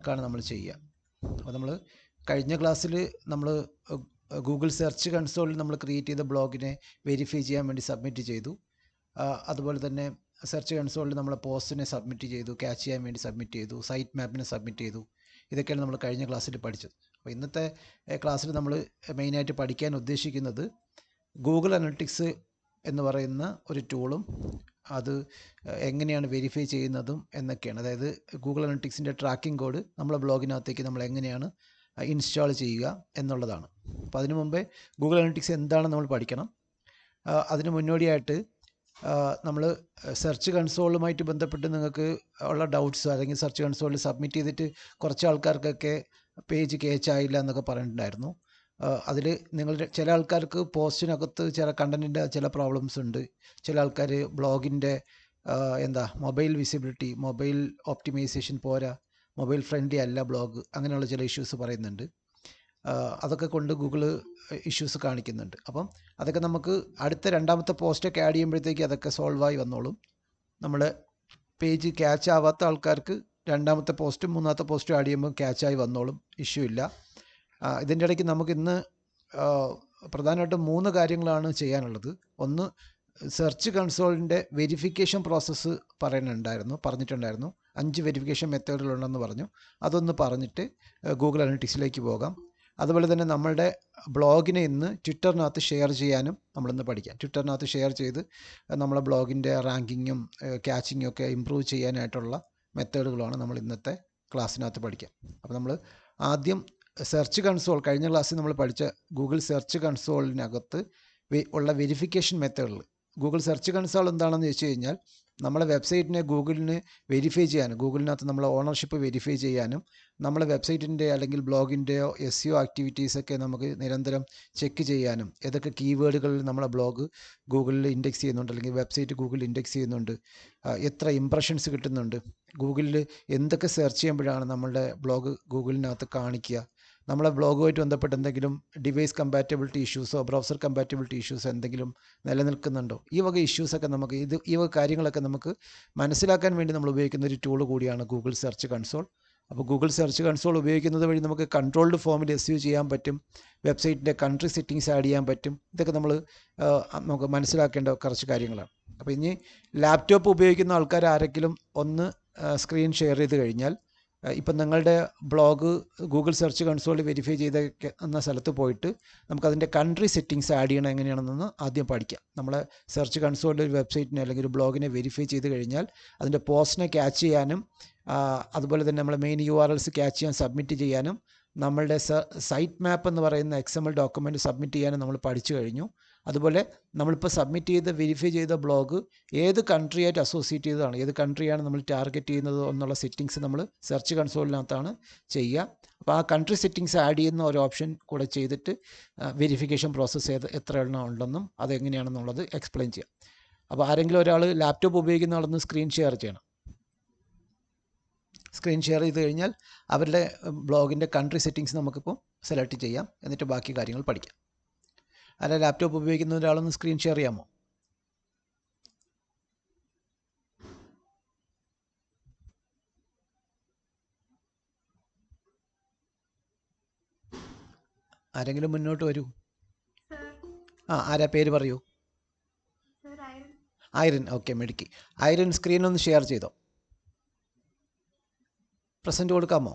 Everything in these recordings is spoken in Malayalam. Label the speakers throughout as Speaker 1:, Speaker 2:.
Speaker 1: വർക്കാണ് നമ്മൾ ചെയ്യുക അപ്പോൾ നമ്മൾ കഴിഞ്ഞ ക്ലാസ്സിൽ നമ്മൾ ഗൂഗിൾ സെർച്ച് കൺസോളിൽ നമ്മൾ ക്രിയേറ്റ് ചെയ്ത ബ്ലോഗിനെ വെരിഫൈ ചെയ്യാൻ വേണ്ടി സബ്മിറ്റ് ചെയ്തു ആ, അതുപോലെ തന്നെ സെർച്ച് കൺസോളിൽ നമ്മൾ പോസ്റ്റിനെ സബ്മിറ്റ് ചെയ്തു ക്യാച്ച് ചെയ്യാൻ വേണ്ടി സബ്മിറ്റ് ചെയ്തു സൈറ്റ് മാപ്പിനെ സബ്മിറ്റ് ചെയ്തു ഇതൊക്കെയാണ് നമ്മൾ കഴിഞ്ഞ ക്ലാസ്സിൽ പഠിച്ചത് അപ്പോൾ ഇന്നത്തെ ക്ലാസ്സിൽ നമ്മൾ മെയിനായിട്ട് പഠിക്കാൻ ഉദ്ദേശിക്കുന്നത് ഗൂഗിൾ അനലിറ്റിക്സ് എന്ന് പറയുന്ന ഒരു ടൂളും അത് എങ്ങനെയാണ് വെരിഫൈ ചെയ്യുന്നതും എന്നൊക്കെയാണ് അതായത് ഗൂഗിൾ അനലിറ്റിക്സിൻ്റെ ട്രാക്കിംഗ് കോഡ് നമ്മളെ ബ്ലോഗിനകത്തേക്ക് നമ്മൾ എങ്ങനെയാണ് ഇൻസ്റ്റാൾ ചെയ്യുക എന്നുള്ളതാണ് അപ്പോൾ അതിനു മുമ്പേ ഗൂഗിൾ അനലിറ്റിക്സ് എന്താണെന്ന് നമ്മൾ പഠിക്കണം ആ, അതിന് മുന്നോടിയായിട്ട് നമ്മൾ സെർച്ച് കൺസോളുമായിട്ട് ബന്ധപ്പെട്ട് നിങ്ങൾക്ക് ഉള്ള ഡൗട്ട്സ് അല്ലെങ്കിൽ സെർച്ച് കൺസോളിൽ സബ്മിറ്റ് ചെയ്തിട്ട് കുറച്ച് ആൾക്കാർക്കൊക്കെ പേജ് കേച്ച് ആയില്ല എന്നൊക്കെ പറഞ്ഞിട്ടുണ്ടായിരുന്നു അതിൽ നിങ്ങൾ ചില ആൾക്കാർക്ക് പോസ്റ്റിനകത്ത് ചില കണ്ടൻറ്റിൻ്റെ ചില പ്രോബ്ലംസ് ഉണ്ട് ചില ആൾക്കാർ ബ്ലോഗിൻ്റെ എന്താ മൊബൈൽ വിസിബിലിറ്റി മൊബൈൽ ഓപ്റ്റിമൈസേഷൻ പോരാ മൊബൈൽ ഫ്രണ്ട്ലി അല്ല ബ്ലോഗ് അങ്ങനെയുള്ള ചില ഇഷ്യൂസ് പറയുന്നുണ്ട് ആ, അതൊക്കെ കൊണ്ട് ഗൂഗിൾ ഇഷ്യൂസ് കാണിക്കുന്നുണ്ട് അപ്പം അതൊക്കെ നമുക്ക് അടുത്ത രണ്ടാമത്തെ പോസ്റ്റൊക്കെ ആഡ് ചെയ്യുമ്പോഴത്തേക്ക് അതൊക്കെ സോൾവ് ആയി വന്നോളും നമ്മൾ പേജ് ക്യാച്ച് ആവാത്ത ആൾക്കാർക്ക് രണ്ടാമത്തെ പോസ്റ്റും മൂന്നാമത്തെ പോസ്റ്റും ആഡ് ചെയ്യുമ്പോൾ ക്യാച്ച് ആയി വന്നോളും ഇഷ്യൂ ഇല്ല ആ, ഇതിൻ്റെ ഇടയ്ക്ക് നമുക്ക് ഇന്ന് ആ, പ്രധാനമായിട്ടും മൂന്ന് കാര്യങ്ങളാണ് ചെയ്യാനുള്ളത് ഒന്ന് സെർച്ച് കൺസോളിൻ്റെ വെരിഫിക്കേഷൻ പ്രോസസ്സ് പറയുന്നുണ്ടായിരുന്നു പറഞ്ഞിട്ടുണ്ടായിരുന്നു അഞ്ച് വെരിഫിക്കേഷൻ മെത്തേഡുകളുണ്ടെന്ന് പറഞ്ഞു അതൊന്ന് പറഞ്ഞിട്ട് ഗൂഗിൾ അനലിറ്റിക്സിലേക്ക് പോകാം അതുപോലെ തന്നെ നമ്മളുടെ ബ്ലോഗിനെ ഇന്ന് ട്വിറ്ററിനകത്ത് ഷെയർ ചെയ്യാനും നമ്മളിന്ന് പഠിക്കാം ട്വിറ്ററിനകത്ത് ഷെയർ ചെയ്ത് നമ്മളെ ബ്ലോഗിൻ്റെ റാങ്കിങ്ങും ക്യാച്ചിങ്ങും ഒക്കെ ഇമ്പ്രൂവ് ചെയ്യാനായിട്ടുള്ള മെത്തേഡുകളാണ് നമ്മൾ ഇന്നത്തെ ക്ലാസ്സിനകത്ത് പഠിക്കാം അപ്പോൾ നമ്മൾ ആദ്യം സെർച്ച് കൺസോൾ കഴിഞ്ഞ ക്ലാസ്സിൽ നമ്മൾ പഠിച്ച ഗൂഗിൾ സെർച്ച് കൺസോളിനകത്ത് വെ- ഉള്ള വെരിഫിക്കേഷൻ മെത്തേഡുകൾ ഗൂഗിൾ സെർച്ച് കൺസോൾ എന്താണെന്ന് വെച്ച് കഴിഞ്ഞാൽ നമ്മളെ വെബ്സൈറ്റിനെ ഗൂഗിളിന് വെരിഫൈ ചെയ്യാനും ഗൂഗിളിനകത്ത് നമ്മളെ ഓണർഷിപ്പ് വെരിഫൈ ചെയ്യാനും നമ്മളെ വെബ്സൈറ്റിൻ്റെ അല്ലെങ്കിൽ ബ്ലോഗിൻ്റെയോ എസ് സിഒ ആക്ടിവിറ്റീസൊക്കെ നമുക്ക് നിരന്തരം ചെക്ക് ചെയ്യാനും ഏതൊക്കെ കീവേഡുകളിൽ നമ്മളെ ബ്ലോഗ് ഗൂഗിളിൽ ഇൻഡെക്സ് ചെയ്യുന്നുണ്ട് അല്ലെങ്കിൽ വെബ്സൈറ്റ് ഗൂഗിളിൽ ഇൻഡെക്സ് ചെയ്യുന്നുണ്ട് ആ, എത്ര ഇംപ്രഷൻസ് കിട്ടുന്നുണ്ട് ഗൂഗിളിൽ എന്തൊക്കെ സെർച്ച് ചെയ്യുമ്പോഴാണ് നമ്മളുടെ ബ്ലോഗ് ഗൂഗിളിനകത്ത് കാണിക്കുക നമ്മളെ ബ്ലോഗുമായിട്ട് ബന്ധപ്പെട്ട് എന്തെങ്കിലും ഡിവൈസ് കമ്പാറ്റബിലിറ്റി ഇഷ്യൂസോ ബ്രൗസർ കമ്പാറ്റബിലിറ്റി ഇഷ്യൂസോ എന്തെങ്കിലും നിലനിൽക്കുന്നുണ്ടോ ഈ വക ഇഷ്യൂസൊക്കെ നമുക്ക് ഇത് ഈ വക കാര്യങ്ങളൊക്കെ നമുക്ക് മനസ്സിലാക്കാൻ വേണ്ടി നമ്മൾ ഉപയോഗിക്കുന്ന ഒരു ടൂൾ കൂടിയാണ് ഗൂഗിൾ സെർച്ച് കൺസോൾ അപ്പോൾ ഗൂഗിൾ സെർച്ച് കൺസോൾ ഉപയോഗിക്കുന്നത് വഴി നമുക്ക് കൺട്രോൾഡ് ഫോമിൽ എസ് യു ചെയ്യാൻ പറ്റും വെബ്സൈറ്റിൻ്റെ കൺട്രി സെറ്റിങ്സ് ആഡ് ചെയ്യാൻ പറ്റും ഇതൊക്കെ നമ്മൾ നമുക്ക് മനസ്സിലാക്കേണ്ട കുറച്ച് കാര്യങ്ങളാണ് അപ്പോൾ ഇനി ലാപ്ടോപ്പ് ഉപയോഗിക്കുന്ന ആൾക്കാർ ആരെങ്കിലും ഒന്ന് സ്ക്രീൻ ഷെയർ ചെയ്ത് കഴിഞ്ഞാൽ ആ, ഇപ്പം നിങ്ങളുടെ ബ്ലോഗ് ഗൂഗിൾ സെർച്ച് കൺസോളിൽ വെരിഫൈ ചെയ്ത ഒക്കെ എന്ന സ്ഥലത്ത് പോയിട്ട് നമുക്കതിൻ്റെ കൺട്രി സെറ്റിങ്സ് ആഡ് ചെയ്യണം എങ്ങനെയാണെന്ന് ആദ്യം പഠിക്കാം നമ്മളെ സെർച്ച് കൺസോളിൽ ഒരു വെബ്സൈറ്റിനെ അല്ലെങ്കിൽ ഒരു ബ്ലോഗിനെ വെരിഫൈ ചെയ്ത് കഴിഞ്ഞാൽ അതിൻ്റെ പോസ്റ്റിനെ ക്യാച്ച് ചെയ്യാനും ആ, അതുപോലെ തന്നെ നമ്മളെ main U R Ls catch ചെയ്യാൻ സബ്മിറ്റ് ചെയ്യാനും നമ്മളുടെ സൈറ്റ് മാപ്പ് എന്ന് പറയുന്ന X M L document submit ചെയ്യാനും നമ്മൾ പഠിച്ചു കഴിഞ്ഞു അതുപോലെ നമ്മളിപ്പോൾ സബ്മിറ്റ് ചെയ്ത വെരിഫൈ ചെയ്ത ബ്ലോഗ് ഏത് കൺട്രിയായിട്ട് അസോസിയേറ്റ് ചെയ്തതാണ് ഏത് കൺട്രിയാണ് നമ്മൾ ടാർഗറ്റ് ചെയ്യുന്നത് എന്നുള്ള സെറ്റിങ്സ് നമ്മൾ സെർച്ച് കൺസോളിനകത്താണ് ചെയ്യുക അപ്പോൾ ആ കൺട്രി സെറ്റിങ്സ് ആഡ് ചെയ്യുന്ന ഒരു ഓപ്ഷൻ കൂടെ ചെയ്തിട്ട് വെരിഫിക്കേഷൻ പ്രോസസ്സ് ഏത് എത്ര എണ്ണം ഉണ്ടെന്നും അതെങ്ങനെയാണെന്നുള്ളത് എക്സ്പ്ലെയിൻ ചെയ്യാം അപ്പോൾ ആരെങ്കിലും ഒരാൾ ലാപ്ടോപ്പ് ഉപയോഗിക്കുന്ന ആളൊന്ന് സ്ക്രീൻ ഷെയർ ചെയ്യണം സ്ക്രീൻ ഷെയർ ചെയ്ത് കഴിഞ്ഞാൽ അവരുടെ ബ്ലോഗിൻ്റെ കൺട്രി സെറ്റിങ്സ് നമുക്കിപ്പോൾ സെലക്ട് ചെയ്യാം എന്നിട്ട് ബാക്കി കാര്യങ്ങൾ പഠിക്കാം അല്ല ലാപ്ടോപ്പ് ഉപയോഗിക്കുന്ന ഒരാളൊന്ന് സ്ക്രീൻ ഷെയർ ചെയ്യാമോ ആരെങ്കിലും മുന്നോട്ട് വരൂ
Speaker 2: സർ
Speaker 1: ആ ആരാ പേര് പറയൂ
Speaker 2: സർ ഐറൺ
Speaker 1: ഐറൻ ഓക്കെ മെടുക്കി ഐറൻ സ്ക്രീൻ ഒന്ന് ഷെയർ ചെയ്തോ പ്രസൻറ്റ് കൊടുക്കാമോ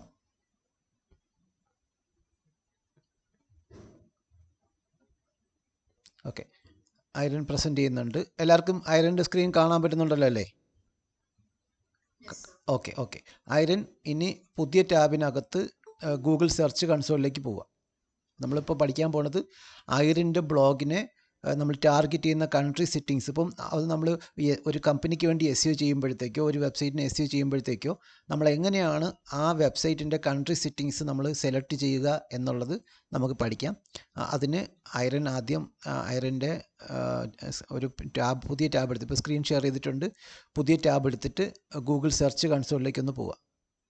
Speaker 1: ഓക്കെ ഐറൻ പ്രസൻറ്റ് ചെയ്യുന്നുണ്ട് എല്ലാവർക്കും ഐറൻ്റെ സ്ക്രീൻ കാണാൻ പറ്റുന്നുണ്ടല്ലോ അല്ലേ ഓക്കെ ഓക്കെ ഐറൻ ഇനി പുതിയ ടാബിനകത്ത് ഗൂഗിൾ സെർച്ച് കൺസോളിലേക്ക് പോവുക നമ്മളിപ്പോൾ പഠിക്കാൻ പോണത് ഐറിൻ്റെ ബ്ലോഗിനെ ഏഹ്, നമ്മൾ ടാർഗറ്റ് ചെയ്യുന്ന കൺട്രി സെറ്റിങ്സ് ഇപ്പം അത് നമ്മൾ ഒരു കമ്പനിക്ക് വേണ്ടി എസ് യു ചെയ്യുമ്പോഴത്തേക്കോ ഒരു വെബ്സൈറ്റിനെ എസ് യു ചെയ്യുമ്പോഴത്തേക്കോ നമ്മൾ എങ്ങനെയാണ് ആ വെബ്സൈറ്റിൻ്റെ കൺട്രി സെറ്റിങ്സ് നമ്മൾ സെലക്ട് ചെയ്യുക എന്നുള്ളത് നമുക്ക് പഠിക്കാം ആ, അതിന് ഐറൻ ആദ്യം ഐറൻ്റെ ഒരു ടാബ് പുതിയ ടാബ് എടുത്ത് ഇപ്പോൾ സ്ക്രീൻ ഷെയർ ചെയ്തിട്ടുണ്ട് പുതിയ ടാബ് എടുത്തിട്ട് ഗൂഗിൾ സെർച്ച് കൺസോളിലേക്ക് ഒന്ന് പോവുക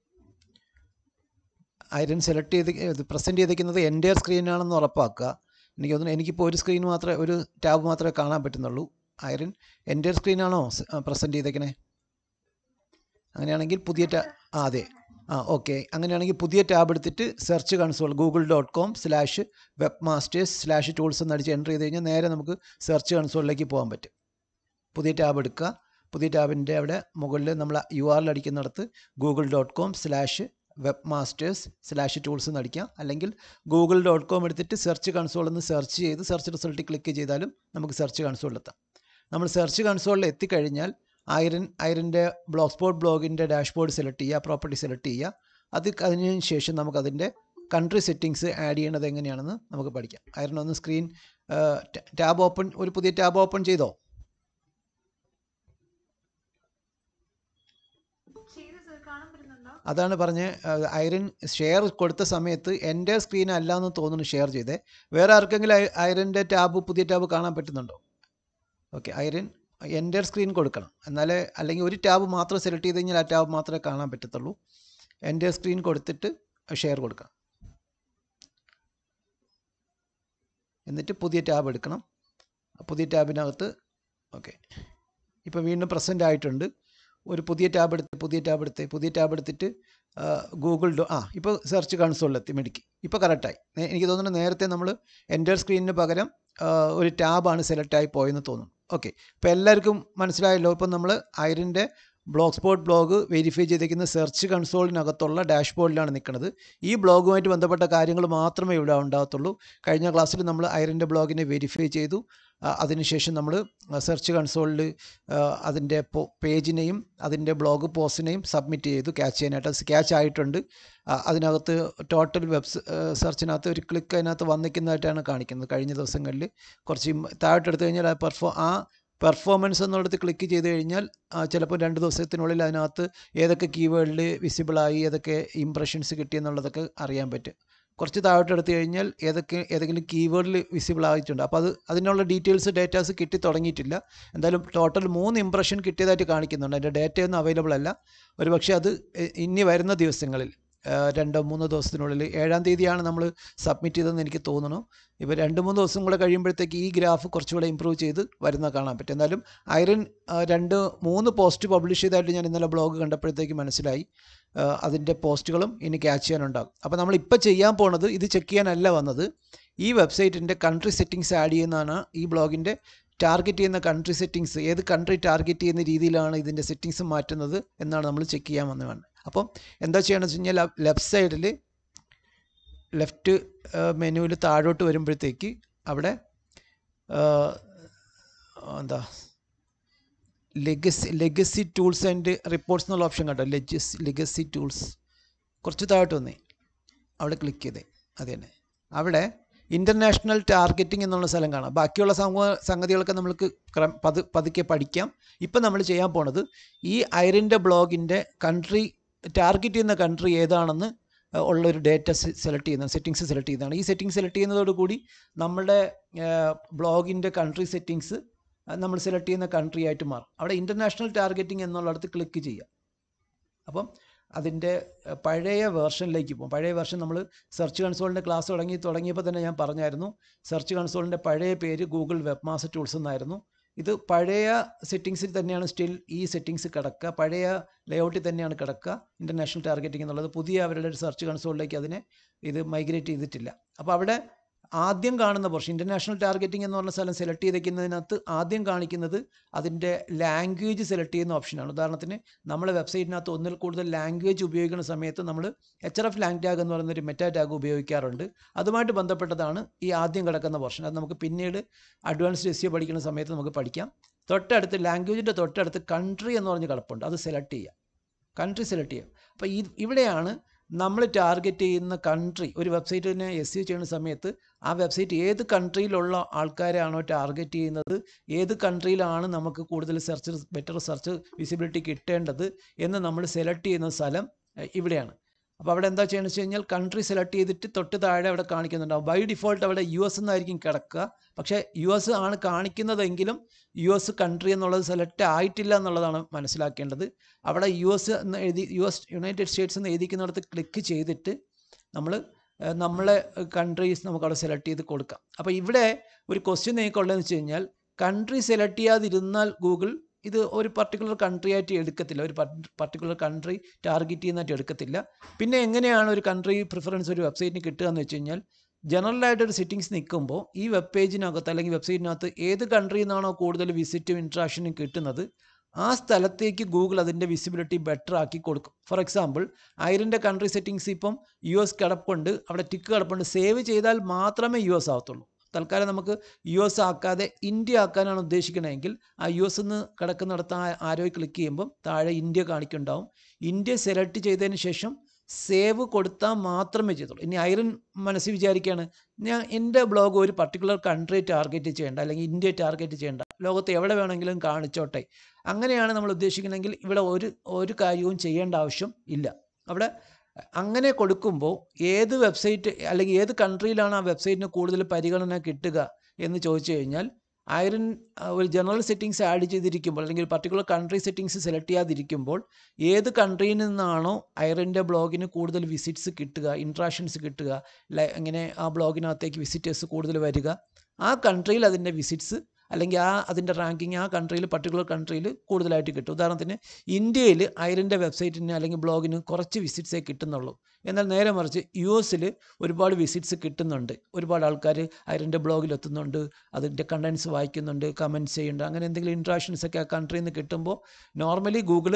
Speaker 1: ഐറൻ സെലക്ട് ചെയ്ത് പ്രസൻറ്റ് ചെയ്തിരിക്കുന്നത് എൻ്റെ സ്ക്രീനാണെന്ന് ഉറപ്പാക്കുക എനിക്ക് തോന്നുന്നു എനിക്കിപ്പോൾ ഒരു സ്ക്രീൻ മാത്രമേ ഒരു ടാബ് മാത്രമേ കാണാൻ പറ്റുന്നുള്ളൂ ഐറൻ എൻ്റെ സ്ക്രീനാണോ പ്രസൻറ്റ് ചെയ്തേക്കണേ അങ്ങനെയാണെങ്കിൽ പുതിയ ടാ ആ അതെ ആ ഓക്കെ അങ്ങനെയാണെങ്കിൽ പുതിയ ടാബ് എടുത്തിട്ട് search console Google dot com slash webmasters slash tools എന്ന് അടിച്ച് എൻ്റർ ചെയ്ത് കഴിഞ്ഞാൽ നേരെ നമുക്ക് സെർച്ച് കൺസോളിലേക്ക് പോകാൻ പറ്റും പുതിയ ടാബ് എടുക്കുക പുതിയ ടാബിൻ്റെ അവിടെ മുകളിൽ നമ്മൾ യു ആറിൽ അടിക്കുന്നിടത്ത് Google dot com slash webmasters slash tools എന്ന് അടിക്കാം അല്ലെങ്കിൽ ഗൂഗിൾ ഡോട്ട് കോം എടുത്തിട്ട് സെർച്ച് കൺസോൾ എന്ന് സെർച്ച് ചെയ്ത് സെർച്ച് റിസൾട്ട് ക്ലിക്ക് ചെയ്താലും നമുക്ക് സെർച്ച് കൺസോളിലെത്താം നമ്മൾ സെർച്ച് കൺസോളിൽ എത്തിക്കഴിഞ്ഞാൽ ഐറൻ ഐറൻ്റെ ബ്ലോഗ് സ്പോട്ട് ബ്ലോഗിൻ്റെ ഡാഷ്ബോർഡ് സെലക്ട് ചെയ്യുക പ്രോപ്പർട്ടി സെലക്ട് ചെയ്യുക അത് അതിന് ശേഷം നമുക്ക് അതിൻ്റെ കൺട്രി സെറ്റിങ്സ് ആഡ് ചെയ്യണത് എങ്ങനെയാണെന്ന് നമുക്ക് പഠിക്കാം ഐറൺ ഒന്ന് സ്ക്രീൻ ടാബ് ഓപ്പൺ ഒരു പുതിയ ടാബ് ഓപ്പൺ ചെയ്തോ
Speaker 2: ചെയ്തു സർ കാണാൻ പറ്റുന്നുണ്ടോ
Speaker 1: അതാണ് പറഞ്ഞ് ഐറൻ ഷെയർ കൊടുത്ത സമയത്ത് എൻ്റെ സ്ക്രീൻ അല്ല എന്ന് തോന്നുന്നു ഷെയർ ചെയ്തേ വേറെ ആർക്കെങ്കിലും ഐ- ഐറൻ്റെ ടാബ് പുതിയ ടാബ് കാണാൻ പറ്റുന്നുണ്ടോ ഓക്കെ ഐറൻ എൻ്റെ സ്ക്രീൻ കൊടുക്കണം എന്നാലേ അല്ലെങ്കിൽ ഒരു ടാബ് മാത്രം സെലക്ട് ചെയ്ത് കഴിഞ്ഞാൽ ആ ടാബ് മാത്രമേ കാണാൻ പറ്റത്തുള്ളൂ എൻ്റെ സ്ക്രീൻ കൊടുത്തിട്ട് ഷെയർ കൊടുക്കണം എന്നിട്ട് പുതിയ ടാബ് എടുക്കണം പുതിയ ടാബിനകത്ത് ഓക്കെ ഇപ്പോൾ വീണ്ടും പ്രസൻ്റ് ആയിട്ടുണ്ട് ഒരു പുതിയ ടാബ് എടുത്ത് പുതിയ ടാബ് എടുത്ത് പുതിയ ടാബ് എടുത്തിട്ട് ഗൂഗിൾ ഡോ ആ ഇപ്പോൾ സെർച്ച് കൺസോളിലെത്തി മെഡിക്ക് ഇപ്പോൾ കറക്റ്റായി എനിക്ക് തോന്നുന്നു നേരത്തെ നമ്മൾ എൻ്റെ സ്ക്രീനിന് പകരം ആ, ഒരു ടാബാണ് സെലക്ട് ആയി പോയെന്ന് തോന്നുന്നു ഓക്കെ ഇപ്പോൾ എല്ലാവർക്കും മനസ്സിലായല്ലോ ഇപ്പം നമ്മൾ ഐറിൻ്റെ ബ്ലോഗ് സ്പോട്ട് ബ്ലോഗ് വെരിഫൈ ചെയ്തിരിക്കുന്ന സെർച്ച് കൺസോളിനകത്തുള്ള ഡാഷ്ബോർഡിലാണ് നിൽക്കുന്നത് ഈ ബ്ലോഗുമായിട്ട് ബന്ധപ്പെട്ട കാര്യങ്ങൾ മാത്രമേ ഇവിടെ ഉണ്ടാകത്തുള്ളൂ കഴിഞ്ഞ ക്ലാസ്സിൽ നമ്മൾ ഐറിൻ്റെ ബ്ലോഗിനെ വെരിഫൈ ചെയ്തു ആ, അതിനുശേഷം നമ്മൾ സെർച്ച് കൺസോളിൽ അതിൻ്റെ പേജിനെയും അതിൻ്റെ ബ്ലോഗ് പോസ്റ്റിനെയും സബ്മിറ്റ് ചെയ്തു ക്യാച്ച് ചെയ്യാനായിട്ട് അത് ക്യാച്ച് ആയിട്ടുണ്ട് ആ, അതിനകത്ത് ടോട്ടൽ വെബ് സെർച്ചിനകത്ത് ഒരു ക്ലിക്ക് അതിനകത്ത് വന്നിക്കുന്നതായിട്ടാണ് കാണിക്കുന്നത് കഴിഞ്ഞ ദിവസങ്ങളിൽ കുറച്ച് ഇം- താഴോട്ട് എടുത്തു കഴിഞ്ഞാൽ ആ പെർഫോ ആ പെർഫോമൻസ് എന്നുള്ളത് ക്ലിക്ക് ചെയ്ത് കഴിഞ്ഞാൽ ആ, ചിലപ്പോൾ രണ്ട് ദിവസത്തിനുള്ളിൽ അതിനകത്ത് ഏതൊക്കെ കീവേഡിൽ വിസിബിളായി ഏതൊക്കെ ഇംപ്രഷൻസ് കിട്ടി എന്നുള്ളതൊക്കെ അറിയാൻ പറ്റും കുറച്ച് താഴോട്ട് എടുത്തു കഴിഞ്ഞാൽ ഏതൊക്കെ ഏതെങ്കിലും കീവേഡിൽ വിസിബിൾ ആയിട്ടുണ്ട് അപ്പോൾ അത് അതിനുള്ള ഡീറ്റെയിൽസ് ഡേറ്റാസ് കിട്ടി തുടങ്ങിയിട്ടില്ല എന്തായാലും ടോട്ടൽ മൂന്ന് ഇംപ്രഷൻ കിട്ടിയതായിട്ട് കാണിക്കുന്നുണ്ട് അതിൻ്റെ ഡേറ്റയൊന്നും അവൈലബിൾ അല്ല ഒരു പക്ഷേ അത് ഇ- ഇനി വരുന്ന ദിവസങ്ങളിൽ ആ, രണ്ടോ മൂന്നോ ദിവസത്തിനുള്ളിൽ ഏഴാം തീയതിയാണ് നമ്മൾ സബ്മിറ്റ് ചെയ്തതെന്ന് എനിക്ക് തോന്നുന്നു ഇപ്പോൾ രണ്ട് മൂന്ന് ദിവസം കൂടെ കഴിയുമ്പോഴത്തേക്ക് ഈ ഗ്രാഫ് കുറച്ചുകൂടെ ഇമ്പ്രൂവ് ചെയ്ത് വരുന്ന കാണാൻ പറ്റും എന്തായാലും ഐറൻ ആ, രണ്ട് മൂന്ന് പോസ്റ്റ് പബ്ലിഷ് ചെയ്തതായിട്ട് ഞാൻ ഇന്നലെ ബ്ലോഗ് കണ്ടപ്പോഴത്തേക്ക് മനസ്സിലായി ആ, അതിൻ്റെ പോസ്റ്റുകളും ഇനി ക്യാച്ച് ചെയ്യാനുണ്ടാകും അപ്പോൾ നമ്മൾ ഇപ്പോൾ ചെയ്യാൻ പോണത് ഇത് ചെക്ക് ചെയ്യാനല്ല വന്നത് ഈ വെബ്സൈറ്റിൻ്റെ കൺട്രി സെറ്റിങ്സ് ആഡ് ചെയ്യുന്നതാണ് ഈ ബ്ലോഗിൻ്റെ ടാർഗറ്റ് ചെയ്യുന്ന കൺട്രി സെറ്റിങ്സ് ഏത് കൺട്രി ടാർഗറ്റ് ചെയ്യുന്ന രീതിയിലാണ് ഇതിൻ്റെ സെറ്റിങ്സ് മാറ്റുന്നത് എന്നാണ് നമ്മൾ ചെക്ക് ചെയ്യാൻ വന്നതാണ് അപ്പം എന്താ ചെയ്യണമെന്ന് വെച്ച് കഴിഞ്ഞാൽ ലെഫ്റ്റ് സൈഡിൽ ലെഫ്റ്റ് മെനുവിൽ താഴോട്ട് വരുമ്പോഴത്തേക്ക് അവിടെ ആ, എന്താ legacy legacy tools and reports എന്നുള്ള ഓപ്ഷൻ കണ്ടോ ലെഗസി ലെഗസി ടൂൾസ് കുറച്ച് താഴോട്ട് വന്നേ അവിടെ ക്ലിക്ക് ചെയ്തേ അത് തന്നെ അവിടെ ഇൻ്റർനാഷണൽ ടാർഗറ്റിംഗ് എന്നുള്ള സ്ഥലം കാണാം ബാക്കിയുള്ള സമൂഹ സംഗതികളൊക്കെ നമ്മൾക്ക് ക്രം പതു പതുക്കെ പഠിക്കാം ഇപ്പം നമ്മൾ ചെയ്യാൻ പോണത് ഈ ഐറിൻ്റെ ബ്ലോഗിൻ്റെ കൺട്രി ടാർഗറ്റ് ചെയ്യുന്ന കൺട്രി ഏതാണെന്ന് അഹ് ഉള്ളൊരു ഡേറ്റ സെലക്ട് ചെയ്യുന്ന സെറ്റിങ്സ് സെലക്ട് ചെയ്യുന്നതാണ് ഈ സെറ്റിംഗ് സെലക്ട് ചെയ്യുന്നതോടുകൂടി നമ്മുടെ ബ്ലോഗിൻ്റെ കൺട്രി സെറ്റിങ്സ് നമ്മൾ സെലക്ട് ചെയ്യുന്ന കൺട്രി ആയിട്ട് മാറും അവിടെ ഇൻ്റർനാഷണൽ ടാർഗറ്റിംഗ് എന്നുള്ളിടത്ത് ക്ലിക്ക് ചെയ്യുക അപ്പം അതിൻ്റെ അഹ്, പഴയ വേർഷനിലേക്ക് പോകും പഴയ വേർഷൻ നമ്മൾ സെർച്ച് കൺസോളിൻ്റെ ക്ലാസ് തുടങ്ങി തുടങ്ങിയപ്പോൾ തന്നെ ഞാൻ പറഞ്ഞായിരുന്നു സെർച്ച് കൺസോളിൻ്റെ പഴയ പേര് ഗൂഗിൾ വെബ് മാസ്റ്റർ ടൂൾസ് എന്നായിരുന്നു ഇത് പഴയ സെറ്റിങ്സിൽ തന്നെയാണ് സ്റ്റിൽ ഈ സെറ്റിങ്സ് കിടക്കുക പഴയ ലേഔട്ടിൽ തന്നെയാണ് കിടക്കുക ഇൻ്റർനാഷണൽ ടാർഗറ്റിംഗ് എന്നുള്ളത് പുതിയ അവരുടെ സെർച്ച് കൺസോളിലേക്ക് അതിനെ ഇത് മൈഗ്രേറ്റ് ചെയ്തിട്ടില്ല അപ്പോൾ അവിടെ ആദ്യം കാണുന്ന പോർഷൻ ഇൻ്റർനാഷണൽ ടാർഗറ്റിംഗ് എന്ന് പറഞ്ഞ സ്ഥലം സെലക്ട് ചെയ്തേക്കുന്നതിനകത്ത് ആദ്യം കാണിക്കുന്നത് അതിൻ്റെ ലാംഗ്വേജ് സെലക്ട് ചെയ്യുന്ന ഓപ്ഷനാണ് ഉദാഹരണത്തിന് നമ്മൾ വെബ്സൈറ്റിനകത്ത് ഒന്നിൽ കൂടുതൽ ലാംഗ്വേജ് ഉപയോഗിക്കുന്ന സമയത്ത് നമ്മൾ H R F lang tag എന്ന് പറയുന്ന ഒരു മെറ്റാ ടാഗ് ഉപയോഗിക്കാറുണ്ട് അതുമായിട്ട് ബന്ധപ്പെട്ടതാണ് ഈ ആദ്യം കിടക്കുന്ന പോർഷൻ അത് നമുക്ക് പിന്നീട് അഡ്വാൻസ്ഡ് എസ് പഠിക്കുന്ന സമയത്ത് നമുക്ക് പഠിക്കാം തൊട്ടടുത്ത് ലാംഗ്വേജിൻ്റെ തൊട്ടടുത്ത് കൺട്രി എന്ന് പറഞ്ഞ് കിടപ്പുണ്ട് അത് സെലക്ട് ചെയ്യുക കൺട്രി സെലക്ട് ചെയ്യുക അപ്പോൾ ഈ ഇവിടെയാണ് നമ്മൾ ടാർഗറ്റ് ചെയ്യുന്ന കൺട്രി ഒരു വെബ്സൈറ്റിനെ എസ് യു ചെയ്യുന്ന സമയത്ത് ആ വെബ്സൈറ്റ് ഏത് കൺട്രിയിലുള്ള ആൾക്കാരെയാണോ ടാർഗറ്റ് ചെയ്യുന്നത് ഏത് കൺട്രിയിലാണ് നമുക്ക് കൂടുതൽ സെർച്ച് ബെറ്റർ സെർച്ച് വിസിബിലിറ്റി കിട്ടേണ്ടത് എന്ന് നമ്മൾ സെലക്ട് ചെയ്യുന്ന സ്ഥലം എഹ്, ഇവിടെയാണ് അപ്പോൾ അവിടെ എന്താ ചെയ്യുന്നത് വെച്ച് കഴിഞ്ഞാൽ കൺട്രി സെലക്ട് ചെയ്തിട്ട് തൊട്ട് താഴെ അവിടെ കാണിക്കുന്നുണ്ടാവും ബൈ ഡിഫോൾട്ട് അവിടെ യു എസ് എന്നായിരിക്കും കിടക്കുക പക്ഷേ യു എസ് ആണ് കാണിക്കുന്നതെങ്കിലും യു എസ് കൺട്രി എന്നുള്ളത് സെലക്ട് ആയിട്ടില്ല എന്നുള്ളതാണ് മനസ്സിലാക്കേണ്ടത് അവിടെ യു എസ് എന്ന് എഴുതി യു എസ് യുണൈറ്റഡ് സ്റ്റേറ്റ്സ് എന്ന് എഴുതിക്കുന്നിടത്ത് ക്ലിക്ക് ചെയ്തിട്ട് നമ്മൾ നമ്മളെ കൺട്രീസ് നമുക്ക് അവിടെ സെലക്ട് ചെയ്ത് കൊടുക്കാം അപ്പോൾ ഇവിടെ ഒരു ക്വസ്റ്റ്യൻ നിങ്ങൾക്കുള്ളതെന്ന് വെച്ച് കഴിഞ്ഞാൽ കൺട്രി സെലക്ട് ചെയ്യാതിരുന്നാൽ ഗൂഗിൾ ഇത് ഒരു പർട്ടിക്കുലർ കൺട്രി ആയിട്ട് എടുക്കത്തില്ല ഒരു പർട്ടിക്കുലർ കൺട്രി ടാർഗറ്റ് ചെയ്യുന്നതായിട്ട് എടുക്കത്തില്ല പിന്നെ എങ്ങനെയാണ് ഒരു കൺട്രി പ്രിഫറൻസ് ഒരു വെബ്സൈറ്റിന് കിട്ടുക എന്ന് വെച്ച് കഴിഞ്ഞാൽ ജനറലായിട്ട് ഒരു സെറ്റിങ്സ് നിൽക്കുമ്പോൾ ഈ വെബ് പേജിനകത്ത് അല്ലെങ്കിൽ വെബ്സൈറ്റിനകത്ത് ഏത് കൺട്രിയിൽ നിന്നാണോ കൂടുതൽ വിസിറ്റും ഇൻട്രാക്ഷനും കിട്ടുന്നത് ആ സ്ഥലത്തേക്ക് ഗൂഗിൾ അതിൻ്റെ വിസിബിലിറ്റി ബെറ്റർ ആക്കി കൊടുക്കും ഫോർ എക്സാമ്പിൾ ഐറിൻ്റെ കൺട്രി സെറ്റിങ്സ് ഇപ്പം യു എസ് കിടപ്പുണ്ട് അവിടെ ടിക്ക് കിടപ്പുണ്ട് സേവ് ചെയ്താൽ മാത്രമേ യു എസ് ആവത്തുള്ളൂ തൽക്കാലം നമുക്ക് യു എസ് ആക്കാതെ ഇന്ത്യ ആക്കാനാണ് ഉദ്ദേശിക്കണമെങ്കിൽ ആ യു എസ് എന്ന് കിടക്കുന്നിടത്ത് ആ ആരോ ക്ലിക്ക് ചെയ്യുമ്പം താഴെ ഇന്ത്യ കാണിക്കുന്നുണ്ടാവും ഇന്ത്യ സെലക്ട് ചെയ്തതിന് ശേഷം സേവ് കൊടുത്താൽ മാത്രമേ ചെയ്തുള്ളൂ ഇനി ഐറൻ മനസ്സിൽ വിചാരിക്കുകയാണ് ഞാൻ എൻ്റെ ബ്ലോഗ് ഒരു പർട്ടിക്കുലർ കൺട്രി ടാർഗറ്റ് ചെയ്യേണ്ട അല്ലെങ്കിൽ ഇന്ത്യ ടാർഗറ്റ് ചെയ്യേണ്ട ലോകത്ത് എവിടെ വേണമെങ്കിലും കാണിച്ചോട്ടെ അങ്ങനെയാണ് നമ്മൾ ഉദ്ദേശിക്കുന്നതെങ്കിൽ ഇവിടെ ഒരു ഒരു കാര്യവും ചെയ്യേണ്ട ആവശ്യം ഇല്ല അവിടെ അങ്ങനെ കൊടുക്കുമ്പോൾ ഏത് വെബ്സൈറ്റ് അല്ലെങ്കിൽ ഏത് കൺട്രിയിലാണ് ആ വെബ്സൈറ്റിന് കൂടുതൽ പരിഗണന കിട്ടുക എന്ന് ചോദിച്ചു കഴിഞ്ഞാൽ ഐറൻ ഒരു ജനറൽ സെറ്റിങ്സ് ആഡ് ചെയ്തിരിക്കുമ്പോൾ അല്ലെങ്കിൽ ഒരു പർട്ടിക്കുലർ കൺട്രി സെറ്റിങ്സ് സെലക്ട് ചെയ്യാതിരിക്കുമ്പോൾ ഏത് കൺട്രിയിൽ നിന്നാണോ ഐറൻ്റെ ബ്ലോഗിന് കൂടുതൽ വിസിറ്റ്സ് കിട്ടുക ഇൻട്രാക്ഷൻസ് കിട്ടുക ഇങ്ങനെ ആ ബ്ലോഗിനകത്തേക്ക് വിസിറ്റേഴ്സ് കൂടുതൽ വരിക ആ കൺട്രിയിൽ അതിൻ്റെ വിസിറ്റ്സ് അല്ലെങ്കിൽ ആ അതിൻ്റെ റാങ്കിങ് ആ കൺട്രിയിൽ പർട്ടിക്കുലർ കൺട്രിയിൽ കൂടുതലായിട്ട് കിട്ടും ഉദാഹരണത്തിന് ഇന്ത്യയിൽ ഐറിൻ്റെ വെബ്സൈറ്റിന് അല്ലെങ്കിൽ ബ്ലോഗിന് കുറച്ച് വിസിറ്റ്സേ കിട്ടുന്നുള്ളൂ എന്നാൽ നേരെ മറിച്ച് യു എസിൽ ഒരുപാട് വിസിറ്റ്സ് കിട്ടുന്നുണ്ട് ഒരുപാട് ആൾക്കാർ ഐറിൻ്റെ ബ്ലോഗിൽ എത്തുന്നുണ്ട് അതിൻ്റെ കണ്ടൻസ് വായിക്കുന്നുണ്ട് കമൻറ്റ്സ് ചെയ്യുന്നുണ്ട് അങ്ങനെ എന്തെങ്കിലും ഇൻട്രാക്ഷൻസ് ഒക്കെ ആ കൺട്രിയിൽ നിന്ന് കിട്ടുമ്പോൾ normally Google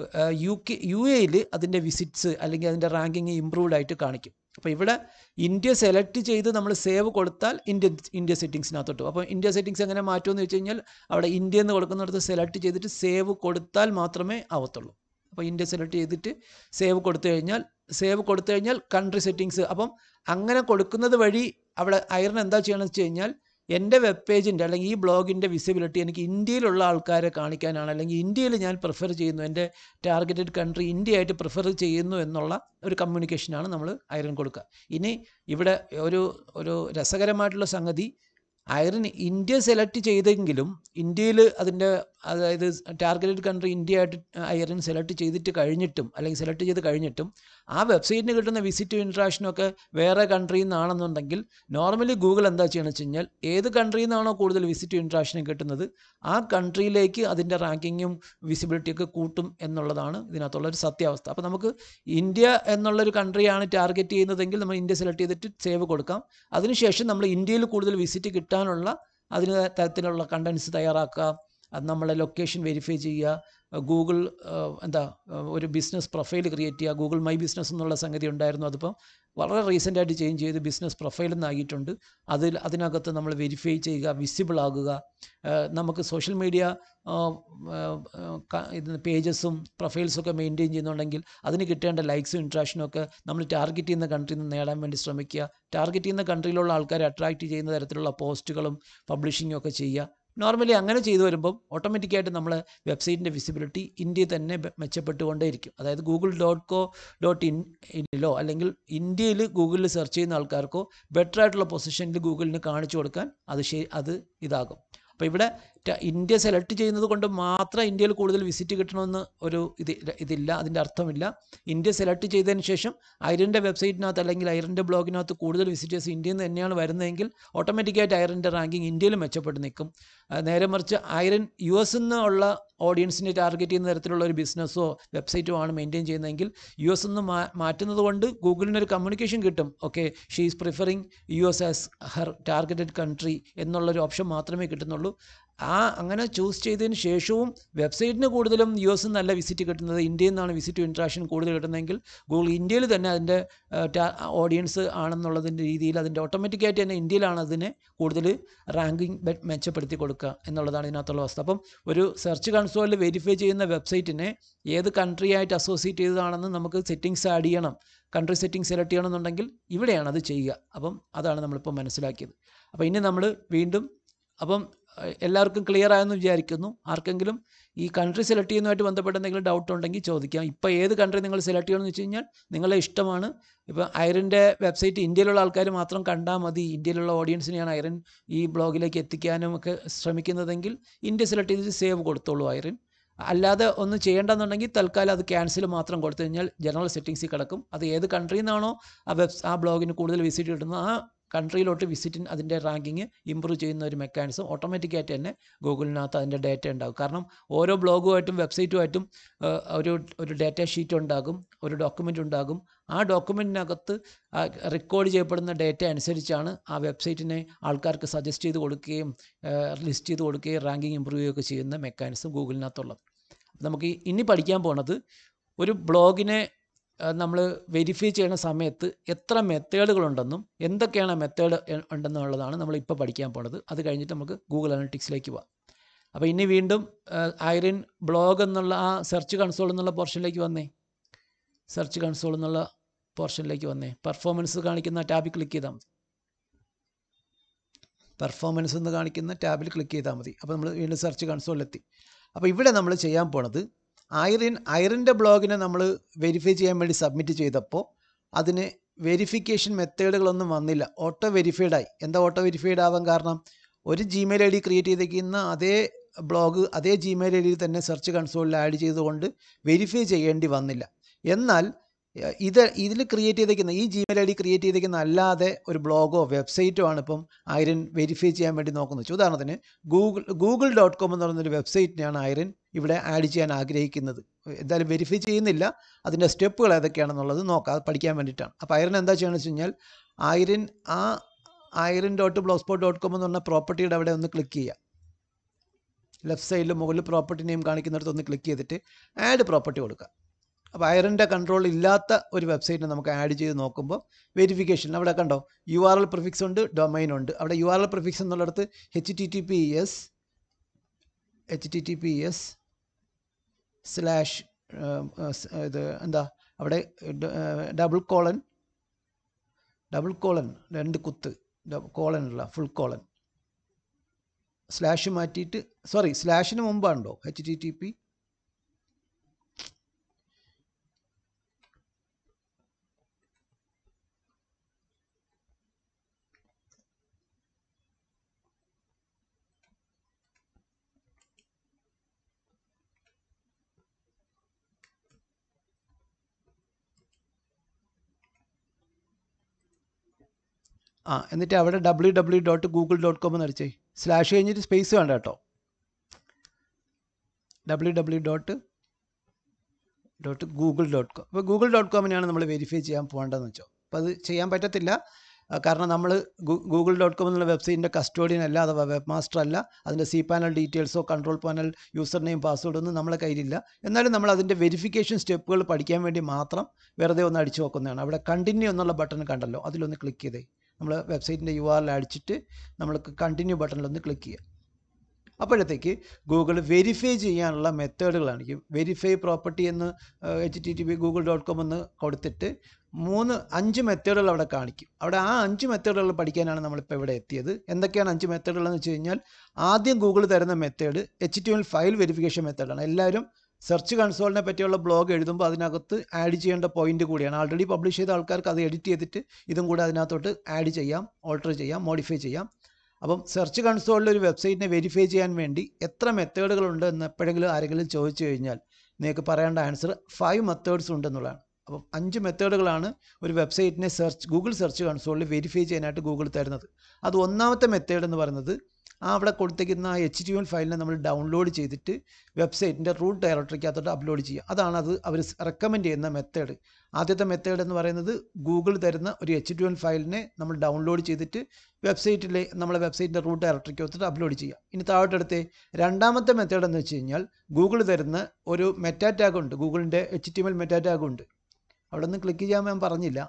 Speaker 1: U K U എയിൽ അതിൻ്റെ വിസിറ്റ്സ് അല്ലെങ്കിൽ അതിൻ്റെ റാങ്കിങ് ഇമ്പ്രൂവ്ഡ് ആയിട്ട് കാണിക്കും അപ്പോൾ ഇവിടെ ഇന്ത്യ സെലക്ട് ചെയ്ത് നമ്മൾ സേവ് കൊടുത്താൽ ഇന്ത്യ ഇന്ത്യ സെറ്റിങ്സിനകത്തോട്ട് അപ്പോൾ ഇന്ത്യ സെറ്റിങ്സ് എങ്ങനെ മാറ്റുമെന്ന് വെച്ച് കഴിഞ്ഞാൽ അവിടെ ഇന്ത്യ എന്ന് കൊടുക്കുന്നിടത്ത് സെലക്ട് ചെയ്തിട്ട് സേവ് കൊടുത്താൽ മാത്രമേ ആവത്തുള്ളൂ അപ്പോൾ ഇന്ത്യ സെലക്ട് ചെയ്തിട്ട് സേവ് കൊടുത്തു കഴിഞ്ഞാൽ സേവ് കൊടുത്തു കഴിഞ്ഞാൽ കൺട്രി സെറ്റിങ്സ് അപ്പം അങ്ങനെ കൊടുക്കുന്നത് വഴി അവിടെ ഐറൺ എന്താ ചെയ്യണമെന്ന് വെച്ച് കഴിഞ്ഞാൽ എൻ്റെ വെബ് പേജിൻ്റെ അല്ലെങ്കിൽ ഈ ബ്ലോഗിൻ്റെ വിസിബിലിറ്റി എനിക്ക് ഇന്ത്യയിലുള്ള ആൾക്കാരെ കാണിക്കാനാണ് അല്ലെങ്കിൽ ഇന്ത്യയിൽ ഞാൻ പ്രിഫർ ചെയ്യുന്നു എൻ്റെ ടാർഗറ്റഡ് കൺട്രി ഇന്ത്യ ആയിട്ട് പ്രിഫർ ചെയ്യുന്നു എന്നുള്ള ഒരു കമ്മ്യൂണിക്കേഷനാണ് നമ്മൾ ഐറൺ കൊടുക്കുക ഇനി ഇവിടെ ഒരു ഒരു രസകരമായിട്ടുള്ള സംഗതി ഐറൻ ഇന്ത്യ സെലക്ട് ചെയ്തെങ്കിലും ഇന്ത്യയിൽ അതിൻ്റെ അതായത് ടാർഗറ്റഡ് കൺട്രി ഇന്ത്യ ആയിട്ട് ഐറൻ സെലക്ട് ചെയ്തിട്ട് കഴിഞ്ഞിട്ടും അല്ലെങ്കിൽ സെലക്ട് ചെയ്ത് കഴിഞ്ഞിട്ടും ആ വെബ്സൈറ്റിന് കിട്ടുന്ന വിസിറ്റും ഇൻട്രാക്ഷനും ഒക്കെ വേറെ കൺട്രിയിൽ നിന്നാണെന്നുണ്ടെങ്കിൽ നോർമലി ഗൂഗിൾ എന്താ ചെയ്യണമെന്ന് വെച്ച് കഴിഞ്ഞാൽ ഏത് കൺട്രിയിൽ നിന്നാണോ കൂടുതൽ വിസിറ്റും ഇൻട്രാക്ഷനും കിട്ടുന്നത് ആ കൺട്രിയിലേക്ക് അതിൻ്റെ റാങ്കിങ്ങും വിസിബിലിറ്റിയൊക്കെ കൂട്ടും എന്നുള്ളതാണ് ഇതിനകത്തുള്ള ഒരു സത്യാവസ്ഥ അപ്പോൾ നമുക്ക് ഇന്ത്യ എന്നുള്ളൊരു കൺട്രിയാണ് ടാർഗറ്റ് ചെയ്യുന്നതെങ്കിൽ നമ്മൾ ഇന്ത്യ സെലക്ട് ചെയ്തിട്ട് സേവ് കൊടുക്കാം അതിനുശേഷം നമ്മൾ ഇന്ത്യയിൽ കൂടുതൽ വിസിറ്റ് കിട്ടാനുള്ള അതിന് തരത്തിലുള്ള കണ്ടൻസ് തയ്യാറാക്കുക അത് നമ്മളെ ലൊക്കേഷൻ വെരിഫൈ ചെയ്യുക ഗൂഗിൾ എന്താ ഒരു ബിസിനസ് പ്രൊഫൈൽ ക്രിയേറ്റ് ചെയ്യുക ഗൂഗിൾ മൈ ബിസിനസ് എന്നുള്ള സംഗതി ഉണ്ടായിരുന്നു അതിപ്പം വളരെ റീസെൻ്റായിട്ട് ചേഞ്ച് ചെയ്ത് ബിസിനസ് പ്രൊഫൈൽ എന്നാക്കിയിട്ടുണ്ട് അതിൽ അതിനകത്ത് നമ്മൾ വെരിഫൈ ചെയ്യുക വിസിബിൾ ആകുക നമുക്ക് സോഷ്യൽ മീഡിയ ഇത് പേജസും പ്രൊഫൈൽസും ഒക്കെ മെയിൻറ്റെയിൻ ചെയ്യുന്നുണ്ടെങ്കിൽ അതിന് കിട്ടേണ്ട ലൈക്സും ഇൻട്രാക്ഷനും ഒക്കെ നമ്മൾ ടാർഗറ്റ് ചെയ്യുന്ന കൺട്രിയിൽ നിന്ന് നേടാൻ വേണ്ടി ശ്രമിക്കുക ടാർഗറ്റ് ചെയ്യുന്ന കൺട്രിയിലുള്ള ആൾക്കാരെ അട്രാക്റ്റ് ചെയ്യുന്ന തരത്തിലുള്ള പോസ്റ്റുകളും പബ്ലിഷിങ്ങും ഒക്കെ ചെയ്യുക നോർമലി അങ്ങനെ ചെയ്തു വരുമ്പം ഓട്ടോമാറ്റിക്കായിട്ട് നമ്മളെ വെബ്സൈറ്റിൻ്റെ വിസിബിലിറ്റി ഇന്ത്യ തന്നെ മെച്ചപ്പെട്ടുകൊണ്ടേയിരിക്കും അതായത് Google dot co dot in ഇനിലോ അല്ലെങ്കിൽ ഇന്ത്യയിൽ ഗൂഗിളിൽ സെർച്ച് ചെയ്യുന്ന ആൾക്കാർക്കോ ബെറ്റർ ആയിട്ടുള്ള പൊസിഷനിൽ ഗൂഗിളിന് കാണിച്ചു കൊടുക്കാൻ അത് ശരി അത് ഇതാകും അപ്പോൾ ഇവിടെ ഇന്ത്യ സെലക്ട് ചെയ്യുന്നത് കൊണ്ട് മാത്രം ഇന്ത്യയിൽ കൂടുതൽ വിസിറ്റ് കിട്ടണമെന്ന് ഒരു ഇത് ഇതില്ല അതിൻ്റെ അർത്ഥമില്ല ഇന്ത്യ സെലക്ട് ചെയ്തതിന് ശേഷം ഐറിൻ്റെ വെബ്സൈറ്റിനകത്ത് അല്ലെങ്കിൽ ഐറിൻ്റെ ബ്ലോഗിനകത്ത് കൂടുതൽ വിസിറ്റേഴ്സ് ഇന്ത്യയിൽ നിന്ന് തന്നെയാണ് വരുന്നതെങ്കിൽ ഓട്ടോമാറ്റിക്കായിട്ട് ഐറിൻ്റെ റാങ്കിങ് ഇന്ത്യയിൽ മെച്ചപ്പെട്ട് നിൽക്കും നേരെ മറിച്ച് ഐറൻ യു എസ് നിന്നുള്ള ഓഡിയൻസിനെ ടാർഗറ്റ് ചെയ്യുന്ന തരത്തിലുള്ള ഒരു ബിസിനസ്സോ വെബ്സൈറ്റോ ആണ് മെയിൻറ്റെയിൻ ചെയ്യുന്നതെങ്കിൽ യു എസ് നിന്ന് മാ മാറ്റുന്നത് കൊണ്ട് ഗൂഗിളിന് ഒരു കമ്മ്യൂണിക്കേഷൻ കിട്ടും okay she is preferring U S as her targeted country എന്നുള്ളൊരു ഓപ്ഷൻ മാത്രമേ കിട്ടുന്നുള്ളൂ ആ അങ്ങനെ ചൂസ് ചെയ്തതിന് ശേഷവും വെബ്സൈറ്റിന് കൂടുതലും യു എസ് നല്ല വിസിറ്റ് കിട്ടുന്നത് ഇന്ത്യയിൽ നിന്നാണ് വിസിറ്റ് ഇൻട്രാക്ഷൻ കൂടുതൽ കിട്ടുന്നതെങ്കിൽ ഗൂഗിൾ ഇന്ത്യയിൽ തന്നെ അതിൻ്റെ ഓഡിയൻസ് ആണെന്നുള്ളതിൻ്റെ രീതിയിൽ അതിൻ്റെ ഓട്ടോമാറ്റിക്കായിട്ട് തന്നെ ഇന്ത്യയിലാണ് അതിനെ കൂടുതൽ റാങ്കിങ് മെച്ചപ്പെടുത്തി കൊടുക്കുക എന്നുള്ളതാണ് ഇതിനകത്തുള്ള അവസ്ഥ അപ്പം ഒരു സെർച്ച് കൺസോളിൽ വെരിഫൈ ചെയ്യുന്ന വെബ്സൈറ്റിനെ ഏത് കൺട്രി ആയിട്ട് അസോസിയേറ്റ് ചെയ്തതാണെന്ന് നമുക്ക് സെറ്റിങ്സ് ആഡ് ചെയ്യണം കൺട്രി സെറ്റിംഗ് സെലക്ട് ചെയ്യണമെന്നുണ്ടെങ്കിൽ ഇവിടെയാണ് അത് ചെയ്യുക അപ്പം അതാണ് നമ്മളിപ്പോൾ മനസ്സിലാക്കിയത് അപ്പോൾ ഇനി നമ്മൾ വീണ്ടും അപ്പം എല്ലാവർക്കും ക്ലിയർ ആയെന്ന് വിചാരിക്കുന്നു ആർക്കെങ്കിലും ഈ കൺട്രി സെലക്ട് ചെയ്യുന്നതുമായിട്ട് ബന്ധപ്പെട്ട് എന്തെങ്കിലും ഡൗട്ട് ഉണ്ടെങ്കിൽ ചോദിക്കാം ഇപ്പോൾ ഏത് കൺട്രി നിങ്ങൾ സെലക്ട് ചെയ്യണമെന്ന് വെച്ച് കഴിഞ്ഞാൽ നിങ്ങളെ ഇഷ്ടമാണ് ഇപ്പോൾ ഐറിൻ്റെ വെബ്സൈറ്റ് ഇന്ത്യയിലുള്ള ആൾക്കാർ മാത്രം കണ്ടാൽ മതി ഇന്ത്യയിലുള്ള ഓഡിയൻസിനെയാണ് ഐറൻ ഈ ബ്ലോഗിലേക്ക് എത്തിക്കാനും ഒക്കെ ശ്രമിക്കുന്നതെങ്കിൽ ഇന്ത്യ സെലക്ട് ചെയ്തിട്ട് സേവ് കൊടുത്തോളൂ ഐറിൻ അല്ലാതെ ഒന്നും ചെയ്യേണ്ടെന്നുണ്ടെങ്കിൽ തൽക്കാലം അത് ക്യാൻസൽ മാത്രം കൊടുത്തു കഴിഞ്ഞാൽ ജനറൽ സെറ്റിങ്സിൽ കിടക്കും അത് ഏത് കൺട്രിയിൽ നിന്നാണോ ആ വെബ് ആ ബ്ലോഗിന് കൂടുതൽ വിസിറ്റ് കിട്ടുന്നത് ആ കൺട്രിയിലോട്ട് വിസിറ്റിന് അതിൻ്റെ റാങ്കിങ് ഇമ്പ്രൂവ് ചെയ്യുന്ന ഒരു മെക്കാനിസം ഓട്ടോമാറ്റിക്കായിട്ട് തന്നെ ഗൂഗിളിനകത്ത് അതിൻ്റെ ഡേറ്റ ഉണ്ടാകും കാരണം ഓരോ ബ്ലോഗുമായിട്ടും വെബ്സൈറ്റുമായിട്ടും ഏഹ്, ഒരു ഒരു ഡേറ്റ ഷീറ്റ് ഉണ്ടാകും ഒരു ഡോക്യുമെൻ്റ് ഉണ്ടാകും ആ ഡോക്യുമെൻറ്റിനകത്ത് റെക്കോർഡ് ചെയ്യപ്പെടുന്ന ഡേറ്റ അനുസരിച്ചാണ് ആ വെബ്സൈറ്റിനെ ആൾക്കാർക്ക് സജസ്റ്റ് ചെയ്ത് കൊടുക്കുകയും ലിസ്റ്റ് ചെയ്ത് കൊടുക്കുകയും റാങ്കിങ് ഇമ്പ്രൂവ് ചെയ്യുകയൊക്കെ ചെയ്യുന്ന മെക്കാനിസം ഗൂഗിളിനകത്തുള്ളത് നമുക്ക് ഈ- ഇനി പഠിക്കാൻ പോണത് ഒരു ബ്ലോഗിനെ നമ്മൾ വെരിഫൈ ചെയ്യുന്ന സമയത്ത് എത്ര മെത്തേഡുകളുണ്ടെന്നും എന്തൊക്കെയാണ് മെത്തേഡ് ഉണ്ടെന്നുള്ളതാണ് നമ്മൾ ഇപ്പോൾ പഠിക്കാൻ പോണത് അത് കഴിഞ്ഞിട്ട് നമുക്ക് ഗൂഗിൾ അനലിറ്റിക്സിലേക്ക് പോവാം അപ്പോൾ ഇനി വീണ്ടും ഐറിൻ ബ്ലോഗ് എന്നുള്ള ആ സെർച്ച് കൺസോൾ എന്നുള്ള പോർഷനിലേക്ക് വന്നേ സെർച്ച് കൺസോൾ എന്നുള്ള പോർഷനിലേക്ക് വന്നേ പെർഫോമൻസ് കാണിക്കുന്ന ടാബിൽ ക്ലിക്ക് ചെയ്താൽ മതി പെർഫോമൻസ് എന്ന് കാണിക്കുന്ന ടാബിൽ ക്ലിക്ക് ചെയ്താൽ മതി അപ്പോൾ നമ്മൾ വീണ്ടും സെർച്ച് കൺസോളിലെത്തി അപ്പോൾ ഇവിടെ നമ്മൾ ചെയ്യാൻ പോണത് ഐറിൻ ഐറിൻ്റെ ബ്ലോഗിനെ നമ്മൾ വെരിഫൈ ചെയ്യാൻ വേണ്ടി സബ്മിറ്റ് ചെയ്തപ്പോൾ അതിന് വെരിഫിക്കേഷൻ മെത്തേഡുകളൊന്നും വന്നില്ല ഓട്ടോ വെരിഫൈഡ് ആയി എന്താ ഓട്ടോ വെരിഫൈഡ് ആവാൻ കാരണം ഒരു ജിമെയിൽ ഐ ഡി ക്രിയേറ്റ് ചെയ്തിരിക്കുന്ന അതേ ബ്ലോഗ് അതേ ജിമെയിൽ ഐ ഡിയിൽ തന്നെ സെർച്ച് കൺസോളിൽ ആഡ് ചെയ്തുകൊണ്ട് വെരിഫൈ ചെയ്യേണ്ടി വന്നില്ല എന്നാൽ ഏഹ്, ഇത് ഇതിൽ ക്രിയേറ്റ് ചെയ്തിരിക്കുന്ന ഈ ജിമെയിൽ ഐ ഡി ക്രിയേറ്റ് ചെയ്തിരിക്കുന്ന അല്ലാതെ ഒരു ബ്ലോഗോ വെബ്സൈറ്റോ ആണ് ഇപ്പം ഐറിൻ വെരിഫൈ ചെയ്യാൻ വേണ്ടി നോക്കുന്നത് വെച്ചാൽ ഉദാഹരണത്തിന് ഗൂഗിൾ ഗൂഗിൾ ഡോട്ട് കോം എന്ന് പറയുന്നൊരു വെബ്സൈറ്റിനെയാണ് ഐറിൻ ഇവിടെ ആഡ് ചെയ്യാൻ ആഗ്രഹിക്കുന്നത് എന്തായാലും വെരിഫൈ ചെയ്യുന്നില്ല അതിൻ്റെ സ്റ്റെപ്പുകൾ ഏതൊക്കെയാണെന്നുള്ളത് നോക്കാം അത് പഠിക്കാൻ വേണ്ടിയിട്ടാണ് അപ്പോൾ ഐറിൻ എന്താ ചെയ്യണമെന്ന് വെച്ച് കഴിഞ്ഞാൽ ഐറിൻ ആ Irene dot blogspot dot com എന്ന് പറഞ്ഞ പ്രോപ്പർട്ടിയുടെ അവിടെ ഒന്ന് ക്ലിക്ക് ചെയ്യുക ലെഫ്റ്റ് സൈഡിൽ മുകളിൽ പ്രോപ്പർട്ടി നെയിം കാണിക്കുന്നിടത്ത് ഒന്ന് ക്ലിക്ക് ചെയ്തിട്ട് ആഡ് പ്രോപ്പർട്ടി കൊടുക്കുക അപ്പോൾ ഐറിൻ്റെ കൺട്രോൾ ഇല്ലാത്ത ഒരു വെബ്സൈറ്റിനെ നമുക്ക് ആഡ് ചെയ്ത് നോക്കുമ്പോൾ വെരിഫിക്കേഷൻ അവിടെ കണ്ടോ യു ആർ എൽ പ്രിഫിക്സ് ഉണ്ട് ഡൊമൈൻ ഉണ്ട് അവിടെ യു ആർ എൽ പ്രിഫിക്സ് എന്നുള്ളിടത്ത് H T T P S H T T P S slash ഇത് എന്താ അവിടെ ഡബിൾ കോളൻ ഡബിൾ കോളൻ രണ്ട് കുത്ത് കോളൻ ഉള്ള ഫുൾ കോളൻ സ്ലാഷ് മാറ്റിയിട്ട് സോറി സ്ലാഷിന് മുമ്പാണല്ലോ എച്ച് ടി ടി പി ആ എന്നിട്ട് അവിടെ W W dot Google dot com എന്ന് അടിച്ചേ സ്ലാഷ് കഴിഞ്ഞിട്ട് സ്പേസ് വേണ്ട കേട്ടോ W W dot dot Google dot com അപ്പോൾ ഗൂഗിൾ ഡോട്ട് കോമിനെയാണ് നമ്മൾ വെരിഫൈ ചെയ്യാൻ പോകേണ്ടതെന്ന് വെച്ചോ അപ്പോൾ അത് ചെയ്യാൻ പറ്റത്തില്ല ആ, കാരണം നമ്മൾ ഗൂഗിൾ ഡോട്ട് കോം എന്നുള്ള വെബ്സൈറ്റിൻ്റെ കസ്റ്റോഡിയൻ അല്ല അഥവാ വെബ് മാസ്റ്റർ അല്ല അതിൻ്റെ സി പാനൽ ഡീറ്റെയിൽസോ control panel username password ഒന്നും നമ്മളെ കയ്യിലില്ല എന്നാലും നമ്മൾ അതിൻ്റെ വെരിഫിക്കേഷൻ സ്റ്റെപ്പുകൾ പഠിക്കാൻ വേണ്ടി മാത്രം വെറുതെ ഒന്ന് അടിച്ചു നോക്കുന്നതാണ് അവിടെ കണ്ടിന്യൂ എന്നുള്ള ബട്ടൺ കണ്ടല്ലോ അതിലൊന്ന് ക്ലിക്ക് ചെയ്തേ നമ്മൾ വെബ്സൈറ്റിൻ്റെ യു ആറിൽ അടിച്ചിട്ട് നമ്മൾക്ക് കണ്ടിന്യൂ ബട്ടണിലൊന്ന് ക്ലിക്ക് ചെയ്യുക അപ്പോഴത്തേക്ക് ഗൂഗിൾ വെരിഫൈ ചെയ്യാനുള്ള മെത്തേഡുകളാണ് ഈ വെരിഫൈ പ്രോപ്പർട്ടി എന്ന് H T T P Google dot com എന്ന് കൊടുത്തിട്ട് മൂന്ന് അഞ്ച് മെത്തേഡുകൾ അവിടെ കാണിക്കും അവിടെ ആ അഞ്ച് മെത്തേഡുകൾ പഠിക്കാനാണ് നമ്മളിപ്പോൾ ഇവിടെ എത്തിയത് എന്തൊക്കെയാണ് അഞ്ച് മെത്തേഡുകൾ എന്ന് വെച്ച് കഴിഞ്ഞാൽ ആദ്യം ഗൂഗിൾ തരുന്ന method H T L file verification മെത്തേഡാണ് എല്ലാവരും സെർച്ച് കൺസോളിനെ പറ്റിയുള്ള ബ്ലോഗ് എഴുതുമ്പോൾ അതിനകത്ത് ആഡ് ചെയ്യേണ്ട പോയിന്റ് കൂടിയാണ് ആൾറെഡി പബ്ലിഷ് ചെയ്ത ആൾക്കാർക്ക് അത് എഡിറ്റ് ചെയ്തിട്ട് ഇതും കൂടെ അതിനകത്തോട്ട് ആഡ് ചെയ്യാം ഓൾട്ടർ ചെയ്യാം മോഡിഫൈ ചെയ്യാം അപ്പം സെർച്ച് കൺസോളിൽ ഒരു വെബ്സൈറ്റിനെ വെരിഫൈ ചെയ്യാൻ വേണ്ടി എത്ര മെത്തേഡുകളുണ്ട് എന്ന് എപ്പോഴെങ്കിലും ആരെങ്കിലും ചോദിച്ചു കഴിഞ്ഞാൽ നിങ്ങൾക്ക് പറയേണ്ട ആൻസർ ഫൈവ് മെത്തേഡ്സ് ഉണ്ടെന്നുള്ളതാണ് അപ്പം അഞ്ച് മെത്തേഡുകളാണ് ഒരു വെബ്സൈറ്റിനെ സെർച്ച് ഗൂഗിൾ സെർച്ച് കൺസോളിൽ വെരിഫൈ ചെയ്യാനായിട്ട് ഗൂഗിൾ തരുന്നത് അത് ഒന്നാമത്തെ മെത്തേഡ് എന്ന് പറയുന്നത് ആ അവിടെ കൊടുത്തേക്കുന്ന ആ എച്ച് ടി എൽ ഫയലിനെ നമ്മൾ ഡൗൺലോഡ് ചെയ്തിട്ട് വെബ്സൈറ്റിൻ്റെ റൂട്ട് ഡയറക്ടറിക്കകത്തോട്ട് അപ്ലോഡ് ചെയ്യുക അതാണ് അത് അവർ റെക്കമെൻഡ് ചെയ്യുന്ന മെത്തേഡ് ആദ്യത്തെ മെത്തേഡ് എന്ന് പറയുന്നത് ഗൂഗിൾ തരുന്ന ഒരു എച്ച് ടി എൽ ഫയലിനെ നമ്മൾ ഡൗൺലോഡ് ചെയ്തിട്ട് വെബ്സൈറ്റിലെ നമ്മളെ വെബ്സൈറ്റിൻ്റെ റൂട്ട് ഡയറക്ടറിക്കകത്തോട്ട് അപ്ലോഡ് ചെയ്യുക ഇനി താഴോട്ടെടുത്ത് രണ്ടാമത്തെ മെത്തേഡ് എന്ന് വെച്ച് കഴിഞ്ഞാൽ ഗൂഗിൾ തരുന്ന ഒരു മെറ്റാ ടാഗ് ഉണ്ട് ഗൂഗിളിൻ്റെ H T M L meta tag ഉണ്ട് അവിടെ നിന്ന് ക്ലിക്ക് ചെയ്യാൻ ഞാൻ പറഞ്ഞില്ല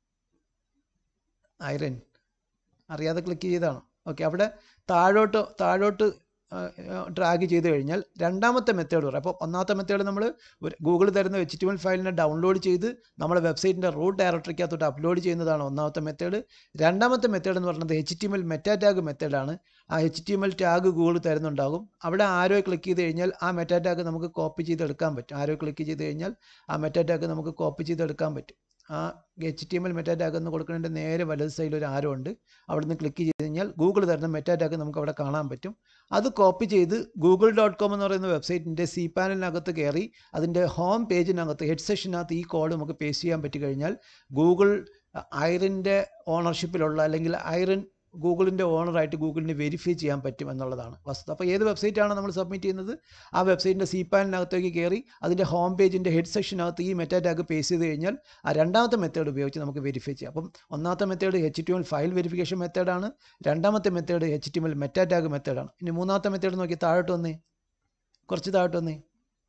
Speaker 1: ഐറൻ അറിയാതെ ക്ലിക്ക് ചെയ്തതാണ് ഓക്കെ അവിടെ താഴോട്ട് താഴോട്ട് ഡ്രാഗ് ചെയ്ത് കഴിഞ്ഞാൽ രണ്ടാമത്തെ മെത്തേഡ് പറയും അപ്പോൾ ഒന്നാമത്തെ മെത്തേഡ് നമ്മൾ ഗൂഗിൾ തരുന്ന എച്ച് ടി എം എൽ ഫയലിനെ ഡൗൺലോഡ് ചെയ്ത് നമ്മുടെ വെബ്സൈറ്റിൻ്റെ റൂട്ട് ഡയറക്ടറിക്കകത്തോട്ട് അപ്ലോഡ് ചെയ്യുന്നതാണ് ഒന്നാമത്തെ മെത്തേഡ് രണ്ടാമത്തെ മെത്തേഡ് എന്ന് പറയുന്നത് H T M L meta tag മെത്തേഡാണ് ആ H T M L tag Google തരുന്നുണ്ടാകും അവിടെ ആരോ ക്ലിക്ക് ചെയ്ത് കഴിഞ്ഞാൽ ആ മെറ്റാ ടാഗ് നമുക്ക് കോപ്പി ചെയ്തെടുക്കാൻ പറ്റും ആരോ ക്ലിക്ക് ചെയ്ത് കഴിഞ്ഞാൽ ആ മെറ്റാ ടാഗ് നമുക്ക് കോപ്പി ചെയ്തെടുക്കാൻ പറ്റും ആ H T M L meta tag എന്ന് കൊടുക്കുന്നതിൻ്റെ നേരെ വലത് സൈഡിൽ ഒരു ആരോ ഉണ്ട് അവിടെ നിന്ന് ക്ലിക്ക് ചെയ്ത് കഴിഞ്ഞാൽ ഗൂഗിൾ തരുന്ന മെറ്റാ ടാഗ് നമുക്ക് അവിടെ കാണാൻ പറ്റും അത് കോപ്പി ചെയ്ത് ഗൂഗിൾ ഡോട്ട് കോം എന്ന് പറയുന്ന വെബ്സൈറ്റിൻ്റെ സി പാനലിനകത്ത് കയറി അതിൻ്റെ ഹോം പേജിനകത്ത് ഹെഡ് സെഷനകത്ത് ഈ കോഡ് നമുക്ക് പേസ്റ്റ് ചെയ്യാൻ പറ്റി കഴിഞ്ഞാൽ ഗൂഗിൾ ഐറിൻ്റെ ഓണർഷിപ്പിലുള്ള അല്ലെങ്കിൽ ഐറിൻ ഗൂഗിളിൻ്റെ ഓണറായിട്ട് ഗൂഗിളിന് വെരിഫൈ ചെയ്യാൻ പറ്റും എന്നുള്ളതാണ് വസ്തുത അപ്പോൾ ഏത് വെബ്സൈറ്റാണ് നമ്മൾ സബ്മിറ്റ് ചെയ്യുന്നത് ആ വെബ്സൈറ്റിൻ്റെ സി പാനിനകത്തേക്ക് കയറി അതിൻ്റെ ഹോം പേജിൻ്റെ ഹെഡ് സെക്ഷനകത്ത് ഈ മെറ്റാ ടാഗ് പേസ്റ്റ് ചെയ്ത് കഴിഞ്ഞാൽ ആ രണ്ടാമത്തെ മെത്തേഡ് ഉപയോഗിച്ച് നമുക്ക് വെരിഫൈ ചെയ്യാം അപ്പം ഒന്നാമത്തെ method H T M L file verification മെത്തേഡാണ് രണ്ടാമത്തെ method H T M L meta tag മെത്തേഡാണ് ഇനി മൂന്നാമത്തെ മെത്തേഡ് നോക്കി താഴോട്ട് വന്നേ കുറച്ച് താഴോട്ട് വന്നേ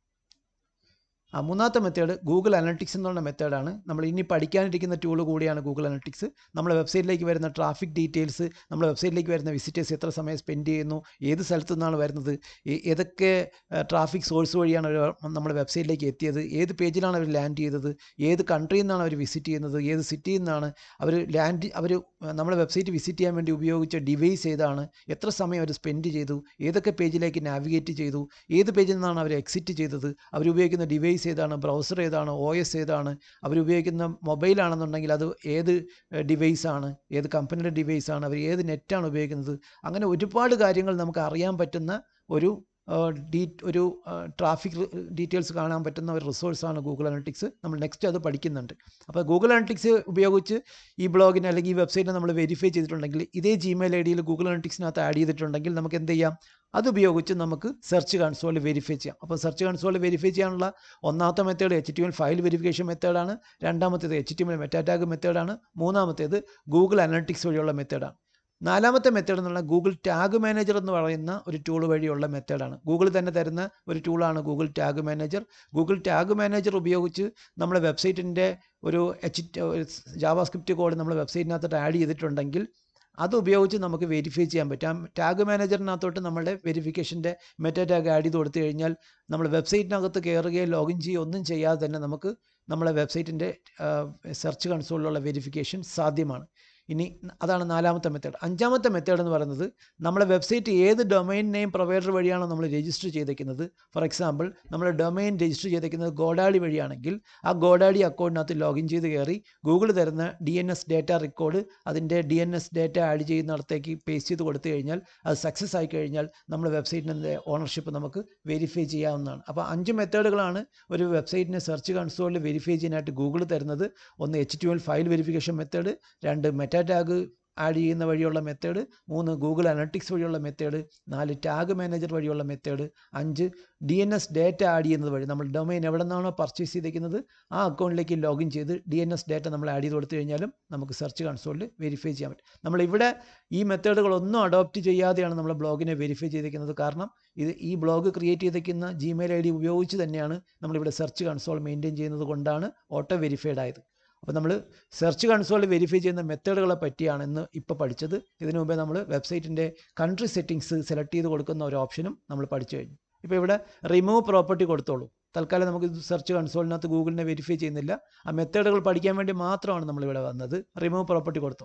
Speaker 1: ആ മൂന്നാമത്തെ മെത്തേഡ് ഗൂഗിൾ അനലിറ്റിക്സ് എന്നുള്ള മെത്തേഡാണ് നമ്മൾ ഇനി പഠിക്കാനിരിക്കുന്ന ടൂൾ കൂടിയാണ് ഗൂഗിൾ അനലിറ്റിക്സ് നമ്മുടെ വെബ്സൈറ്റിലേക്ക് വരുന്ന ട്രാഫിക് ഡീറ്റെയിൽസ് നമ്മുടെ വെബ്സൈറ്റിലേക്ക് വരുന്ന വിസിറ്റേഴ്സ് എത്ര സമയം സ്പെൻഡ് ചെയ്യുന്നു ഏത് സ്ഥലത്തു നിന്നാണ് വരുന്നത് ഏ- ഏതൊക്കെ ട്രാഫിക് സോഴ്സ് വഴിയാണ് അവർ നമ്മുടെ വെബ്സൈറ്റിലേക്ക് എത്തിയത് ഏത് പേജിലാണ് അവർ ലാൻഡ് ചെയ്തത് ഏത് കൺട്രിയിൽ നിന്നാണ് അവർ വിസിറ്റ് ചെയ്യുന്നത് ഏത് സിറ്റിയിൽ നിന്നാണ് അവർ ലാൻഡ് അവർ നമ്മുടെ വെബ്സൈറ്റ് വിസിറ്റ് ചെയ്യാൻ വേണ്ടി ഉപയോഗിച്ച ഡിവൈസ് ഏതാണ് എത്ര സമയം അവർ സ്പെൻഡ് ചെയ്തു ഏതൊക്കെ പേജിലേക്ക് നാവിഗേറ്റ് ചെയ്തു ഏത് പേജിൽ നിന്നാണ് അവർ എക്സിറ്റ് ചെയ്തത് അവർ ഉപയോഗിക്കുന്ന ഡിവൈസ് ഏതാണ് ബ്രൗസർ ഏതാണ് ഒ എസ് ഏതാണ് അവർ ഉപയോഗിക്കുന്ന മൊബൈൽ ആണെന്നുണ്ടെങ്കിൽ അത് ഏത് ഡിവൈസ് ആണ് ഏത് കമ്പനിയുടെ ഡിവൈസ് ആണ് അവർ ഏത് നെറ്റാണ് ഉപയോഗിക്കുന്നത് അങ്ങനെ ഒരുപാട് കാര്യങ്ങൾ നമുക്ക് അറിയാൻ പറ്റുന്ന ഒരു ഡീ ഒരു ട്രാഫിക് ഡീറ്റെയിൽസ് കാണാൻ പറ്റുന്ന ഒരു റിസോഴ്സാണ് ഗൂഗിൾ അനലിറ്റിക്സ് നമ്മൾ നെക്സ്റ്റ് അത് പഠിക്കുന്നുണ്ട് അപ്പോൾ ഗൂഗിൾ അനലിറ്റിക്സ് ഉപയോഗിച്ച് ഈ ബ്ലോഗിന് അല്ലെങ്കിൽ ഈ വെബ്സൈറ്റിനെ നമ്മൾ വെരിഫൈ ചെയ്തിട്ടുണ്ടെങ്കിൽ ഇതേ ജിമെയിൽ ഐ ഡിയിൽ ഗൂഗിൾ അനലിറ്റിക്സിനകത്ത് ആഡ് ചെയ്തിട്ടുണ്ടെങ്കിൽ നമുക്ക് എന്ത് ചെയ്യാം അതുപയോഗിച്ച് നമുക്ക് സെർച്ച് കൺസോൾ വെരിഫൈ ചെയ്യാം അപ്പോൾ സെർച്ച് കൺസോൾ വെരിഫൈ ചെയ്യാനുള്ള ഒന്നാമത്തെ method H T M file verification മെത്തേഡാണ് രണ്ടാമത്തേത് എച്ച് ടി എം മെറ്റാറ്റാഗ് മെത്തേഡാണ് മൂന്നാമത്തേത് ഗൂഗിൾ അനലിറ്റിക്സ് വഴിയുള്ള മെത്തേഡാണ് നാലാമത്തെ മെത്തേഡ് എന്നുള്ള ഗൂഗിൾ ടാഗ് മാനേജർ എന്ന് പറയുന്ന ഒരു ടൂൾ വഴിയുള്ള മെത്തേഡാണ് ഗൂഗിൾ തന്നെ തരുന്ന ഒരു ടൂളാണ് Google tag manager Google tag manager ഉപയോഗിച്ച് നമ്മുടെ വെബ്സൈറ്റിൻ്റെ ഒരു എച്ച് ജാവാസ്ക്രിപ്റ്റ് കോഡ് നമ്മൾ വെബ്സൈറ്റിനകത്തോട്ട് ആഡ് ചെയ്തിട്ടുണ്ടെങ്കിൽ അത് ഉപയോഗിച്ച് നമുക്ക് വെരിഫൈ ചെയ്യാൻ പറ്റും ആ ടാഗ് മാനേജറിനകത്തോട്ട് നമ്മുടെ വെരിഫിക്കേഷൻ്റെ മെറ്റാ ടാഗ് ആഡ് ചെയ്ത് കൊടുത്തു കഴിഞ്ഞാൽ നമ്മൾ വെബ്സൈറ്റിനകത്ത് കയറുകയോ ലോഗിൻ ചെയ്യുകയോ ഒന്നും ചെയ്യാതെ തന്നെ നമുക്ക് നമ്മളെ വെബ്സൈറ്റിൻ്റെ സെർച്ച് കൺസോളിലുള്ള വെരിഫിക്കേഷൻ സാധ്യമാണ് ഇനി അതാണ് നാലാമത്തെ മെത്തേഡ് അഞ്ചാമത്തെ മെത്തേഡ് എന്ന് പറയുന്നത് നമ്മളെ വെബ്സൈറ്റ് ഏത് ഡൊമൈൻ നെയിം പ്രൊവൈഡർ വഴിയാണോ നമ്മൾ രജിസ്റ്റർ ചെയ്തേക്കുന്നത് ഫോർ എക്സാമ്പിൾ നമ്മൾ ഡൊമൈൻ രജിസ്റ്റർ ചെയ്തേക്കുന്നത് ഗോഡാഡി വഴിയാണെങ്കിൽ ആ ഗോഡാഡി അക്കൗണ്ടിനകത്ത് ലോഗിൻ ചെയ്ത് കയറി ഗൂഗിൾ തരുന്ന D N S data record അതിൻ്റെ D N S data add ചെയ്യുന്നിടത്തേക്ക് പേസ്റ്റ് ചെയ്ത് കൊടുത്തു കഴിഞ്ഞാൽ അത് സക്സസ് ആയി കഴിഞ്ഞാൽ നമ്മുടെ വെബ്സൈറ്റിൻ്റെ ഓണർഷിപ്പ് നമുക്ക് വെരിഫൈ ചെയ്യാവുന്നതാണ് അപ്പോൾ അഞ്ച് മെത്തേഡുകളാണ് ഒരു വെബ്സൈറ്റിനെ സെർച്ച് കൺസോളിൽ വെരിഫൈ ചെയ്യാനായിട്ട് ഗൂഗിൾ തരുന്നത് ഒന്ന് H T L file verification method രണ്ട് മെറ്റാ ടാഗ് ആഡ് ചെയ്യുന്ന വഴിയുള്ള മെത്തേഡ് മൂന്ന് ഗൂഗിൾ അനലിറ്റിക്സ് വഴിയുള്ള മെത്തേഡ് നാല് ടാഗ് മാനേജർ വഴിയുള്ള മെത്തേഡ് അഞ്ച് D N S data add ചെയ്യുന്നത് വഴി നമ്മൾ ഡൊമൈൻ എവിടെ നിന്നാണോ പർച്ചേസ് ചെയ്തേക്കുന്നത് ആ അക്കൗണ്ടിലേക്ക് ലോഗിൻ ചെയ്ത് ഡി എൻ എസ് ഡേറ്റ നമ്മൾ ആഡ് ചെയ്ത് കൊടുത്തു കഴിഞ്ഞാലും നമുക്ക് സെർച്ച് കൺസോളിൽ വെരിഫൈ ചെയ്യാൻ പറ്റും നമ്മളിവിടെ ഈ മെത്തേഡുകളൊന്നും അഡോപ്റ്റ് ചെയ്യാതെയാണ് നമ്മൾ ബ്ലോഗിനെ വെരിഫൈ ചെയ്തിരിക്കുന്നത് കാരണം ഇത് ഈ ബ്ലോഗ് ക്രിയേറ്റ് ചെയ്തിരിക്കുന്ന ജിമെയിൽ ഐ ഡി ഉപയോഗിച്ച് തന്നെയാണ് നമ്മളിവിടെ സെർച്ച് കൺസോൾ മെയിൻറ്റെയിൻ ചെയ്യുന്നത് കൊണ്ടാണ് ഓട്ടോ വെരിഫൈഡ് ആയത് അപ്പോൾ നമ്മൾ സെർച്ച് കൺസോളിൽ വെരിഫൈ ചെയ്യുന്ന മെത്തേഡുകളെ പറ്റിയാണ് ഇന്ന് ഇപ്പോൾ പഠിച്ചത് ഇതിനു മുമ്പേ നമ്മൾ വെബ്സൈറ്റിൻ്റെ കൺട്രി സെറ്റിങ്സ് സെലക്ട് ചെയ്ത് കൊടുക്കുന്ന ഒരു ഓപ്ഷനും നമ്മൾ പഠിച്ചു കഴിഞ്ഞു ഇപ്പോൾ ഇവിടെ റിമൂവ് പ്രോപ്പർട്ടി കൊടുത്തോളൂ തൽക്കാലം നമുക്ക് ഇത് സെർച്ച് കൺസോളിനകത്ത് ഗൂഗിളിനെ വെരിഫൈ ചെയ്യുന്നില്ല ആ മെത്തേഡുകൾ പഠിക്കാൻ വേണ്ടി മാത്രമാണ് നമ്മളിവിടെ വന്നത് റിമൂവ് പ്രോപ്പർട്ടി കൊടുത്തു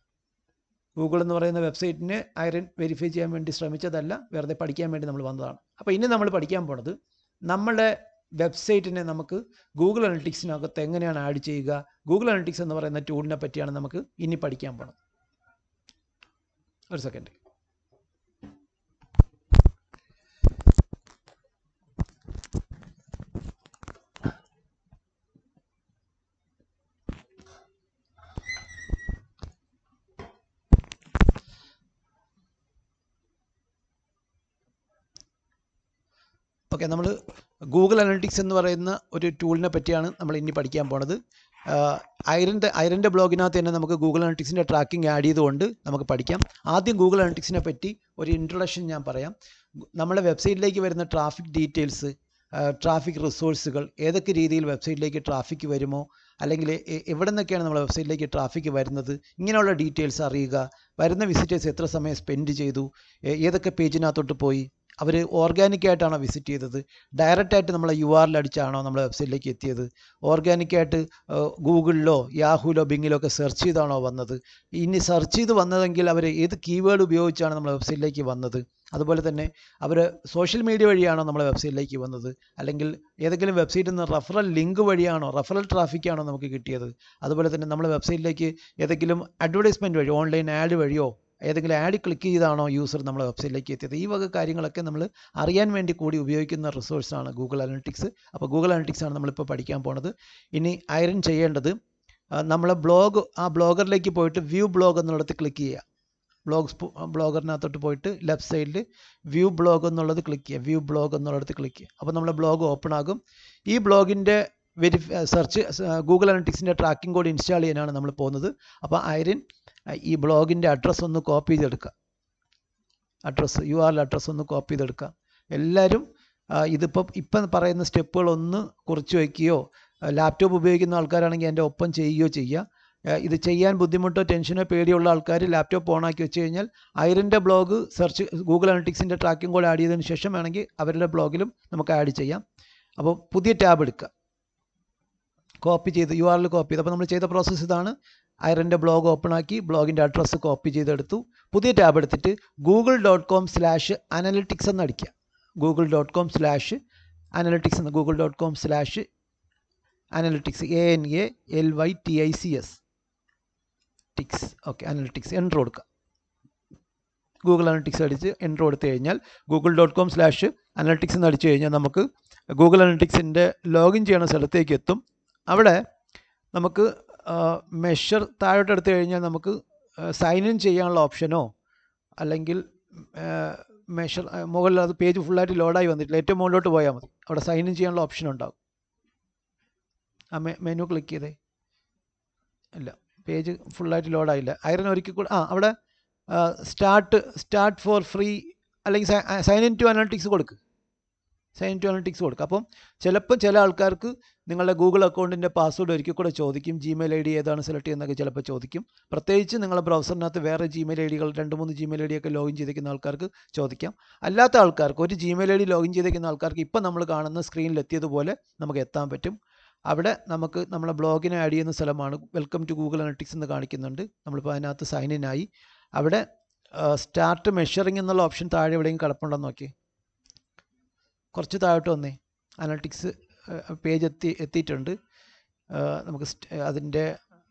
Speaker 1: ഗൂഗിൾ എന്ന് പറയുന്ന വെബ്സൈറ്റിനെ ഐറൻ വെരിഫൈ ചെയ്യാൻ വേണ്ടി ശ്രമിച്ചതല്ല വെറുതെ പഠിക്കാൻ വേണ്ടി നമ്മൾ വന്നതാണ് അപ്പോൾ ഇനി നമ്മൾ പഠിക്കാൻ പോണത് നമ്മുടെ വെബ്സൈറ്റിനെ നമുക്ക് ഗൂഗിൾ അനലിറ്റിക്സിനകത്ത് എങ്ങനെയാണ് ആഡ് ചെയ്യുക ഗൂഗിൾ അനലിറ്റിക്സ് എന്ന് പറയുന്ന ടൂളിനെ പറ്റിയാണ് നമുക്ക് ഇനി പഠിക്കാൻ പോണത് ഒരു സെക്കൻഡ് ഓക്കെ നമ്മൾ ഗൂഗിൾ അനലിറ്റിക്സ് എന്ന് പറയുന്ന ഒരു ടൂളിനെ പറ്റിയാണ് നമ്മൾ ഇനി പഠിക്കാൻ പോണത് ഐറൻ്റെ ഐറൻ്റെ ബ്ലോഗിനകത്ത് തന്നെ നമുക്ക് ഗൂഗിൾ അനലിറ്റിക്സിൻ്റെ ട്രാക്കിംഗ് ആഡ് ചെയ്തുകൊണ്ട് നമുക്ക് പഠിക്കാം ആദ്യം ഗൂഗിൾ അനലിറ്റിക്സിനെ പറ്റി ഒരു ഇൻട്രൊഡക്ഷൻ ഞാൻ പറയാം നമ്മുടെ വെബ്സൈറ്റിലേക്ക് വരുന്ന ട്രാഫിക് ഡീറ്റെയിൽസ് ട്രാഫിക് റിസോഴ്സുകൾ ഏതൊക്കെ രീതിയിൽ വെബ്സൈറ്റിലേക്ക് ട്രാഫിക് വരുമോ അല്ലെങ്കിൽ എ- എവിടെ നിന്നൊക്കെയാണ് നമ്മുടെ വെബ്സൈറ്റിലേക്ക് ട്രാഫിക് വരുന്നത് ഇങ്ങനെയുള്ള ഡീറ്റെയിൽസ് അറിയുക വരുന്ന വിസിറ്റേഴ്സ് എത്ര സമയം സ്പെൻഡ് ചെയ്തു ഏ- ഏതൊക്കെ പേജിനകത്തോട്ട് പോയി അവർ ഓർഗാനിക്കായിട്ടാണോ വിസിറ്റ് ചെയ്തത് ഡയറക്റ്റായിട്ട് നമ്മളെ യു ആറിൽ അടിച്ചാണോ നമ്മുടെ വെബ്സൈറ്റിലേക്ക് എത്തിയത് ഓർഗാനിക്കായിട്ട് ഗൂഗിളിലോ യാഹൂലോ ബിങ്ങിലോ ഒക്കെ സെർച്ച് ചെയ്താണോ വന്നത് ഇനി സെർച്ച് ചെയ്ത് വന്നതെങ്കിൽ അവർ ഏത് കീവേഡ് ഉപയോഗിച്ചാണ് നമ്മുടെ വെബ്സൈറ്റിലേക്ക് വന്നത് അതുപോലെ തന്നെ അവർ സോഷ്യൽ മീഡിയ വഴിയാണോ നമ്മുടെ വെബ്സൈറ്റിലേക്ക് വന്നത് അല്ലെങ്കിൽ ഏതെങ്കിലും വെബ്സൈറ്റിൽ നിന്ന് റഫറൽ ലിങ്ക് വഴിയാണോ റഫറൽ ട്രാഫിക്കാണോ നമുക്ക് കിട്ടിയത് അതുപോലെ തന്നെ നമ്മുടെ വെബ്സൈറ്റിലേക്ക് ഏതെങ്കിലും അഡ്വർടൈസ്മെൻറ്റ് വഴി ഓൺലൈൻ ആഡ് വഴിയോ ഏതെങ്കിലും ആഡ് ക്ലിക്ക് ചെയ്താണോ യൂസർ നമ്മുടെ വെബ്സൈറ്റിലേക്ക് എത്തിയത് ഈ വക കാര്യങ്ങളൊക്കെ നമ്മൾ അറിയാൻ വേണ്ടി കൂടി ഉപയോഗിക്കുന്ന റിസോഴ്സാണ് ഗൂഗിൾ അനലിറ്റിക്സ് അപ്പോൾ ഗൂഗിൾ അനലിറ്റിക്സ് ആണ് നമ്മളിപ്പോൾ പഠിക്കാൻ പോണത് ഇനി ഐറൺ ചെയ്യേണ്ടത് നമ്മളെ ബ്ലോഗ് ആ ബ്ലോഗറിലേക്ക് പോയിട്ട് വ്യൂ ബ്ലോഗ് എന്നുള്ളത് ക്ലിക്ക് ചെയ്യുക ബ്ലോഗ് ബ്ലോഗറിനകത്തോട്ട് പോയിട്ട് ലെഫ്റ്റ് സൈഡിൽ വ്യൂ ബ്ലോഗ് എന്നുള്ളത് ക്ലിക്ക് ചെയ്യുക വ്യൂ ബ്ലോഗ് എന്നുള്ളത് ക്ലിക്ക് ചെയ്യുക അപ്പോൾ നമ്മുടെ ബ്ലോഗ് ഓപ്പൺ ആകും ഈ ബ്ലോഗിൻ്റെ വെരിഫ സെർച്ച് ഗൂഗിൾ അനലിറ്റിക്സിൻ്റെ ട്രാക്കിംഗ് കോഡ് ഇൻസ്റ്റാൾ ചെയ്യാനാണ് നമ്മൾ പോകുന്നത് അപ്പോൾ ഐറിൻ ഈ ബ്ലോഗിൻ്റെ അഡ്രസ്സ് ഒന്ന് കോപ്പി ചെയ്തെടുക്കുക അഡ്രസ്സ് യു ആർ അഡ്രസ്സ് ഒന്ന് കോപ്പി ചെയ്തെടുക്കുക എല്ലാവരും ഇതിപ്പം ഇപ്പം പറയുന്ന സ്റ്റെപ്പുകളൊന്ന് കുറിച്ച് വയ്ക്കുകയോ ലാപ്ടോപ്പ് ഉപയോഗിക്കുന്ന ആൾക്കാരാണെങ്കിൽ എൻ്റെ ഒപ്പം ചെയ്യുകയോ ചെയ്യുക ഇത് ചെയ്യാൻ ബുദ്ധിമുട്ടോ ടെൻഷനോ പേടിയുള്ള ആൾക്കാർ ലാപ്ടോപ്പ് ഓണാക്കി വെച്ച് കഴിഞ്ഞാൽ ഐറിൻ്റെ ബ്ലോഗ് സെർച്ച് ഗൂഗിൾ അനലിറ്റിക്സിൻ്റെ ട്രാക്കിംഗ് കോഡ് ആഡ് ചെയ്തതിന് ശേഷം വേണമെങ്കിൽ അവരുടെ ബ്ലോഗിലും നമുക്ക് ആഡ് ചെയ്യാം അപ്പോൾ പുതിയ ടാബ് എടുക്കുക കോപ്പി ചെയ്ത് യു ആറിൽ കോപ്പി ചെയ്ത് അപ്പോൾ നമ്മൾ ചെയ്ത പ്രോസസ്സ് ഇതാണ് ഐറിൻ്റെ ബ്ലോഗ് ഓപ്പൺ ആക്കി ബ്ലോഗിൻ്റെ അഡ്രസ്സ് കോപ്പി ചെയ്തെടുത്തു പുതിയ ടാബ് എടുത്തിട്ട് Google dot com slash analytics എന്ന് അടിക്കുക Google dot com slash analytics എന്ന് Google dot com slash analytics A N A L Y T I C S ടിക്സ് ഓക്കെ അനലിറ്റിക്സ് എൻട്രോ കൊടുക്കുക ഗൂഗിൾ അനലിറ്റിക്സ് അടിച്ച് എൻട്രോ കൊടുത്തു കഴിഞ്ഞാൽ Google dot com slash analytics എന്ന് അടിച്ചു കഴിഞ്ഞാൽ നമുക്ക് ഗൂഗിൾ അനലിറ്റിക്സിൻ്റെ ലോഗിൻ ചെയ്യുന്ന സ്ഥലത്തേക്ക് എത്തും അവിടെ നമുക്ക് മെഷർ താഴോട്ട് എടുത്തു കഴിഞ്ഞാൽ നമുക്ക് സൈൻ ഇൻ ചെയ്യാനുള്ള ഓപ്ഷനോ അല്ലെങ്കിൽ മെഷർ മുകളിൽ അത് പേജ് ഫുള്ളായിട്ട് ലോഡായി വന്നിട്ടില്ല ഏറ്റവും മുകളിലോട്ട് പോയാൽ മതി അവിടെ സൈൻ ഇൻ ചെയ്യാനുള്ള ഓപ്ഷൻ ഉണ്ടാകും ആ മെനു ക്ലിക്ക് ചെയ്തേ ഇല്ല പേജ് ഫുള്ളായിട്ട് ലോഡായില്ല ഐറൻ ഒരിക്കൽ കൂടെ ആ അവിടെ സ്റ്റാർട്ട് സ്റ്റാർട്ട് ഫോർ ഫ്രീ അല്ലെങ്കിൽ സൈൻ ഇൻ ടു അനലിറ്റിക്സ് കൊടുക്ക് സൈൻ ടു അനലിറ്റിക്സ് കൊടുക്കുക അപ്പം ചിലപ്പോൾ ചില ആൾക്കാർക്ക് നിങ്ങളുടെ ഗൂഗിൾ അക്കൗണ്ടിൻ്റെ പാസ്വേഡ് ഒരിക്കൽ കൂടെ ചോദിക്കും ജിമെയിൽ ഐ ഡി ഏതാണ് സെലക്ട് ചെയ്യുന്നതൊക്കെ ചിലപ്പോൾ ചോദിക്കും പ്രത്യേകിച്ച് നിങ്ങളുടെ ബ്രൗസറിനകത്ത് വേറെ ജിമെയിൽ ഐ ഡികൾ രണ്ട് മൂന്ന് ജിമെയിൽ ഐ ഡി ഒക്കെ ലോഗിൻ ചെയ്തിരിക്കുന്ന ആൾക്കാർക്ക് ചോദിക്കാം അല്ലാത്ത ആൾക്കാർക്ക് ഒരു ജിമെയിൽ ഐ ഡി ലോഗിൻ ചെയ്തിരിക്കുന്ന ആൾക്കാർക്ക് ഇപ്പം നമ്മൾ കാണുന്ന സ്ക്രീനിൽ എത്തിയതുപോലെ നമുക്ക് എത്താൻ പറ്റും അവിടെ നമുക്ക് നമ്മളെ ബ്ലോഗിനെ ആഡ് ചെയ്യുന്ന സ്ഥലമാണ് വെൽക്കം ടു ഗൂഗിൾ അനലിറ്റിക്സ് എന്ന് കാണിക്കുന്നുണ്ട് നമ്മളിപ്പോൾ അതിനകത്ത് സൈൻ ഇൻ ആയി അവിടെ സ്റ്റാർട്ട് മെഷറിംഗ് എന്നുള്ള ഓപ്ഷൻ താഴെ എവിടെയെങ്കിലും കിടപ്പുണ്ടെന്ന് നോക്കി കുറച്ച് താഴോട്ട് വന്നേ അനലിറ്റിക്സ് പേജ് എത്തി എത്തിയിട്ടുണ്ട് നമുക്ക് അതിൻ്റെ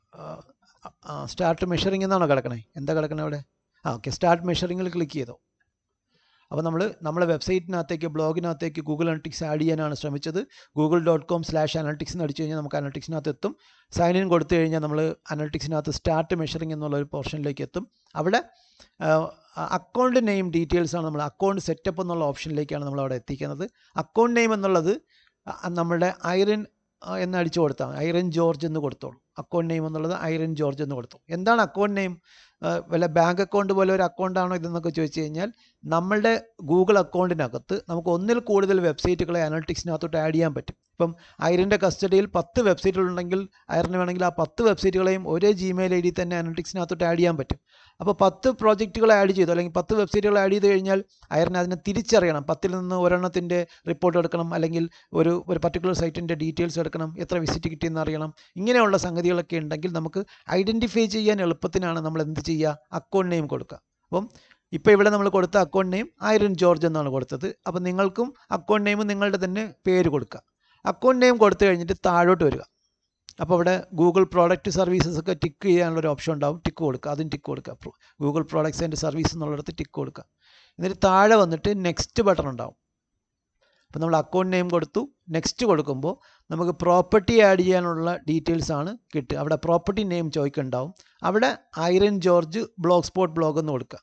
Speaker 1: സ്റ്റാർട്ട് മെഷറിംഗ് എന്നാണോ കിടക്കണേ എന്താ കിടക്കണേ അവിടെ ആ ഓക്കെ സ്റ്റാർട്ട് മെഷറിങ്ങിൽ ക്ലിക്ക് ചെയ്തോ അപ്പോൾ നമ്മൾ നമ്മളെ വെബ്സൈറ്റിനകത്തേക്ക് ബ്ലോഗിനകത്തേക്ക് ഗൂഗിൾ അനലിറ്റിക്സ് ആഡ് ചെയ്യാനാണ് ശ്രമിച്ചത് Google dot com slash analytics എന്ന് അടിച്ചു കഴിഞ്ഞാൽ നമുക്ക് അനലിറ്റിക്സിനകത്ത് എത്തും സൈൻ ഇൻ കൊടുത്തു കഴിഞ്ഞാൽ നമ്മൾ അനലിറ്റിക്സിനകത്ത് സ്റ്റാർട്ട് മെഷറിംഗ് എന്നുള്ള ഒരു പോർഷനിലേക്ക് എത്തും അവിടെ അക്കൗണ്ട് നെയിം ഡീറ്റെയിൽസ് ആണ് നമ്മൾ അക്കൗണ്ട് സെറ്റപ്പ് എന്നുള്ള ഓപ്ഷനിലേക്കാണ് നമ്മൾ അവിടെ എത്തിക്കുന്നത് അക്കൗണ്ട് നെയിം എന്നുള്ളത് നമ്മുടെ ഐറൻ എന്ന് അടിച്ചു കൊടുത്താൽ ഐറൻ ജോർജ് എന്ന് കൊടുത്തോളൂ അക്കൗണ്ട് നെയിം എന്നുള്ളത് ഐറൻ ജോർജ് എന്ന് കൊടുത്തു എന്താണ് അക്കൗണ്ട് നെയിം വല്ല ബാങ്ക് അക്കൗണ്ട് പോലെ ഒരു അക്കൗണ്ടാണോ ഇതെന്നൊക്കെ ചോദിച്ചു കഴിഞ്ഞാൽ നമ്മളുടെ ഗൂഗിൾ അക്കൗണ്ടിനകത്ത് നമുക്ക് ഒന്നിൽ കൂടുതൽ വെബ്സൈറ്റുകളെ അനലിറ്റിക്സിനകത്തോട്ട് ആഡ് ചെയ്യാൻ പറ്റും ഇപ്പം ഐറിൻ്റെ കസ്റ്റഡിയിൽ പത്ത് വെബ്സൈറ്റുകളുണ്ടെങ്കിൽ ഐറിന് വേണമെങ്കിൽ ആ പത്ത് വെബ്സൈറ്റുകളെയും ഒരേ ജിമെയിൽ ഐ ഡി തന്നെ അനലിറ്റിക്സിനകത്തോട്ട് ആഡ് ചെയ്യാൻ പറ്റും അപ്പോൾ പത്ത് പ്രോജക്റ്റുകൾ ആഡ് ചെയ്തു അല്ലെങ്കിൽ പത്ത് വെബ്സൈറ്റുകൾ ആഡ് ചെയ്ത് കഴിഞ്ഞാൽ ഐറിന് അതിനെ തിരിച്ചറിയണം പത്തിൽ നിന്ന് ഒരെണ്ണത്തിൻ്റെ റിപ്പോർട്ട് എടുക്കണം അല്ലെങ്കിൽ ഒരു ഒരു പർട്ടിക്കുലർ സൈറ്റിൻ്റെ ഡീറ്റെയിൽസ് എടുക്കണം എത്ര വിസിറ്റ് കിട്ടിയെന്ന് അറിയണം ഇങ്ങനെയുള്ള സംഗതികളൊക്കെ ഉണ്ടെങ്കിൽ നമുക്ക് ഐഡൻറ്റിഫൈ ചെയ്യാൻ എളുപ്പത്തിനാണ് നമ്മൾ എന്ത് ചെയ്യുക അക്കൗണ്ട് നെയിം കൊടുക്കുക അപ്പം ഇപ്പോൾ ഇവിടെ നമ്മൾ കൊടുത്ത അക്കൗണ്ട് നെയിം ഐറൻ ജോർജ് എന്നാണ് കൊടുത്തത് അപ്പോൾ നിങ്ങൾക്കും അക്കൗണ്ട് നെയിം നിങ്ങളുടെ തന്നെ പേര് കൊടുക്കുക അക്കൗണ്ട് നെയിം കൊടുത്തു കഴിഞ്ഞിട്ട് താഴോട്ട് വരിക അപ്പോൾ ഇവിടെ ഗൂഗിൾ പ്രോഡക്റ്റ് സർവീസസ് ഒക്കെ ടിക്ക് ചെയ്യാനുള്ള ഒരു ഓപ്ഷൻ ഉണ്ടാവും ടിക്ക് കൊടുക്കുക അതും ടിക്ക് കൊടുക്കുക ഗൂഗിൾ പ്രോഡക്ട്സ് ആൻഡ് സർവീസ് എന്നുള്ളിടത്ത് ടിക്ക് കൊടുക്കുക എന്നിട്ട് താഴെ വന്നിട്ട് നെക്സ്റ്റ് ബട്ടൺ ഉണ്ടാവും അപ്പോൾ നമ്മൾ അക്കൗണ്ട് നെയിം കൊടുത്തു നെക്സ്റ്റ് കൊടുക്കുമ്പോൾ നമുക്ക് പ്രോപ്പർട്ടി ആഡ് ചെയ്യാനുള്ള ഡീറ്റെയിൽസ് ആണ് കിട്ടുക അവിടെ പ്രോപ്പർട്ടി നെയിം ചോദിക്കുന്നുണ്ടാവും അവിടെ Irene George blog spot blog എന്ന് കൊടുക്കുക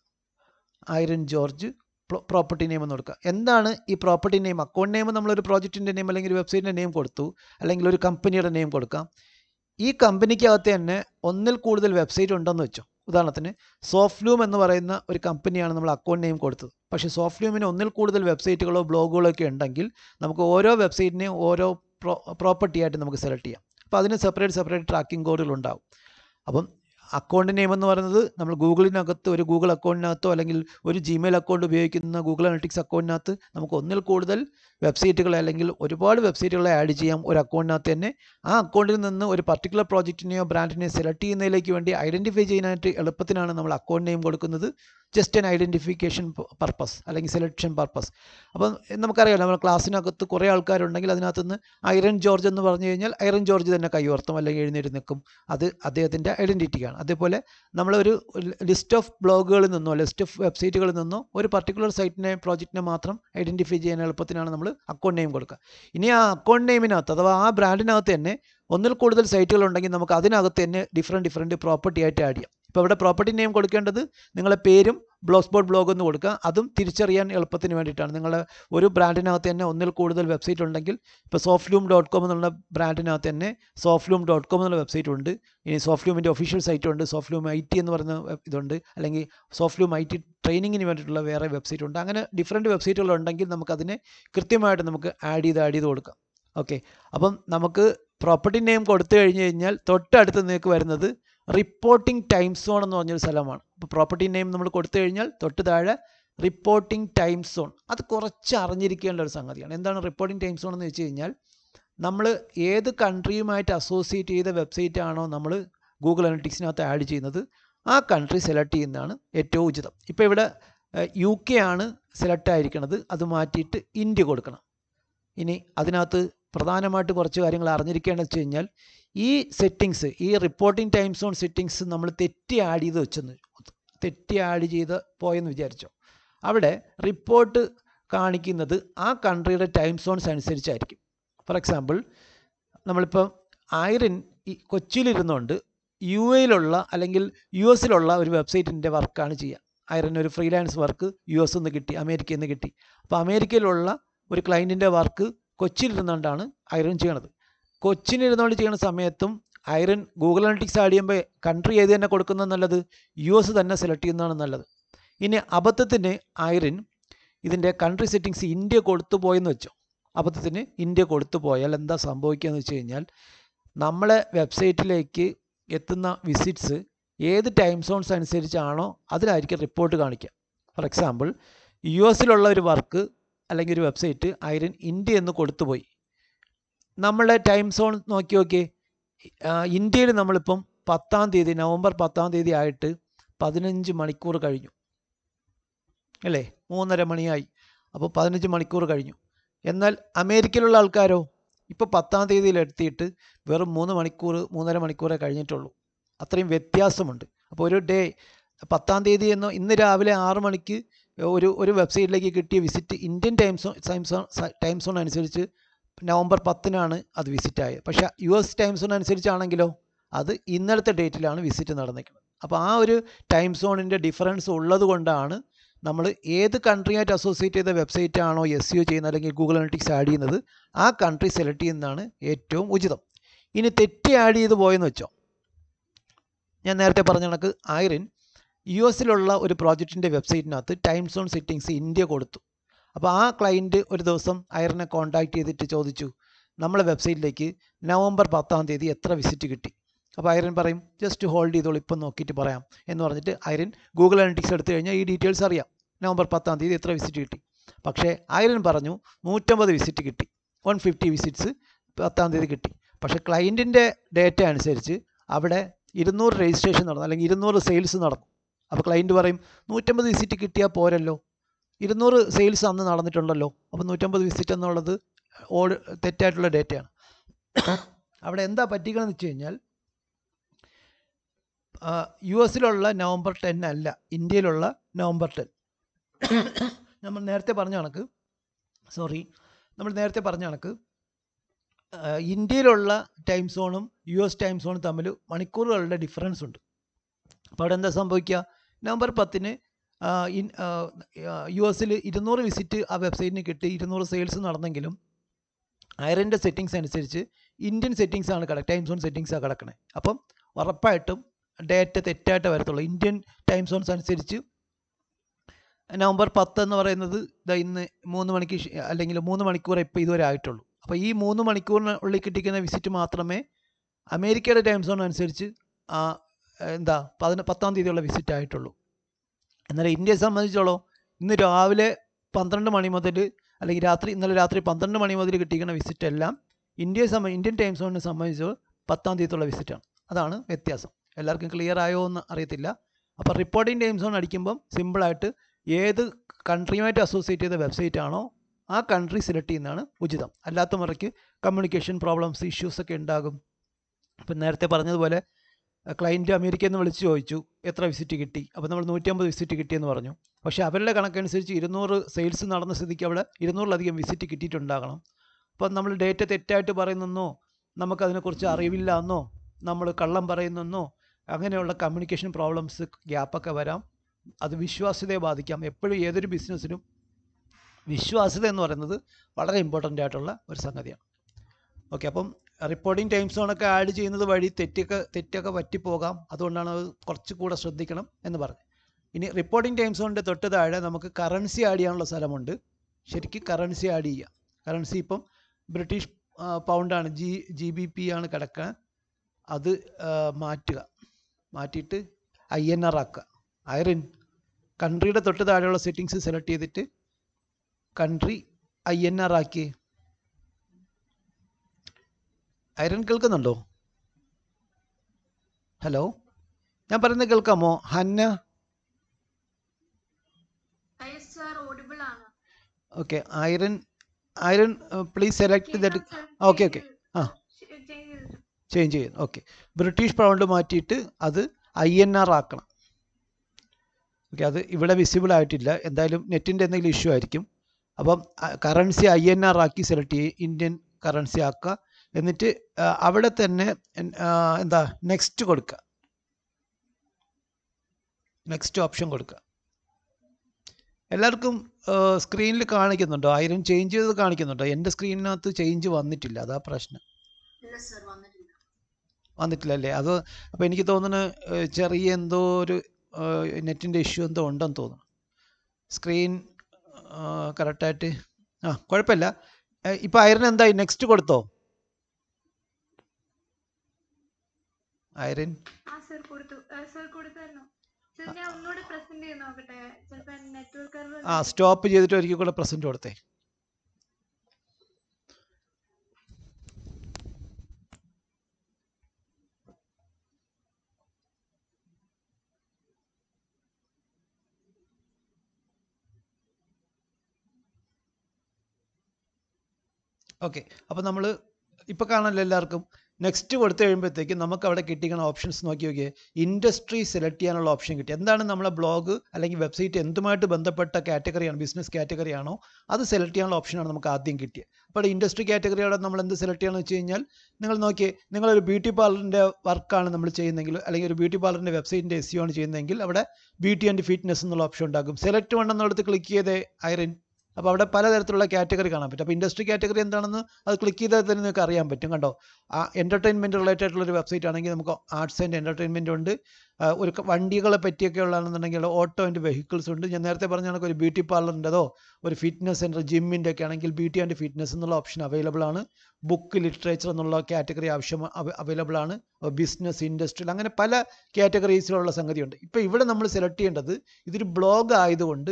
Speaker 1: ഐറൻ ജോർജ് പ്രോപ്പർട്ടി നെയിം എന്ന് കൊടുക്കുക എന്താണ് ഈ പ്രോപ്പർട്ടി നെയിം അക്കൗണ്ട് നെയിം നമ്മളൊരു പ്രോജക്റ്റിൻ്റെ നെയിം അല്ലെങ്കിൽ ഒരു വെബ്സൈറ്റിൻ്റെ നെയിം കൊടുത്തു അല്ലെങ്കിൽ ഒരു കമ്പനിയുടെ നെയിം കൊടുക്കാം ഈ കമ്പനിക്കകത്ത് തന്നെ ഒന്നിൽ കൂടുതൽ വെബ്സൈറ്റ് ഉണ്ടെന്ന് വെച്ചോ ഉദാഹരണത്തിന് സോഫ്റ്റ്ലൂം എന്ന് പറയുന്ന ഒരു കമ്പനിയാണ് നമ്മൾ അക്കൗണ്ട് നെയിം കൊടുത്തത് പക്ഷേ സോഫ്റ്റ്ലൂമിന് ഒന്നിൽ കൂടുതൽ വെബ്സൈറ്റുകളോ ബ്ലോഗുകളോ ഒക്കെ ഉണ്ടെങ്കിൽ നമുക്ക് ഓരോ വെബ്സൈറ്റിനെയും ഓരോ പ്രോ പ്രോപ്പർട്ടി ആയിട്ട് നമുക്ക് സെലക്ട് ചെയ്യാം അപ്പോൾ അതിന് സെപ്പറേറ്റ് സെപ്പറേറ്റ് ട്രാക്കിംഗ് കോഡുകൾ ഉണ്ടാവും അപ്പം അക്കൗണ്ട് നെയിം എന്ന് പറയുന്നത് നമ്മൾ ഗൂഗിളിനകത്ത് ഒരു ഗൂഗിൾ അക്കൗണ്ടിനകത്തോ അല്ലെങ്കിൽ ഒരു ജിമെയിൽ അക്കൗണ്ട് ഉപയോഗിക്കുന്ന ഗൂഗിൾ അനലിറ്റിക്സ് അക്കൗണ്ടിനകത്ത് നമുക്ക് ഒന്നിൽ കൂടുതൽ വെബ്സൈറ്റുകളെ അല്ലെങ്കിൽ ഒരുപാട് വെബ്സൈറ്റുകളെ ആഡ് ചെയ്യാം ഒരു അക്കൗണ്ടിനകത്ത് തന്നെ ആ അക്കൗണ്ടിൽ നിന്ന് ഒരു പർട്ടിക്കുലർ പ്രോജക്റ്റിനെയോ ബ്രാൻഡിനെയോ സെലക്ട് ചെയ്യുന്നതിലേക്ക് വേണ്ടി ഐഡൻറ്റിഫൈ ചെയ്യാനായിട്ട് എളുപ്പത്തിനാണ് നമ്മൾ അക്കൗണ്ട് നെയിം കൊടുക്കുന്നത് ജസ്റ്റ് ആൻ ഐഡൻറ്റിഫിക്കേഷൻ പർപ്പസ് അല്ലെങ്കിൽ സെലക്ഷൻ പർപ്പസ് അപ്പം നമുക്കറിയാം നമ്മൾ ക്ലാസ്സിനകത്ത് കുറേ ആൾക്കാരുണ്ടെങ്കിൽ അതിനകത്ത് നിന്ന് ഐറൻ ജോർജ് എന്ന് പറഞ്ഞു കഴിഞ്ഞാൽ ഐറൻ ജോർജ് തന്നെ കൈവർത്തും അല്ലെങ്കിൽ എഴുന്നേറ്റ് നിൽക്കും അത് അദ്ദേഹത്തിൻ്റെ ഐഡൻറ്റിറ്റിയാണ് അതേപോലെ നമ്മളൊരു ലിസ്റ്റ് ഓഫ് ബ്ലോഗുകളിൽ നിന്നോ ലിസ്റ്റ് ഓഫ് വെബ്സൈറ്റുകളിൽ നിന്നോ ഒരു പർട്ടിക്കുലർ സൈറ്റിനെ പ്രോജക്റ്റിനെ മാത്രം ഐഡൻറ്റിഫൈ ചെയ്യാൻ എളുപ്പത്തിനാണ് നമ്മൾ അക്കൗണ്ട് നെയിം കൊടുക്കുക ഇനി ആ അക്കൗണ്ട് നെയിമിനകത്ത് അഥവാ ആ ബ്രാൻഡിനകത്ത് തന്നെ ഒന്നിൽ കൂടുതൽ സൈറ്റുകൾ ഉണ്ടെങ്കിൽ നമുക്ക് അതിനകത്ത് തന്നെ ഡിഫറെൻറ്റ് ഡിഫറെൻറ്റ് പ്രോപ്പർട്ടി ആയിട്ട് ആഡ് ചെയ്യാം ഇപ്പോൾ ഇവിടെ പ്രോപ്പർട്ടി നെയിം കൊടുക്കേണ്ടത് നിങ്ങളെ പേരും ബ്ലോഗ് സ്പോട്ട് ബ്ലോഗ് എന്ന് കൊടുക്കുക അതും തിരിച്ചറിയാൻ എളുപ്പത്തിന് വേണ്ടിയിട്ടാണ് നിങ്ങൾ ഒരു ബ്രാൻഡിനകത്ത് തന്നെ ഒന്നിൽ കൂടുതൽ വെബ്സൈറ്റ് ഉണ്ടെങ്കിൽ ഇപ്പോൾ സോഫ്റ്റ്ലൂം ഡോട്ട് കോം എന്നുള്ള ബ്രാൻഡിനകത്ത് തന്നെ സോഫ്റ്റ്ലൂം ഡോട്ട് കോം എന്നുള്ള വെബ്സൈറ്റ് ഉണ്ട് ഇനി സോഫ്റ്റ്ലൂമിൻ്റെ ഒഫീഷ്യൽ സൈറ്റ് ഉണ്ട് സോഫ്റ്റ്ലൂം ഐ ടി എന്ന് പറയുന്ന web- ഇതുണ്ട് അല്ലെങ്കിൽ സോഫ്റ്റ്ലൂം ഐ ടി ട്രെയിനിങ്ങിന് വേണ്ടിയിട്ടുള്ള വേറെ വെബ്സൈറ്റ് ഉണ്ട് അങ്ങനെ ഡിഫറെൻറ്റ് വെബ്സൈറ്റുകൾ ഉണ്ടെങ്കിൽ നമുക്കതിനെ കൃത്യമായിട്ട് നമുക്ക് ആഡ് ചെയ്ത് ആഡ് ചെയ്ത് കൊടുക്കാം ഓക്കെ അപ്പം നമുക്ക് പ്രോപ്പർട്ടി നെയിം കൊടുത്തു കഴിഞ്ഞ് കഴിഞ്ഞാൽ തൊട്ടടുത്ത് നിങ്ങൾക്ക് വരുന്നത് റിപ്പോർട്ടിംഗ് ടൈം സോൺ എന്ന് പറഞ്ഞൊരു സ്ഥലമാണ് അപ്പോൾ പ്രോപ്പർട്ടി നെയിം നമ്മൾ കൊടുത്തു കഴിഞ്ഞാൽ തൊട്ട് താഴെ റിപ്പോർട്ടിംഗ് ടൈം സോൺ അത് കുറച്ച് അറിഞ്ഞിരിക്കേണ്ട ഒരു സംഗതിയാണ് എന്താണ് റിപ്പോർട്ടിംഗ് ടൈം സോൺ എന്ന് വെച്ച് കഴിഞ്ഞാൽ നമ്മൾ ഏത് കൺട്രിയുമായിട്ട് അസോസിയേറ്റ് ചെയ്ത വെബ്സൈറ്റ് ആണോ നമ്മൾ ഗൂഗിൾ അനലിറ്റിക്സിനകത്ത് ആഡ് ചെയ്യുന്നത് ആ കൺട്രി സെലക്ട് ചെയ്യുന്നതാണ് ഏറ്റവും ഉചിതം ഇപ്പോൾ ഇവിടെ യു കെ ആണ് സെലക്ട് ആയിരിക്കുന്നത് അത് മാറ്റിയിട്ട് ഇന്ത്യ കൊടുക്കണം ഇനി അതിനകത്ത് പ്രധാനമായിട്ട് കുറച്ച് കാര്യങ്ങൾ അറിഞ്ഞിരിക്കേണ്ടത് വെച്ച് കഴിഞ്ഞാൽ ഈ സെറ്റിങ്സ് ഈ റിപ്പോർട്ടിംഗ് ടൈം സോൺ സെറ്റിങ്സ് നമ്മൾ തെറ്റി ആഡ് ചെയ്ത് വെച്ചെന്ന് തെറ്റി ആഡ് ചെയ്ത് പോയെന്ന് വിചാരിച്ചോ അവിടെ റിപ്പോർട്ട് കാണിക്കുന്നത് ആ കൺട്രിയുടെ ടൈം സോൺസ് അനുസരിച്ചായിരിക്കും ഫോർ എക്സാമ്പിൾ നമ്മളിപ്പം ആയിരം ഈ കൊച്ചിയിലിരുന്നുകൊണ്ട് യു എയിലുള്ള അല്ലെങ്കിൽ യു എസിലുള്ള ഒരു വെബ്സൈറ്റിൻ്റെ വർക്കാണ് ചെയ്യുക ആയിരം ഒരു ഫ്രീലാൻസ് വർക്ക് യു എസ് നിന്ന് കിട്ടി അമേരിക്കയിൽ നിന്ന് കിട്ടി അപ്പോൾ അമേരിക്കയിലുള്ള ഒരു ക്ലയൻറ്റിൻ്റെ വർക്ക് കൊച്ചിയിലിരുന്നുകൊണ്ടാണ് ഐറൺ ചെയ്യണത് കൊച്ചിനിരുന്നുകൊണ്ട് ചെയ്യുന്ന സമയത്തും ഐറൺ ഗൂഗിൾ അനലിറ്റിക്സ് ആഡ് ചെയ്യുമ്പോൾ കൺട്രി ഏത് തന്നെ കൊടുക്കുന്നത് നല്ലത് യു എസ് തന്നെ സെലക്ട് ചെയ്യുന്നതാണ് നല്ലത് ഇനി അബദ്ധത്തിന് ഐറൺ ഇതിൻ്റെ കൺട്രി സെറ്റിങ്സ് ഇന്ത്യ കൊടുത്തു പോയെന്ന് വെച്ചോ അബദ്ധത്തിന് ഇന്ത്യ കൊടുത്തു പോയാൽ എന്താ സംഭവിക്കുക എന്ന് വെച്ച് കഴിഞ്ഞാൽ നമ്മളെ വെബ്സൈറ്റിലേക്ക് എത്തുന്ന വിസിറ്റ്സ് ഏത് ടൈം സോൺസ് അനുസരിച്ചാണോ അതിലായിരിക്കും റിപ്പോർട്ട് കാണിക്കുക ഫോർ എക്സാമ്പിൾ യു എസിലുള്ള ഒരു വർക്ക് അല്ലെങ്കിൽ ഒരു വെബ്സൈറ്റ് ഐറൻ ഇന്ത്യ എന്ന് കൊടുത്തുപോയി നമ്മളെ ടൈം സോൺ നോക്കി നോക്കി ഇന്ത്യയിൽ നമ്മളിപ്പം പത്താം തീയതി നവംബർ പത്താം തീയതി ആയിട്ട് പതിനഞ്ച് മണിക്കൂർ കഴിഞ്ഞു അല്ലേ മൂന്നര മണിയായി അപ്പോൾ പതിനഞ്ച് മണിക്കൂർ കഴിഞ്ഞു എന്നാൽ അമേരിക്കയിലുള്ള ആൾക്കാരോ ഇപ്പോൾ പത്താം തീയതിയിൽ എത്തിയിട്ട് വെറും മൂന്ന് മണിക്കൂർ മൂന്നര മണിക്കൂറേ കഴിഞ്ഞിട്ടുള്ളൂ അത്രയും വ്യത്യാസമുണ്ട് അപ്പോൾ ഒരു ഡേ പത്താം തീയതി എന്നോ ഇന്ന് രാവിലെ ആറ് മണിക്ക് ഒരു ഒരു വെബ്സൈറ്റിലേക്ക് കിട്ടിയ visit Indian time zone time zone time zone അനുസരിച്ച് നവംബർ പത്തിനാണ് അത് വിസിറ്റ് ആയത് പക്ഷേ യു എസ് ടൈം സോൺ അനുസരിച്ചാണെങ്കിലോ അത് ഇന്നലത്തെ ഡേറ്റിലാണ് വിസിറ്റ് നടന്നിരിക്കുന്നത് അപ്പോൾ ആ ഒരു ടൈം സോണിൻ്റെ ഡിഫറൻസ് ഉള്ളത് കൊണ്ടാണ് നമ്മൾ ഏത് കൺട്രിയായിട്ട് അസോസിയേറ്റ് ചെയ്ത വെബ്സൈറ്റ് ആണോ എസ് യു ചെയ്യുന്നത് അല്ലെങ്കിൽ ഗൂഗിൾ അനലിറ്റിക്സ് ആഡ് ചെയ്യുന്നത് ആ കൺട്രി സെലക്ട് ചെയ്യുന്നതാണ് ഏറ്റവും ഉചിതം ഇനി തെറ്റി ആഡ് ചെയ്ത് പോയെന്ന് വെച്ചോ ഞാൻ നേരത്തെ പറഞ്ഞ കണക്ക് ആയിരൻ യു എസിലുള്ള ഒരു പ്രോജക്റ്റിൻ്റെ വെബ്സൈറ്റിനകത്ത് ടൈം സോൺ സെറ്റിങ്സ് ഇന്ത്യ കൊടുത്തു അപ്പോൾ ആ ക്ലയൻറ്റ് ഒരു ദിവസം അയറിനെ കോൺടാക്ട് ചെയ്തിട്ട് ചോദിച്ചു നമ്മളെ വെബ്സൈറ്റിലേക്ക് നവംബർ പത്താം തീയതി എത്ര വിസിറ്റ് കിട്ടി അപ്പോൾ ഐറൻ പറയും ജസ്റ്റ് ഹോൾഡ് ചെയ്തോളൂ ഇപ്പം നോക്കിയിട്ട് പറയാം എന്ന് പറഞ്ഞിട്ട് ഐറൻ ഗൂഗിൾ അനലിറ്റിക്സ് എടുത്തു കഴിഞ്ഞാൽ ഈ ഡീറ്റെയിൽസ് അറിയാം നവംബർ പത്താം തീയതി എത്ര വിസിറ്റ് കിട്ടി പക്ഷേ ഐറൻ പറഞ്ഞു നൂറ്റമ്പത് വിസിറ്റ് കിട്ടി വൺ ഫിഫ്റ്റി വിസിറ്റ്സ് പത്താം തീയതി കിട്ടി പക്ഷേ ക്ലയൻറ്റിൻ്റെ ഡേറ്റ അനുസരിച്ച് അവിടെ ഇരുന്നൂറ് രജിസ്ട്രേഷൻ നടന്നു അല്ലെങ്കിൽ ഇരുന്നൂറ് സെയിൽസ് നടന്നു അപ്പോൾ ക്ലയൻറ്റ് പറയും നൂറ്റമ്പത് വിസിറ്റ് കിട്ടിയാൽ പോരല്ലോ ഇരുന്നൂറ് സെയിൽസ് അന്ന് നടന്നിട്ടുണ്ടല്ലോ അപ്പോൾ നൂറ്റമ്പത് വിസിറ്റ് എന്നുള്ളത് ഓട് തെറ്റായിട്ടുള്ള ഡേറ്റയാണ് അവിടെ എന്താ പറ്റിക്കണമെന്ന് വെച്ച് കഴിഞ്ഞാൽ യു എസിലുള്ള നവംബർ ടെൻ അല്ല ഇന്ത്യയിലുള്ള നവംബർ ടെൻ നമ്മൾ നേരത്തെ പറഞ്ഞ കണക്ക് സോറി നമ്മൾ നേരത്തെ പറഞ്ഞ കണക്ക് ഇന്ത്യയിലുള്ള ടൈം സോണും യു എസ് ടൈം സോണും തമ്മിൽ മണിക്കൂറുകളുടെ ഡിഫറൻസ് ഉണ്ട് അപ്പോൾ അവിടെ എന്താ സംഭവിക്കുക നവംബർ പത്തിന് യു എസിൽ ഇരുന്നൂറ് വിസിറ്റ് ആ വെബ്സൈറ്റിന് കിട്ടി ഇരുന്നൂറ് സെയിൽസ് നടന്നെങ്കിലും ഐറൻ്റെ സെറ്റിങ്സ് അനുസരിച്ച് ഇന്ത്യൻ സെറ്റിങ്സ് ആണ് കിടക്കുക ടൈം സോൺ സെറ്റിങ്സാണ് കിടക്കണേ അപ്പം ഉറപ്പായിട്ടും ഡേറ്റ തെറ്റായിട്ട് വരത്തുള്ളൂ ഇന്ത്യൻ ടൈം സോൺസ് അനുസരിച്ച് നവംബർ പത്ത് എന്ന് പറയുന്നത് ഇതാ ഇന്ന് മൂന്ന് മണിക്ക് അല്ലെങ്കിൽ മൂന്ന് മണിക്കൂർ ഇപ്പോൾ ഇതുവരെ ആയിട്ടുള്ളൂ അപ്പോൾ ഈ മൂന്ന് മണിക്കൂറിനുള്ളിൽ കിട്ടിക്കുന്ന വിസിറ്റ് മാത്രമേ അമേരിക്കയുടെ ടൈം സോൺ അനുസരിച്ച് എന്താ പതിന പത്താം തീയതിയുള്ള വിസിറ്റ് ആയിട്ടുള്ളൂ എന്നാൽ ഇന്ത്യയെ സംബന്ധിച്ചോളം ഇന്ന് രാവിലെ പന്ത്രണ്ട് മണി മുതൽ അല്ലെങ്കിൽ രാത്രി ഇന്നലെ രാത്രി പന്ത്രണ്ട് മണി മുതൽ കിട്ടിയിരിക്കുന്ന വിസിറ്റ് എല്ലാം ഇന്ത്യയെ സംബന്ധി ഇന്ത്യൻ ടൈം സോണിനെ സംബന്ധിച്ച് പത്താം തീയതിയുള്ള വിസിറ്റാണ് അതാണ് വ്യത്യാസം എല്ലാവർക്കും ക്ലിയർ ആയോ എന്ന് അറിയത്തില്ല അപ്പോൾ റിപ്പോർട്ടിംഗ് ടൈം സോൺ അടിക്കുമ്പം സിമ്പിളായിട്ട് ഏത് കൺട്രിയുമായിട്ട് അസോസിയേറ്റ് ചെയ്ത വെബ്സൈറ്റ് ആണോ ആ കൺട്രി സെലക്ട് ചെയ്യുന്നതാണ് ഉചിതം അല്ലാത്ത മുറയ്ക്ക് കമ്മ്യൂണിക്കേഷൻ പ്രോബ്ലംസ് ഇഷ്യൂസ് ഒക്കെ ഉണ്ടാകും ഇപ്പം നേരത്തെ പറഞ്ഞതുപോലെ ക്ലയൻറ്റ് അമേരിക്കയിൽ നിന്ന് വിളിച്ച് ചോദിച്ചു എത്ര വിസിറ്റ് കിട്ടി അപ്പോൾ നമ്മൾ നൂറ്റമ്പത് വിസിറ്റ് കിട്ടിയെന്ന് പറഞ്ഞു പക്ഷേ അവരുടെ കണക്കനുസരിച്ച് ഇരുന്നൂറ് സെയിൽസ് നടന്ന സ്ഥിതിക്ക് അവിടെ ഇരുന്നൂറിലധികം വിസിറ്റ് കിട്ടിയിട്ടുണ്ടാകണം അപ്പോൾ നമ്മൾ ഡേറ്റ തെറ്റായിട്ട് പറയുന്നെന്നോ നമുക്കതിനെക്കുറിച്ച് അറിവില്ല എന്നോ നമ്മൾ കള്ളം പറയുന്നെന്നോ അങ്ങനെയുള്ള കമ്മ്യൂണിക്കേഷൻ പ്രോബ്ലംസ് ഗ്യാപ്പൊക്കെ വരാം അത് വിശ്വാസ്യതയെ ബാധിക്കാം എപ്പോഴും ഏതൊരു ബിസിനസ്സിനും വിശ്വാസ്യത എന്ന് പറയുന്നത് വളരെ ഇമ്പോർട്ടൻ്റ് ആയിട്ടുള്ള ഒരു സംഗതിയാണ് ഓക്കെ അപ്പം റിപ്പോർട്ടിംഗ് ടൈം സോണൊക്കെ ആഡ് ചെയ്യുന്നത് വഴി തെറ്റൊക്കെ തെറ്റൊക്കെ പറ്റിപ്പോകാം അതുകൊണ്ടാണ് അത് കുറച്ച് കൂടെ ശ്രദ്ധിക്കണം എന്ന് പറഞ്ഞു ഇനി റിപ്പോർട്ടിംഗ് ടൈം സോണിൻ്റെ തൊട്ട് താഴെ നമുക്ക് കറൻസി ആഡ് ചെയ്യാനുള്ള സ്ഥലമുണ്ട് ശരിക്കും കറൻസി ആഡ് ചെയ്യുക കറൻസി ഇപ്പം ബ്രിട്ടീഷ് പൗണ്ടാണ് ജി ജി ബി പി ആണ് കിടക്കുക അത് ആ, മാറ്റുക മാറ്റിയിട്ട് ഐ എൻ ആർ ആക്കുക ഐറിൻ കൺട്രിയുടെ തൊട്ട് താഴെയുള്ള സെറ്റിങ്സ് സെലക്ട് ചെയ്തിട്ട് കൺട്രി ഐ എൻ ആർ ആക്കി ഐറൻ കേൾക്കുന്നുണ്ടോ ഹലോ ഞാൻ പറയുന്നത് കേൾക്കാമോ ഹന്ന
Speaker 2: യെസ് സർ ഓഡിബിൾ ആണ്
Speaker 1: okay Irene Irene please select that okay okay ആ ചേഞ്ച് ചെയ്യുന്നു ഓക്കെ ബ്രിട്ടീഷ് പൗണ്ട് മാറ്റിയിട്ട് അത് ഐ എൻ ആർ ആക്കണം ഓക്കെ അത് ഇവിടെ വിസിബിൾ ആയിട്ടില്ല എന്തായാലും നെറ്റിൻ്റെ എന്തെങ്കിലും ഇഷ്യൂ ആയിരിക്കും അപ്പം കറൻസി ഐ എൻ ആർ ആക്കി സെലക്ട് ചെയ്യും ഇന്ത്യൻ കറൻസി ആക്കുക എന്നിട്ട് ആ, അവിടെ തന്നെ എൻ- ആ, എന്താ നെക്സ്റ്റ് കൊടുക്കുക നെക്സ്റ്റ് ഓപ്ഷൻ കൊടുക്കുക എല്ലാവർക്കും സ്ക്രീനിൽ കാണിക്കുന്നുണ്ടോ ഐറൻ ചേഞ്ച് ചെയ്തത് കാണിക്കുന്നുണ്ടോ എൻ്റെ സ്ക്രീനിനകത്ത് ചേഞ്ച് വന്നിട്ടില്ല അതാ പ്രശ്നം
Speaker 2: ഇല്ല സർ വന്നിട്ടില്ല
Speaker 1: വന്നിട്ടില്ലല്ലേ അത് അപ്പോൾ എനിക്ക് തോന്നുന്നു ഏഹ്, ചെറിയ എന്തോ ഒരു നെറ്റിൻ്റെ ഇഷ്യൂ എന്തോ ഉണ്ടെന്ന് തോന്നുന്നു സ്ക്രീൻ കറക്റ്റായിട്ട് ആ കുഴപ്പമില്ല ഇപ്പോൾ ഐറൻ എന്തായി നെക്സ്റ്റ് കൊടുത്തോ ഐറൻ
Speaker 2: ആ സർ കൊടുത്തു സർ കൊടുത്തായിരുന്നു സർ ഞാൻ ഒന്നുകൂടെ പ്രസന്റ് ചെയ്ത് നോക്കട്ടെ ചിലപ്പോ നെറ്റ്വർക്ക്
Speaker 1: ആ സ്റ്റോപ്പ് ചെയ്തിട്ട് ഒരിക്കൽ കൂടെ പ്രസൻറ്റ് കൊടുത്തേ ഓക്കെ അപ്പോൾ നമ്മൾ ഇപ്പോൾ കാണാമല്ലോ എല്ലാവർക്കും നെക്സ്റ്റ് കൊടുത്തു കഴിയുമ്പോഴത്തേക്കും നമുക്ക് അവിടെ കിട്ടിക്കുന്ന ഓപ്ഷൻസ് നോക്കി നോക്കിയേ ഇൻഡസ്ട്രി സെലക്ട് ചെയ്യാനുള്ള ഓപ്ഷൻ കിട്ടി എന്താണ് നമ്മളെ ബ്ലോഗ് അല്ലെങ്കിൽ വെബ്സൈറ്റ് എന്തുമായിട്ട് ബന്ധപ്പെട്ട കാറ്റഗറിയാണ് ബിസിനസ് കാറ്റഗറി ആണോ അത് സെലക്ട് ചെയ്യാനുള്ള ഓപ്ഷനാണ് നമുക്ക് ആദ്യം കിട്ടിയത് അപ്പോൾ ഇൻഡസ്ട്രി കാറ്റഗറിയോടെ നമ്മൾ എന്ത് സെലക്ട് ചെയ്യണമെന്ന് വെച്ച് കഴിഞ്ഞാൽ നിങ്ങൾ നോക്കിയേ നിങ്ങളൊരു ബ്യൂട്ടി പാർലറിൻ്റെ വർക്കാണ് നമ്മൾ ചെയ്യുന്നതെങ്കിൽ അല്ലെങ്കിൽ ഒരു ബ്യൂട്ടി പാർലറിൻ്റെ വെബ്സൈറ്റിൻ്റെ എസ് ആണ് ചെയ്യുന്നതെങ്കിൽ അവിടെ ബ്യൂട്ടി ആൻഡ് ഫിറ്റ്നസ് എന്നുള്ള ഓപ്ഷൻ ഉണ്ടാകും സെലക്ട് വൺ എന്നുള്ളത് ക്ലിക്ക് ചെയ്തേ ഐറിൻ അപ്പോൾ അവിടെ പലതരത്തിലുള്ള കാറ്റഗറി കാണാൻ പറ്റും അപ്പോൾ ഇൻഡസ്ട്രി കാറ്റഗറി എന്താണെന്ന് അത് ക്ലിക്ക് ചെയ്താൽ തന്നെ നിങ്ങൾക്ക് അറിയാൻ പറ്റും കണ്ടോ ആ എൻ്റർടൈൻമെൻറ്റ് റിലേറ്റഡ് ആയിട്ടുള്ള ഒരു വെബ്സൈറ്റ് ആണെങ്കിൽ നമുക്ക് ആർട്സ് ആൻഡ് എൻ്റർടൈൻമെൻറ്റ് ഉണ്ട് ആ, ഒരു ക- വണ്ടികളെ പറ്റിയൊക്കെ ഉള്ളതാണെന്നുണ്ടെങ്കിൽ ഓട്ടോ ആൻഡ് വെഹിക്കിൾസ് ഉണ്ട് ഞാൻ നേരത്തെ പറഞ്ഞ കണക്ക് ഒരു ബ്യൂട്ടി പാർലറിൻ്റെതോ ഒരു ഫിറ്റ്നസ് സെൻറ്റർ ജിമ്മിൻ്റെ ഒക്കെ ആണെങ്കിൽ ബ്യൂട്ടി ആൻഡ് ഫിറ്റ്നസ് എന്നുള്ള ഓപ്ഷൻ അവൈലബിൾ ആണ് ബുക്ക് ലിറ്ററേച്ചർ എന്നുള്ള കാറ്റഗറി ആവശ്യം അവൈലബിൾ ആണ് ബിസിനസ് ഇൻഡസ്ട്രിയൽ അങ്ങനെ പല കാറ്റഗറീസിലുള്ള സംഗതിയുണ്ട് ഇപ്പോൾ ഇവിടെ നമ്മൾ സെലക്ട് ചെയ്യേണ്ടത് ഇതൊരു ബ്ലോഗ് ആയതുകൊണ്ട്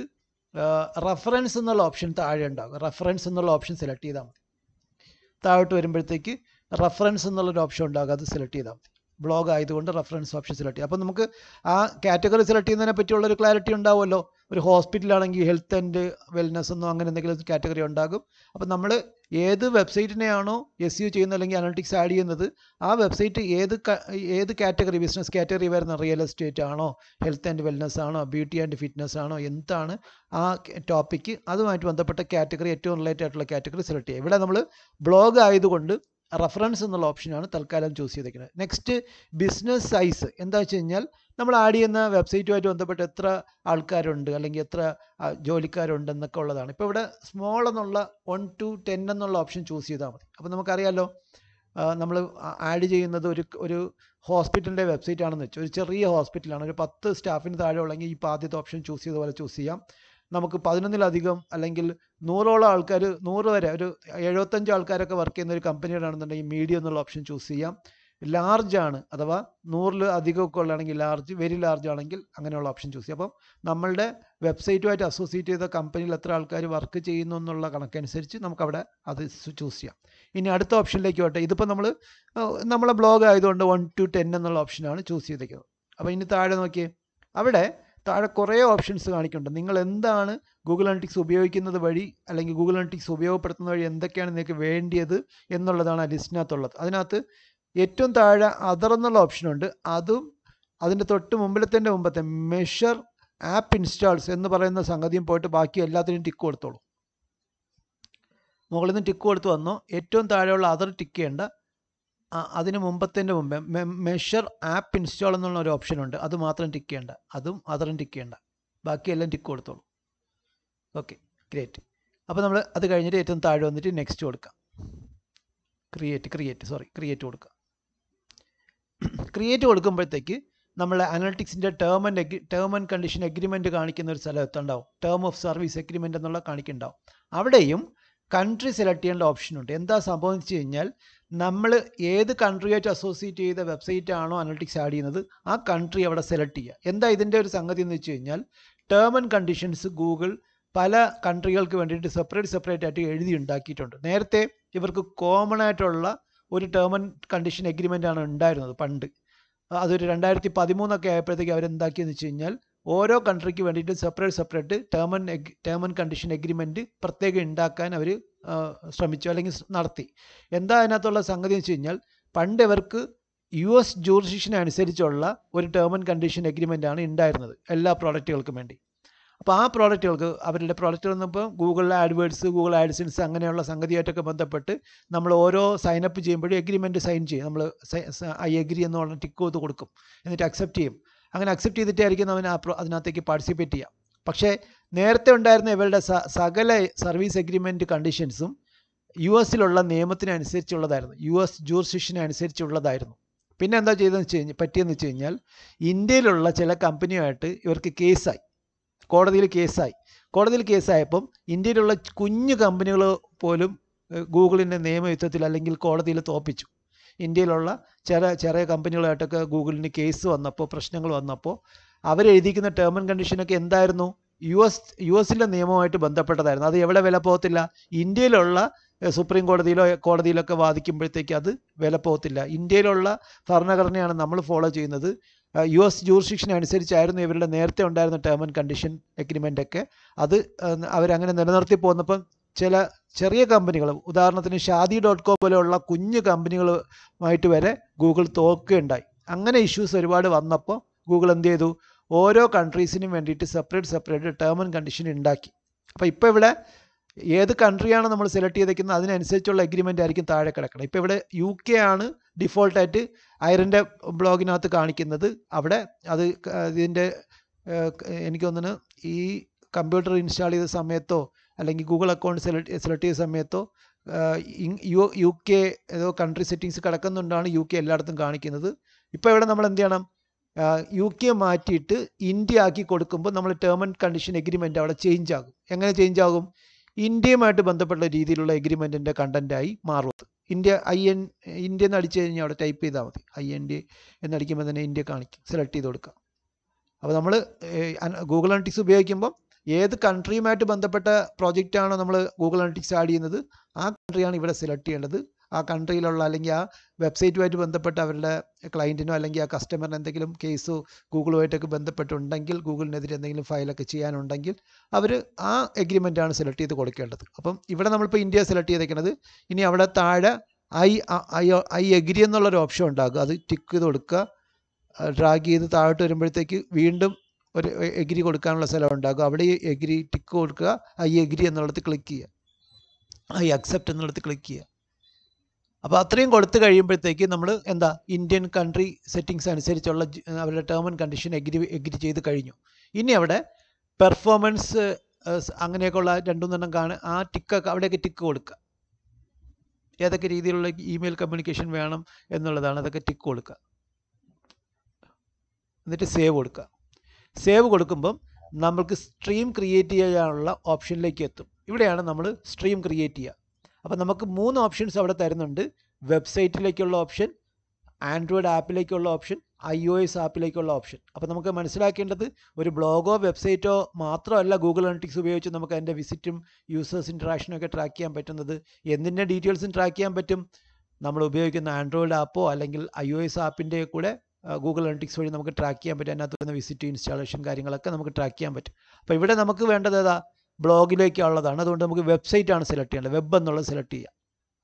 Speaker 1: റെഫറൻസ് എന്നുള്ള ഓപ്ഷൻ താഴെ ഉണ്ടാകും റെഫറൻസ് എന്നുള്ള ഓപ്ഷൻ സെലക്ട് ചെയ്താൽ മതി താഴോട്ട് വരുമ്പോഴത്തേക്ക് റെഫറൻസ് എന്നുള്ളൊരു ഓപ്ഷൻ ഉണ്ടാകും അത് സെലക്ട് ചെയ്താൽ മതി ബ്ലോഗ് ആയതുകൊണ്ട് റെഫറൻസ് ഓപ്ഷൻ സെലക്ട് ചെയ്യും അപ്പോൾ നമുക്ക് ആ കാറ്റഗറി സെലക്ട് ചെയ്യുന്നതിനെ പറ്റിയുള്ള ഒരു ക്ലാരിറ്റി ഉണ്ടാവുമല്ലോ ഒരു ഹോസ്പിറ്റലാണെങ്കിൽ ഹെൽത്ത് ആൻഡ് വെൽനെസ് എന്നോ അങ്ങനെ എന്തെങ്കിലും കാറ്റഗറി ഉണ്ടാകും അപ്പോൾ നമ്മൾ ഏത് വെബ്സൈറ്റിനെയാണോ എസ് യു ചെയ്യുന്നത് അല്ലെങ്കിൽ അനലിറ്റിക്സ് ആഡ് ചെയ്യുന്നത് ആ വെബ്സൈറ്റ് ഏത് ക- ഏത് കാറ്റഗറി ബിസിനസ് കാറ്റഗറി വരുന്ന റിയൽ എസ്റ്റേറ്റ് ആണോ ഹെൽത്ത് ആൻഡ് വെൽനെസ് ആണോ ബ്യൂട്ടി ആൻഡ് ഫിറ്റ്നസ് ആണോ എന്താണ് ആ ടോപ്പിക്ക് അതുമായിട്ട് ബന്ധപ്പെട്ട കാറ്റഗറി ഏറ്റവും റിലേറ്റഡ് ആയിട്ടുള്ള കാറ്റഗറി സെലക്ട് ചെയ്യുക ഇവിടെ നമ്മൾ ബ്ലോഗ് ആയതുകൊണ്ട് റെഫറൻസ് എന്നുള്ള ഓപ്ഷനാണ് തൽക്കാലം ചൂസ് ചെയ്തേക്കുന്നത് നെക്സ്റ്റ് ബിസിനസ് സൈസ് എന്താ വെച്ച് കഴിഞ്ഞാൽ നമ്മൾ ആഡ് ചെയ്യുന്ന വെബ്സൈറ്റുമായിട്ട് ബന്ധപ്പെട്ട് എത്ര ആൾക്കാരുണ്ട് അല്ലെങ്കിൽ എത്ര ആ, ജോലിക്കാരുണ്ടെന്നൊക്കെ ഉള്ളതാണ് ഇപ്പോൾ ഇവിടെ സ്മോൾ എന്നുള്ള വൺ ടു ടെൻ എന്നുള്ള ഓപ്ഷൻ ചൂസ് ചെയ്താൽ മതി അപ്പോൾ നമുക്കറിയാമല്ലോ നമ്മൾ ആഡ് ചെയ്യുന്നത് ഒരു ഒരു ഹോസ്പിറ്റലിൻ്റെ വെബ്സൈറ്റ് ആണെന്ന് വെച്ചാൽ ഒരു ചെറിയ ഹോസ്പിറ്റലാണ് ഒരു പത്ത് സ്റ്റാഫിന് താഴെ ഉള്ളെങ്കിൽ ഇപ്പോൾ ആദ്യത്തെ ഓപ്ഷൻ ചൂസ് ചെയ്ത പോലെ ചൂസ് ചെയ്യാം നമുക്ക് പതിനൊന്നിലധികം അല്ലെങ്കിൽ നൂറോളം ആൾക്കാർ നൂറ് വരെ ഒരു എഴുപത്തഞ്ച് ആൾക്കാരൊക്കെ വർക്ക് ചെയ്യുന്ന ഒരു കമ്പനിയുടെ ആണെന്നുണ്ടെങ്കിൽ മീഡിയം എന്നുള്ള ഓപ്ഷൻ ചൂസ് ചെയ്യാം ലാർജ് ആണ് അഥവാ നൂറിൽ അധികമൊക്കെ ഉള്ളതാണെങ്കിൽ ലാർജ് വെരി ലാർജ് ആണെങ്കിൽ അങ്ങനെയുള്ള ഓപ്ഷൻ ചൂസ് ചെയ്യാം അപ്പം നമ്മളുടെ വെബ്സൈറ്റുമായിട്ട് അസോസിയേറ്റ് ചെയ്ത കമ്പനിയിൽ എത്ര ആൾക്കാർ വർക്ക് ചെയ്യുന്നു എന്നുള്ള കണക്കനുസരിച്ച് നമുക്കവിടെ അത് ചൂസ് ചെയ്യാം ഇനി അടുത്ത ഓപ്ഷനിലേക്ക് പോട്ടെ ഇതിപ്പോൾ നമ്മൾ നമ്മളെ ബ്ലോഗ് ആയതുകൊണ്ട് വൺ ടു ടെൻ എന്നുള്ള ഓപ്ഷനാണ് ചൂസ് ചെയ്തേക്കുന്നത് അപ്പോൾ ഇനി താഴെ നോക്കിയേ അവിടെ താഴെ കുറേ ഓപ്ഷൻസ് കാണിക്കുന്നുണ്ട് നിങ്ങൾ എന്താണ് ഗൂഗിൾ അനലിറ്റിക്സ് ഉപയോഗിക്കുന്നത് വഴി അല്ലെങ്കിൽ ഗൂഗിൾ അനലിറ്റിക്സ് ഉപയോഗപ്പെടുത്തുന്ന വഴി എന്തൊക്കെയാണ് നിങ്ങൾക്ക് വേണ്ടിയത് എന്നുള്ളതാണ് ആ ലിസ്റ്റിനകത്തുള്ളത് അതിനകത്ത് ഏറ്റവും താഴെ അതർ എന്നുള്ള ഓപ്ഷനുണ്ട് അതും അതിൻ്റെ തൊട്ട് മുമ്പിലത്തെ മുമ്പത്തെ മെഷർ ആപ്പ് ഇൻസ്റ്റാൾസ് എന്ന് പറയുന്ന സംഗതിയും പോയിട്ട് ബാക്കി എല്ലാത്തിനും ടിക്ക് കൊടുത്തോളൂ മുകളിൽ നിന്ന് ടിക്ക് കൊടുത്ത് വന്നോ ഏറ്റവും താഴെയുള്ള അതർ ടിക്ക് ചെയ്യേണ്ട ആ- അതിന് മുമ്പത്തിൻ്റെ മുമ്പേ മെഷർ ആപ്പ് ഇൻസ്റ്റാൾ എന്നുള്ള ഒരു ഓപ്ഷൻ ഉണ്ട് അത് മാത്രം ടിക്ക് ചെയ്യേണ്ട അതും അതറും ടിക്ക് ചെയ്യേണ്ട ബാക്കിയെല്ലാം ടിക്ക് കൊടുത്തോളൂ ഓക്കെ ഗ്രേറ്റ് അപ്പോൾ നമ്മൾ അത് കഴിഞ്ഞിട്ട് ഏറ്റവും താഴെ വന്നിട്ട് നെക്സ്റ്റ് കൊടുക്കാം ക്രിയേറ്റ് ക്രിയേറ്റ് സോറി ക്രിയേറ്റ് കൊടുക്കുക ക്രിയേറ്റ് കൊടുക്കുമ്പോഴത്തേക്ക് നമ്മൾ അനലിറ്റിക്സിൻ്റെ term and agree term and condition agreement കാണിക്കുന്ന ഒരു സ്ഥലത്ത് ഉണ്ടാവും ടേം ഓഫ് സർവീസ് എഗ്രിമെൻ്റ് എന്നുള്ള കാണിക്കുന്നുണ്ടാവും അവിടെയും കൺട്രി സെലക്ട് ചെയ്യേണ്ട ഓപ്ഷൻ ഉണ്ട് എന്താ സംഭവം വെച്ച് കഴിഞ്ഞാൽ നമ്മൾ ഏത് കൺട്രിയായിട്ട് അസോസിയേറ്റ് ചെയ്ത വെബ്സൈറ്റ് ആണോ അനലിറ്റിക്സ് ആഡ് ചെയ്യുന്നത് ആ കൺട്രി അവിടെ സെലക്ട് ചെയ്യുക എന്താ ഇതിൻ്റെ ഒരു സംഗതി എന്ന് വെച്ച് കഴിഞ്ഞാൽ ടേം ആൻഡ് കണ്ടീഷൻസ് ഗൂഗിൾ പല കൺട്രികൾക്ക് വേണ്ടിയിട്ട് സെപ്പറേറ്റ് സെപ്പറേറ്റ് ആയിട്ട് എഴുതി ഉണ്ടാക്കിയിട്ടുണ്ട് നേരത്തെ ഇവർക്ക് കോമൺ ആയിട്ടുള്ള ഒരു ടേം ആൻഡ് കണ്ടീഷൻ എഗ്രിമെൻ്റ് ആണ് ഉണ്ടായിരുന്നത് പണ്ട് അതൊരു രണ്ടായിരത്തി പതിമൂന്നൊക്കെ ആയപ്പോഴത്തേക്ക് അവരെന്താക്കിയെന്ന് വെച്ച് കഴിഞ്ഞാൽ ഓരോ കൺട്രിക്ക് വേണ്ടിയിട്ട് separate separate term and term and condition agreement പ്രത്യേകം ഉണ്ടാക്കാൻ അവർ ശ്രമിച്ചു അല്ലെങ്കിൽ സ് നടത്തി എന്താ അതിനകത്തുള്ള സംഗതി എന്ന് വെച്ച് കഴിഞ്ഞാൽ പണ്ട് ഇവർക്ക് യു എസ് ജൂറിസിഷൻ അനുസരിച്ചുള്ള ഒരു ടേം ആൻഡ് കണ്ടീഷൻ എഗ്രിമെൻ്റ് ആണ് ഉണ്ടായിരുന്നത് എല്ലാ പ്രോഡക്റ്റുകൾക്കും വേണ്ടി അപ്പോൾ ആ പ്രോഡക്റ്റുകൾക്ക് അവരുടെ പ്രോഡക്റ്റുകൾ ഇപ്പോൾ ഗൂഗിൾ ആഡ്വേർഡ്സ് ഗൂഗിൾ ആഡ്സൻസ് അങ്ങനെയുള്ള സംഗതിയായിട്ടൊക്കെ ബന്ധപ്പെട്ട് നമ്മൾ ഓരോ സൈനപ്പ് ചെയ്യുമ്പോഴും എഗ്രിമെൻറ്റ് സൈൻ ചെയ്യും നമ്മൾ ഐ എഗ്രി എന്ന് പറഞ്ഞ ടിക്ക് ചെയ്ത് കൊടുക്കും എന്നിട്ട് അക്സെപ്റ്റ് ചെയ്യും അങ്ങനെ അക്സെപ്റ്റ് ചെയ്തിട്ടായിരിക്കും അവൻ ആ പ്രോ അതിനകത്തേക്ക് പാർട്ടിസിപ്പേറ്റ് ചെയ്യാം പക്ഷേ നേരത്തെ ഉണ്ടായിരുന്ന ഇവരുടെ സ- സകല സർവീസ് എഗ്രിമെൻറ്റ് കണ്ടീഷൻസും യു എസിലുള്ള നിയമത്തിനനുസരിച്ചുള്ളതായിരുന്നു യു എസ് ജൂറിസ്ഡിക്ഷന് അനുസരിച്ചുള്ളതായിരുന്നു പിന്നെ എന്താ ചെയ്തതെന്ന് വെച്ച് കഴിഞ്ഞാൽ പറ്റിയെന്ന് വെച്ച് കഴിഞ്ഞാൽ ഇന്ത്യയിലുള്ള ചില കമ്പനിയുമായിട്ട് ഇവർക്ക് കേസായി കോടതിയിൽ കേസായി കോടതിയിൽ കേസായപ്പം ഇന്ത്യയിലുള്ള കുഞ്ഞു കമ്പനികൾ പോലും ഏഹ്, ഗൂഗിളിൻ്റെ നിയമയുദ്ധത്തിൽ അല്ലെങ്കിൽ കോടതിയിൽ തോപ്പിച്ചു ഇന്ത്യയിലുള്ള ചെറിയ ചെറിയ കമ്പനികളായിട്ടൊക്കെ ഗൂഗിളിന് കേസ് വന്നപ്പോൾ പ്രശ്നങ്ങൾ വന്നപ്പോൾ അവരെഴുതിക്കുന്ന ടേം ആൻഡ് കണ്ടീഷനൊക്കെ എന്തായിരുന്നു യു എസ് യു എസിൻ്റെ നിയമവുമായിട്ട് ബന്ധപ്പെട്ടതായിരുന്നു അത് എവിടെ വില പോകത്തില്ല ഇന്ത്യയിലുള്ള ഏഹ്, സുപ്രീം കോടതിയിലോ കോടതിയിലൊക്കെ വാദിക്കുമ്പോഴത്തേക്ക് അത് വില പോകത്തില്ല ഇന്ത്യയിലുള്ള ഭരണഘടനയാണ് നമ്മൾ ഫോളോ ചെയ്യുന്നത് ഏഹ്, യു എസ് ജൂറിസ്ഡിക്ഷൻ അനുസരിച്ചായിരുന്നു ഇവരുടെ നേരത്തെ ഉണ്ടായിരുന്ന ടേം ആൻഡ് കണ്ടീഷൻ എഗ്രിമെൻ്റ് ഒക്കെ അത് ഏഹ്, അവരങ്ങനെ നിലനിർത്തി പോന്നപ്പം ചില ചെറിയ കമ്പനികൾ ഉദാഹരണത്തിന് ഷാദി ഡോട്ട് കോം പോലെയുള്ള കുഞ്ഞു കമ്പനികളുമായിട്ട് വരെ ഗൂഗിൾ തോക്കുകയുണ്ടായി അങ്ങനെ ഇഷ്യൂസ് ഒരുപാട് വന്നപ്പോൾ ഗൂഗിൾ എന്ത് ചെയ്തു ഓരോ കൺട്രീസിനും വേണ്ടിയിട്ട് separate separate term and condition ഉണ്ടാക്കി അപ്പോൾ ഇപ്പോൾ ഇവിടെ ഏത് കൺട്രിയാണ് നമ്മൾ സെലക്ട് ചെയ്തേക്കുന്നത് അതിനനുസരിച്ചുള്ള എഗ്രിമെൻ്റ് ആയിരിക്കും താഴെ കിടക്കണം ഇപ്പോൾ ഇവിടെ യു കെ ആണ് ഡിഫോൾട്ടായിട്ട് ഐറിൻ്റെ ബ്ലോഗിനകത്ത് കാണിക്കുന്നത് അവിടെ അത് ക- ഇതിൻ്റെ ഏഹ്, എനിക്ക് തോന്നുന്നു ഈ കമ്പ്യൂട്ടർ ഇൻസ്റ്റാൾ ചെയ്ത സമയത്തോ അല്ലെങ്കിൽ ഗൂഗിൾ അക്കൗണ്ട് സെലക്ട് സെലക്ട് ചെയ്ത സമയത്തോ ആഹ്, ഇങ് യു യു കെ ഏതോ കൺട്രി സെറ്റിങ്സ് കിടക്കുന്നുണ്ടാണ് യു കെ എല്ലായിടത്തും കാണിക്കുന്നത് ഇപ്പോൾ ഇവിടെ നമ്മൾ എന്ത് ചെയ്യണം യു കെ മാറ്റിയിട്ട് ഇന്ത്യ ആക്കി കൊടുക്കുമ്പോൾ നമ്മൾ ടേം ആൻഡ് കണ്ടീഷൻ എഗ്രിമെൻ്റ് അവിടെ ചേഞ്ച് ആകും എങ്ങനെ ചേഞ്ച് ആകും ഇന്ത്യയുമായിട്ട് ബന്ധപ്പെട്ട രീതിയിലുള്ള എഗ്രിമെൻറ്റിൻ്റെ കണ്ടൻറ്റായി മാറും അത് ഇന്ത്യ ഐ എൻ ഇന്ത്യ എന്ന് അടിച്ചു കഴിഞ്ഞാൽ അവിടെ ടൈപ്പ് ചെയ്താൽ മതി ഐ എൻ ഡി എന്നടിക്കുമ്പോൾ തന്നെ ഇന്ത്യ കാണിക്കും സെലക്ട് ചെയ്ത് കൊടുക്കുക അപ്പോൾ നമ്മൾ ഗൂഗിൾ അനലിറ്റിക്സ് ഉപയോഗിക്കുമ്പോൾ ഏത് കൺട്രിയുമായിട്ട് ബന്ധപ്പെട്ട പ്രോജക്റ്റാണോ നമ്മൾ ഗൂഗിൾ അനലിറ്റിക്സ് ആഡ് ചെയ്യുന്നത് ആ കൺട്രിയാണ് ഇവിടെ സെലക്ട് ചെയ്യേണ്ടത് ആ കൺട്രിയിലുള്ള അല്ലെങ്കിൽ ആ വെബ്സൈറ്റുമായിട്ട് ബന്ധപ്പെട്ട അവരുടെ ക്ലയൻറ്റിനോ അല്ലെങ്കിൽ ആ കസ്റ്റമറിന് എന്തെങ്കിലും കേസോ ഗൂഗിളുമായിട്ടൊക്കെ ബന്ധപ്പെട്ടുണ്ടെങ്കിൽ ഗൂഗിളിനെതിരെ എന്തെങ്കിലും ഫയലൊക്കെ ചെയ്യാനുണ്ടെങ്കിൽ അവർ ആ എഗ്രിമെൻ്റ് ആണ് സെലക്ട് ചെയ്ത് കൊടുക്കേണ്ടത് അപ്പം ഇവിടെ നമ്മളിപ്പോൾ ഇന്ത്യ സെലക്ട് ചെയ്തേക്കുന്നത് ഇനി അവിടെ താഴെ ഐ ഐ ഐ എഗ്രി എന്നുള്ളൊരു ഓപ്ഷൻ ഉണ്ടാകും അത് ടിക്ക് ചെയ്ത് കൊടുക്കുക ഡ്രാഗ് ചെയ്ത് താഴോട്ട് വരുമ്പോഴത്തേക്ക് വീണ്ടും ഒരു എഗ്രി കൊടുക്കാനുള്ള സ്ഥലം ഉണ്ടാകും അവിടെ ഈ എഗ്രി ടിക്ക് കൊടുക്കുക ഐ എഗ്രി എന്നുള്ളത് ക്ലിക്ക് ചെയ്യുക ഐ അക്സെപ്റ്റ് എന്നുള്ളത് ക്ലിക്ക് ചെയ്യുക അപ്പോൾ അത്രയും കൊടുത്തു കഴിയുമ്പോഴത്തേക്ക് നമ്മൾ എന്താ ഇന്ത്യൻ കൺട്രി സെറ്റിങ്സ് അനുസരിച്ചുള്ള ജ്- അവരുടെ term and condition agree agree ചെയ്ത് കഴിഞ്ഞു ഇനി അവിടെ പെർഫോമൻസ് അങ്ങനെയൊക്കെയുള്ള രണ്ടുമൂന്നെണ്ണം കാണുക ആ ടിക്കൊക്കെ അവിടെയൊക്കെ ടിക്ക് കൊടുക്കുക ഏതൊക്കെ രീതിയിലുള്ള ഇമെയിൽ കമ്മ്യൂണിക്കേഷൻ വേണം എന്നുള്ളതാണ് അതൊക്കെ ടിക്ക് കൊടുക്കുക എന്നിട്ട് സേവ് കൊടുക്കുക സേവ് കൊടുക്കുമ്പം നമ്മൾക്ക് സ്ട്രീം ക്രിയേറ്റ് ചെയ്യാനുള്ള ഓപ്ഷനിലേക്ക് എത്തും ഇവിടെയാണ് നമ്മൾ സ്ട്രീം ക്രിയേറ്റ് ചെയ്യുക അപ്പോൾ നമുക്ക് മൂന്ന് ഓപ്ഷൻസ് അവിടെ തരുന്നുണ്ട് വെബ്സൈറ്റിലേക്കുള്ള ഓപ്ഷൻ ആൻഡ്രോയിഡ് ആപ്പിലേക്കുള്ള ഓപ്ഷൻ ഐ ഒ എസ് ആപ്പിലേക്കുള്ള ഓപ്ഷൻ അപ്പോൾ നമുക്ക് മനസ്സിലാക്കേണ്ടത് ഒരു ബ്ലോഗോ വെബ്സൈറ്റോ മാത്രമല്ല ഗൂഗിൾ അനലിറ്റിക്സ് ഉപയോഗിച്ച് നമുക്ക് അതിൻ്റെ വിസിറ്റും യൂസേഴ്സ് ഇൻട്രാക്ഷനും ഒക്കെ ട്രാക്ക് ചെയ്യാൻ പറ്റുന്നത് എന്തിൻ്റെ ഡീറ്റെയിൽസും ട്രാക്ക് ചെയ്യാൻ പറ്റും നമ്മൾ ഉപയോഗിക്കുന്ന ആൻഡ്രോയിഡ് ആപ്പോ അല്ലെങ്കിൽ ഐ ഒ എസ് ആപ്പിൻ്റെ കൂടെ ഗൂഗിൾ അനലിറ്റിക്സ് വഴി നമുക്ക് ട്രാക്ക് ചെയ്യാൻ പറ്റും അതിനകത്ത് വരുന്ന വിസിറ്റ് ഇൻസ്റ്റാളേഷൻ കാര്യങ്ങളൊക്കെ നമുക്ക് ട്രാക്ക് ചെയ്യാൻ പറ്റും അപ്പോൾ ഇവിടെ നമുക്ക് വേണ്ടത് ഏതാ ബ്ലോഗിലേക്കുള്ളതാണ് അതുകൊണ്ട് നമുക്ക് വെബ്സൈറ്റ് ആണ് സെലക്ട് ചെയ്യേണ്ടത് വെബ് എന്നുള്ളത് സെലക്ട് ചെയ്യാം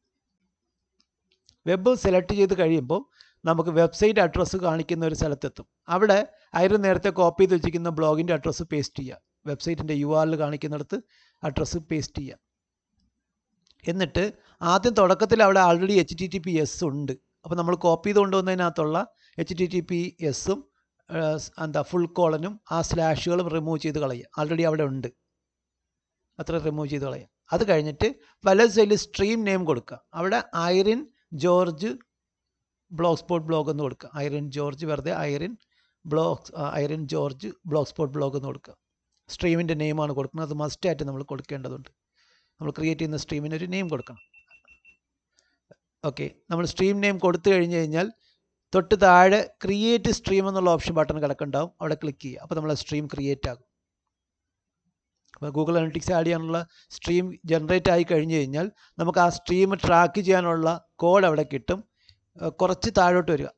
Speaker 1: വെബ് സെലക്ട് ചെയ്ത് കഴിയുമ്പോൾ നമുക്ക് വെബ്സൈറ്റ് അഡ്രസ്സ് കാണിക്കുന്ന ഒരു സ്ഥലത്തെത്തും അവിടെ അതിന് നേരത്തെ കോപ്പി ചെയ്ത് വെച്ചിരിക്കുന്ന ബ്ലോഗിൻ്റെ അഡ്രസ്സ് പേസ്റ്റ് ചെയ്യുക വെബ്സൈറ്റിൻ്റെ യു ആറിൽ കാണിക്കുന്നിടത്ത് അഡ്രസ്സ് പേസ്റ്റ് ചെയ്യുക എന്നിട്ട് ആദ്യം തുടക്കത്തിൽ അവിടെ already H T T P S ഉണ്ട് അപ്പോൾ നമ്മൾ കോപ്പി ചെയ്ത് കൊണ്ടുവന്നതിനകത്തുള്ള എച്ച് ടി ടി പി എസും എന്താ ഫുൾ കോളനും ആ സ്ലാഷുകളും റിമൂവ് ചെയ്ത് കളയുക ആൾറെഡി അവിടെ ഉണ്ട് അത്ര റിമൂവ് ചെയ്ത് കളയുക അത് കഴിഞ്ഞിട്ട് വലത് സൈഡിൽ സ്ട്രീം നെയിം കൊടുക്കുക അവിടെ Irene George blog spot blog എന്ന് കൊടുക്കുക ഐറിൻ ജോർജ് വെറുതെ Irene blog Irene George blog spot blog എന്ന് കൊടുക്കുക സ്ട്രീമിൻ്റെ നെയിമാണ് കൊടുക്കുന്നത് അത് മസ്റ്റായിട്ട് നമ്മൾ കൊടുക്കേണ്ടതുണ്ട് നമ്മൾ ക്രിയേറ്റ് ചെയ്യുന്ന സ്ട്രീമിന് ഒരു നെയിം കൊടുക്കണം ഓക്കെ നമ്മൾ സ്ട്രീം നെയിം കൊടുത്തു കഴിഞ്ഞ് കഴിഞ്ഞാൽ തൊട്ട് താഴെ ക്രിയേറ്റ് സ്ട്രീം എന്നുള്ള ഓപ്ഷൻ ബട്ടൺ കിടക്കുന്നുണ്ടാവും അവിടെ ക്ലിക്ക് ചെയ്യുക അപ്പോൾ നമ്മൾ സ്ട്രീം ക്രിയേറ്റ് ആകും അപ്പോൾ ഗൂഗിൾ അനലിറ്റിക്സ് ആഡ് ചെയ്യാനുള്ള സ്ട്രീം ജനറേറ്റ് ആയി കഴിഞ്ഞ് കഴിഞ്ഞാൽ നമുക്ക് ആ സ്ട്രീം ട്രാക്ക് ചെയ്യാനുള്ള കോഡ് അവിടെ കിട്ടും ഏഹ് കുറച്ച് താഴോട്ട് വരിക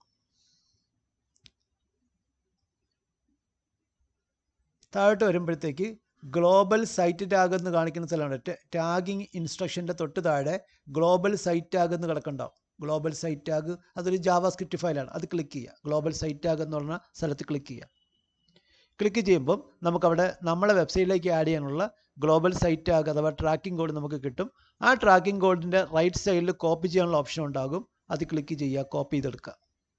Speaker 1: താഴോട്ട് വരുമ്പോഴത്തേക്ക് ഗ്ലോബൽ സൈറ്റ് ടാഗ് എന്ന് കാണിക്കുന്ന സ്ഥലമാണ് ടാഗിങ് ഇൻസ്ട്രക്ഷൻ്റെ തൊട്ട് താഴെ ഗ്ലോബൽ സൈറ്റ് ടാഗ് എന്ന് കിടക്കുന്നുണ്ടാവും ഗ്ലോബൽ സൈറ്റ് ടാഗ് അതൊരു ജാവ സ്ക്രിപ്റ്റ് ഫയലാണ് അത് ക്ലിക്ക് ചെയ്യുക ഗ്ലോബൽ സൈറ്റ് ടാഗ് എന്ന് പറഞ്ഞ സ്ഥലത്ത് ക്ലിക്ക് ചെയ്യുക ക്ലിക്ക് ചെയ്യുമ്പം നമുക്കവിടെ നമ്മളെ വെബ്സൈറ്റിലേക്ക് ആഡ് ചെയ്യാനുള്ള ഗ്ലോബൽ സൈറ്റ് ടാഗ് അഥവാ ട്രാക്കിംഗ് കോഡ് നമുക്ക് കിട്ടും ആ ട്രാക്കിംഗ് കോഡിൻ്റെ റൈറ്റ് സൈഡിൽ കോപ്പി ചെയ്യാനുള്ള ഓപ്ഷൻ ഉണ്ടാകും അത് ക്ലിക്ക് ചെയ്യുക കോപ്പി ചെയ്തെടുക്കുക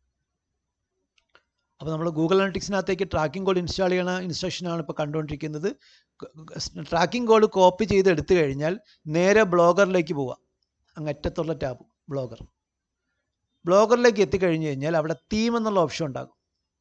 Speaker 1: അപ്പോൾ നമ്മൾ ഗൂഗിൾ അനലിറ്റിക്സിനകത്തേക്ക് ട്രാക്കിംഗ് കോഡ് ഇൻസ്റ്റാൾ ചെയ്യണ ഇൻസ്ട്രക്ഷനാണ് ഇപ്പോൾ കണ്ടുകൊണ്ടിരിക്കുന്നത് ട്രാക്കിംഗ് കോഡ് കോപ്പി ചെയ്ത് എടുത്തു കഴിഞ്ഞാൽ നേരെ ബ്ലോഗറിലേക്ക് പോവുക അങ്ങറ്റത്തുള്ള ടാബ് ബ്ലോഗർ ബ്ലോഗറിലേക്ക് എത്തിക്കഴിഞ്ഞ് കഴിഞ്ഞാൽ അവിടെ തീം എന്നുള്ള ഓപ്ഷൻ ഉണ്ടാകും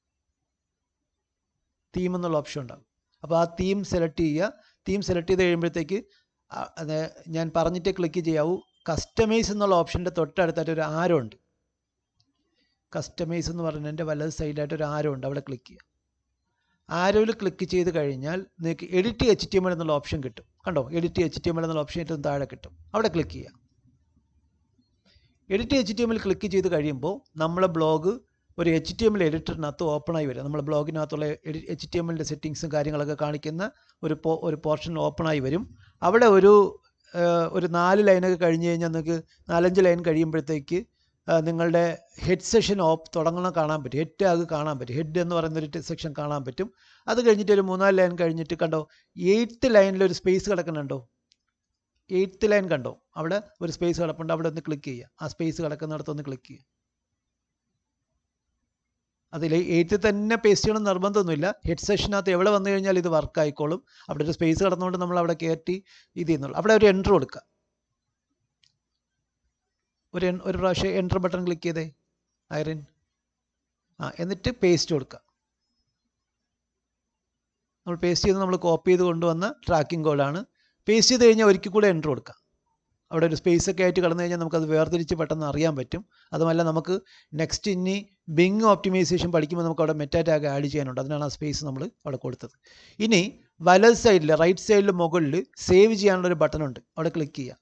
Speaker 1: തീം എന്നുള്ള ഓപ്ഷൻ ഉണ്ടാകും അപ്പോൾ ആ തീം സെലക്ട് ചെയ്യുക തീം സെലക്ട് ചെയ്ത് കഴിയുമ്പോഴത്തേക്ക് ആ, അത് ഞാൻ പറഞ്ഞിട്ട് ക്ലിക്ക് ചെയ്യാവൂ കസ്റ്റമൈസ് എന്നുള്ള ഓപ്ഷൻ്റെ തൊട്ടടുത്തായിട്ട് ഒരു ആരോ ഉണ്ട് കസ്റ്റമൈസ് എന്ന് പറഞ്ഞതിൻ്റെ വലത് സൈഡിലായിട്ട് ഒരു ആരോ ഉണ്ട് അവിടെ ക്ലിക്ക് ചെയ്യുക ആരോയിൽ ക്ലിക്ക് ചെയ്ത് കഴിഞ്ഞാൽ നിങ്ങൾക്ക് edit H T M L എന്നുള്ള ഓപ്ഷൻ കിട്ടും കണ്ടോ edit H T M L എന്നുള്ള ഓപ്ഷൻ ഏറ്റവും താഴെ കിട്ടും അവിടെ ക്ലിക്ക് ചെയ്യുക edit H T M L click ചെയ്ത് കഴിയുമ്പോൾ നമ്മളെ ബ്ലോഗ് ഒരു എച്ച് ടി എം എൽ എഡിറ്ററിനകത്ത് ഓപ്പണായി വരും നമ്മുടെ ബ്ലോഗിനകത്തുള്ള എച്ച് ടി എം എല്ലിൻ്റെ സെറ്റിങ്സും കാര്യങ്ങളൊക്കെ കാണിക്കുന്ന ഒരു പോ ഒരു പോർഷൻ ഓപ്പണായി വരും അവിടെ ഒരു ഏഹ്, ഒരു നാല് ലൈനൊക്കെ കഴിഞ്ഞ് കഴിഞ്ഞാൽ നിങ്ങൾക്ക് നാലഞ്ച് ലൈൻ കഴിയുമ്പോഴത്തേക്ക് ആ, നിങ്ങളുടെ ഹെഡ് സെഷൻ ഓപ്പ് തുടങ്ങണം കാണാൻ പറ്റും ഹെഡ് ടാഗ് കാണാൻ പറ്റും ഹെഡ് എന്ന് പറയുന്ന ഒരു സെക്ഷൻ കാണാൻ പറ്റും അത് കഴിഞ്ഞിട്ട് ഒരു മൂന്നാല് ലൈൻ കഴിഞ്ഞിട്ട് കണ്ടോ എയ്ത്ത് ലൈനിൽ ഒരു സ്പേസ് കിടക്കുന്നുണ്ടോ എയ്ത്ത് ലൈൻ കണ്ടോ അവിടെ ഒരു സ്പേസ് കിടപ്പുണ്ട് അവിടെ ഒന്ന് ക്ലിക്ക് ചെയ്യുക ആ സ്പേസ് കിടക്കുന്നിടത്ത് ഒന്ന് ക്ലിക്ക് ചെയ്യുക അതിൽ എയ്ത്തിൽ തന്നെ പേസ്റ്റ് ചെയ്യണം നിർബന്ധമൊന്നുമില്ല ഹെഡ് സെഷനകത്ത് എവിടെ വന്നു കഴിഞ്ഞാൽ ഇത് വർക്ക് ആയിക്കോളും അവിടെ ഒരു സ്പേസ് കിടന്നുകൊണ്ട് നമ്മൾ അവിടെ കയറ്റി ഇത് ചെയ്യുന്നുള്ളൂ അവിടെ ഒരു എൻട്രി കൊടുക്കുക ഒരു എൻ- ഒരു പ്രാവശ്യം എൻ്റർ ബട്ടൺ ക്ലിക്ക് ചെയ്തേ ഐറിൻ ആ എന്നിട്ട് പേസ്റ്റ് കൊടുക്കുക നമ്മൾ പേസ്റ്റ് ചെയ്ത് നമ്മൾ കോപ്പി ചെയ്ത് കൊണ്ടുവന്ന ട്രാക്കിംഗ് കോഡാണ് പേസ്റ്റ് ചെയ്ത് കഴിഞ്ഞാൽ ഒരിക്കൽ കൂടെ എൻ്റർ കൊടുക്കുക അവിടെ ഒരു സ്പേസ് ഒക്കെ ആയിട്ട് കടന്നു കഴിഞ്ഞാൽ നമുക്കത് വേർതിരിച്ച് പെട്ടെന്ന് അറിയാൻ പറ്റും അതുമല്ല നമുക്ക് നെക്സ്റ്റ് ഇനി ബിങ് ഓപ്റ്റിമൈസേഷൻ പഠിക്കുമ്പോൾ നമുക്ക് അവിടെ മെറ്റാ ടാഗ് ആഡ് ചെയ്യാനുണ്ട് അതിനാണ് ആ സ്പേസ് നമ്മൾ അവിടെ കൊടുത്തത് ഇനി വലത് സൈഡിൽ റൈറ്റ് സൈഡിൽ മുകളിൽ സേവ് ചെയ്യാനുള്ള ഒരു ബട്ടൺ ഉണ്ട് അവിടെ ക്ലിക്ക് ചെയ്യുക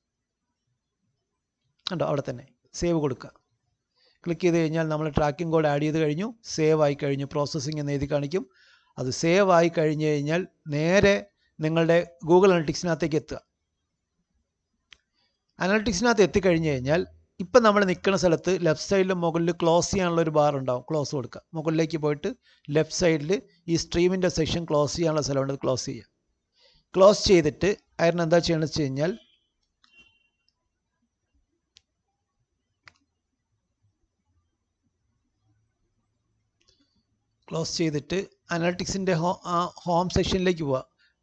Speaker 1: കണ്ടോ അവിടെ തന്നെ സേവ് കൊടുക്കുക ക്ലിക്ക് ചെയ്ത് കഴിഞ്ഞാൽ നമ്മൾ ട്രാക്കിംഗ് കോഡ് ആഡ് ചെയ്ത് കഴിഞ്ഞു സേവ് ആയി കഴിഞ്ഞു പ്രോസസ്സിംഗ് എന്ന് എഴുതി കാണിക്കും അത് സേവ് ആയി കഴിഞ്ഞ് കഴിഞ്ഞാൽ നേരെ നിങ്ങളുടെ ഗൂഗിൾ അനലിറ്റിക്സിനകത്തേക്ക് എത്തുക അനലിറ്റിക്സിനകത്ത് എത്തിക്കഴിഞ്ഞ് കഴിഞ്ഞാൽ ഇപ്പം നമ്മൾ നിൽക്കുന്ന സ്ഥലത്ത് ലെഫ്റ്റ് സൈഡിൽ മുകളിൽ ക്ലോസ് ചെയ്യാനുള്ള ഒരു ബാർ ഉണ്ടാവും ക്ലോസ് കൊടുക്കുക മുകളിലേക്ക് പോയിട്ട് ലെഫ്റ്റ് സൈഡിൽ ഈ സ്ട്രീമിൻ്റെ സെക്ഷൻ ക്ലോസ് ചെയ്യാനുള്ള സ്ഥലമുണ്ട് അത് ക്ലോസ് ചെയ്യുക ക്ലോസ് ചെയ്തിട്ട് അതിന് എന്താ ചെയ്യണമെന്ന് വെച്ച് കഴിഞ്ഞാൽ ക്ലോസ് ചെയ്തിട്ട് അനലിറ്റിക്സിൻ്റെ ഹോ ആ ഹോം സെക്ഷനിലേക്ക് പോവുക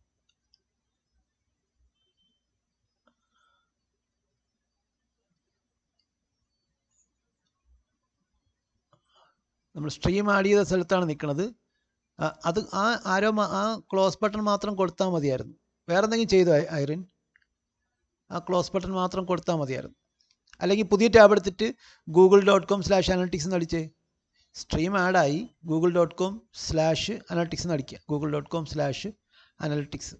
Speaker 1: നമ്മൾ സ്ട്രീം ആഡ് ചെയ്ത സ്ഥലത്താണ് നിൽക്കുന്നത് അത് ആ ആരോ മാ- ആ ക്ലോസ് ബട്ടൺ മാത്രം കൊടുത്താൽ മതിയായിരുന്നു വേറെ എന്തെങ്കിലും ചെയ്തോ ഐ- ഐറിൻ ആ ക്ലോസ് ബട്ടൺ മാത്രം കൊടുത്താൽ മതിയായിരുന്നു അല്ലെങ്കിൽ പുതിയ ടാബ് എടുത്തിട്ട് Google dot com slash analytics എന്ന് അടിച്ചേ സ്ട്രീം ആഡായി Google dot com slash analytics എന്ന് അടിക്കുക Google dot com slash analytics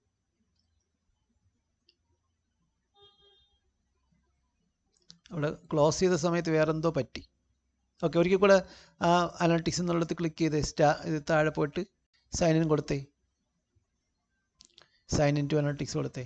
Speaker 1: അവിടെ ക്ലോസ് ചെയ്ത സമയത്ത് വേറെ എന്തോ പറ്റി ഓക്കെ ഒരിക്കൽ കൂടെ ആ അനലിറ്റിക്സ് എന്നുള്ളത് ക്ലിക്ക് ചെയ്ത് സ്റ്റാ ഇത് താഴെ പോയിട്ട് സൈൻ ഇൻ കൊടുത്തേ സൈൻ ഇൻ ടു അനലിറ്റിക്സ് കൊടുത്തേ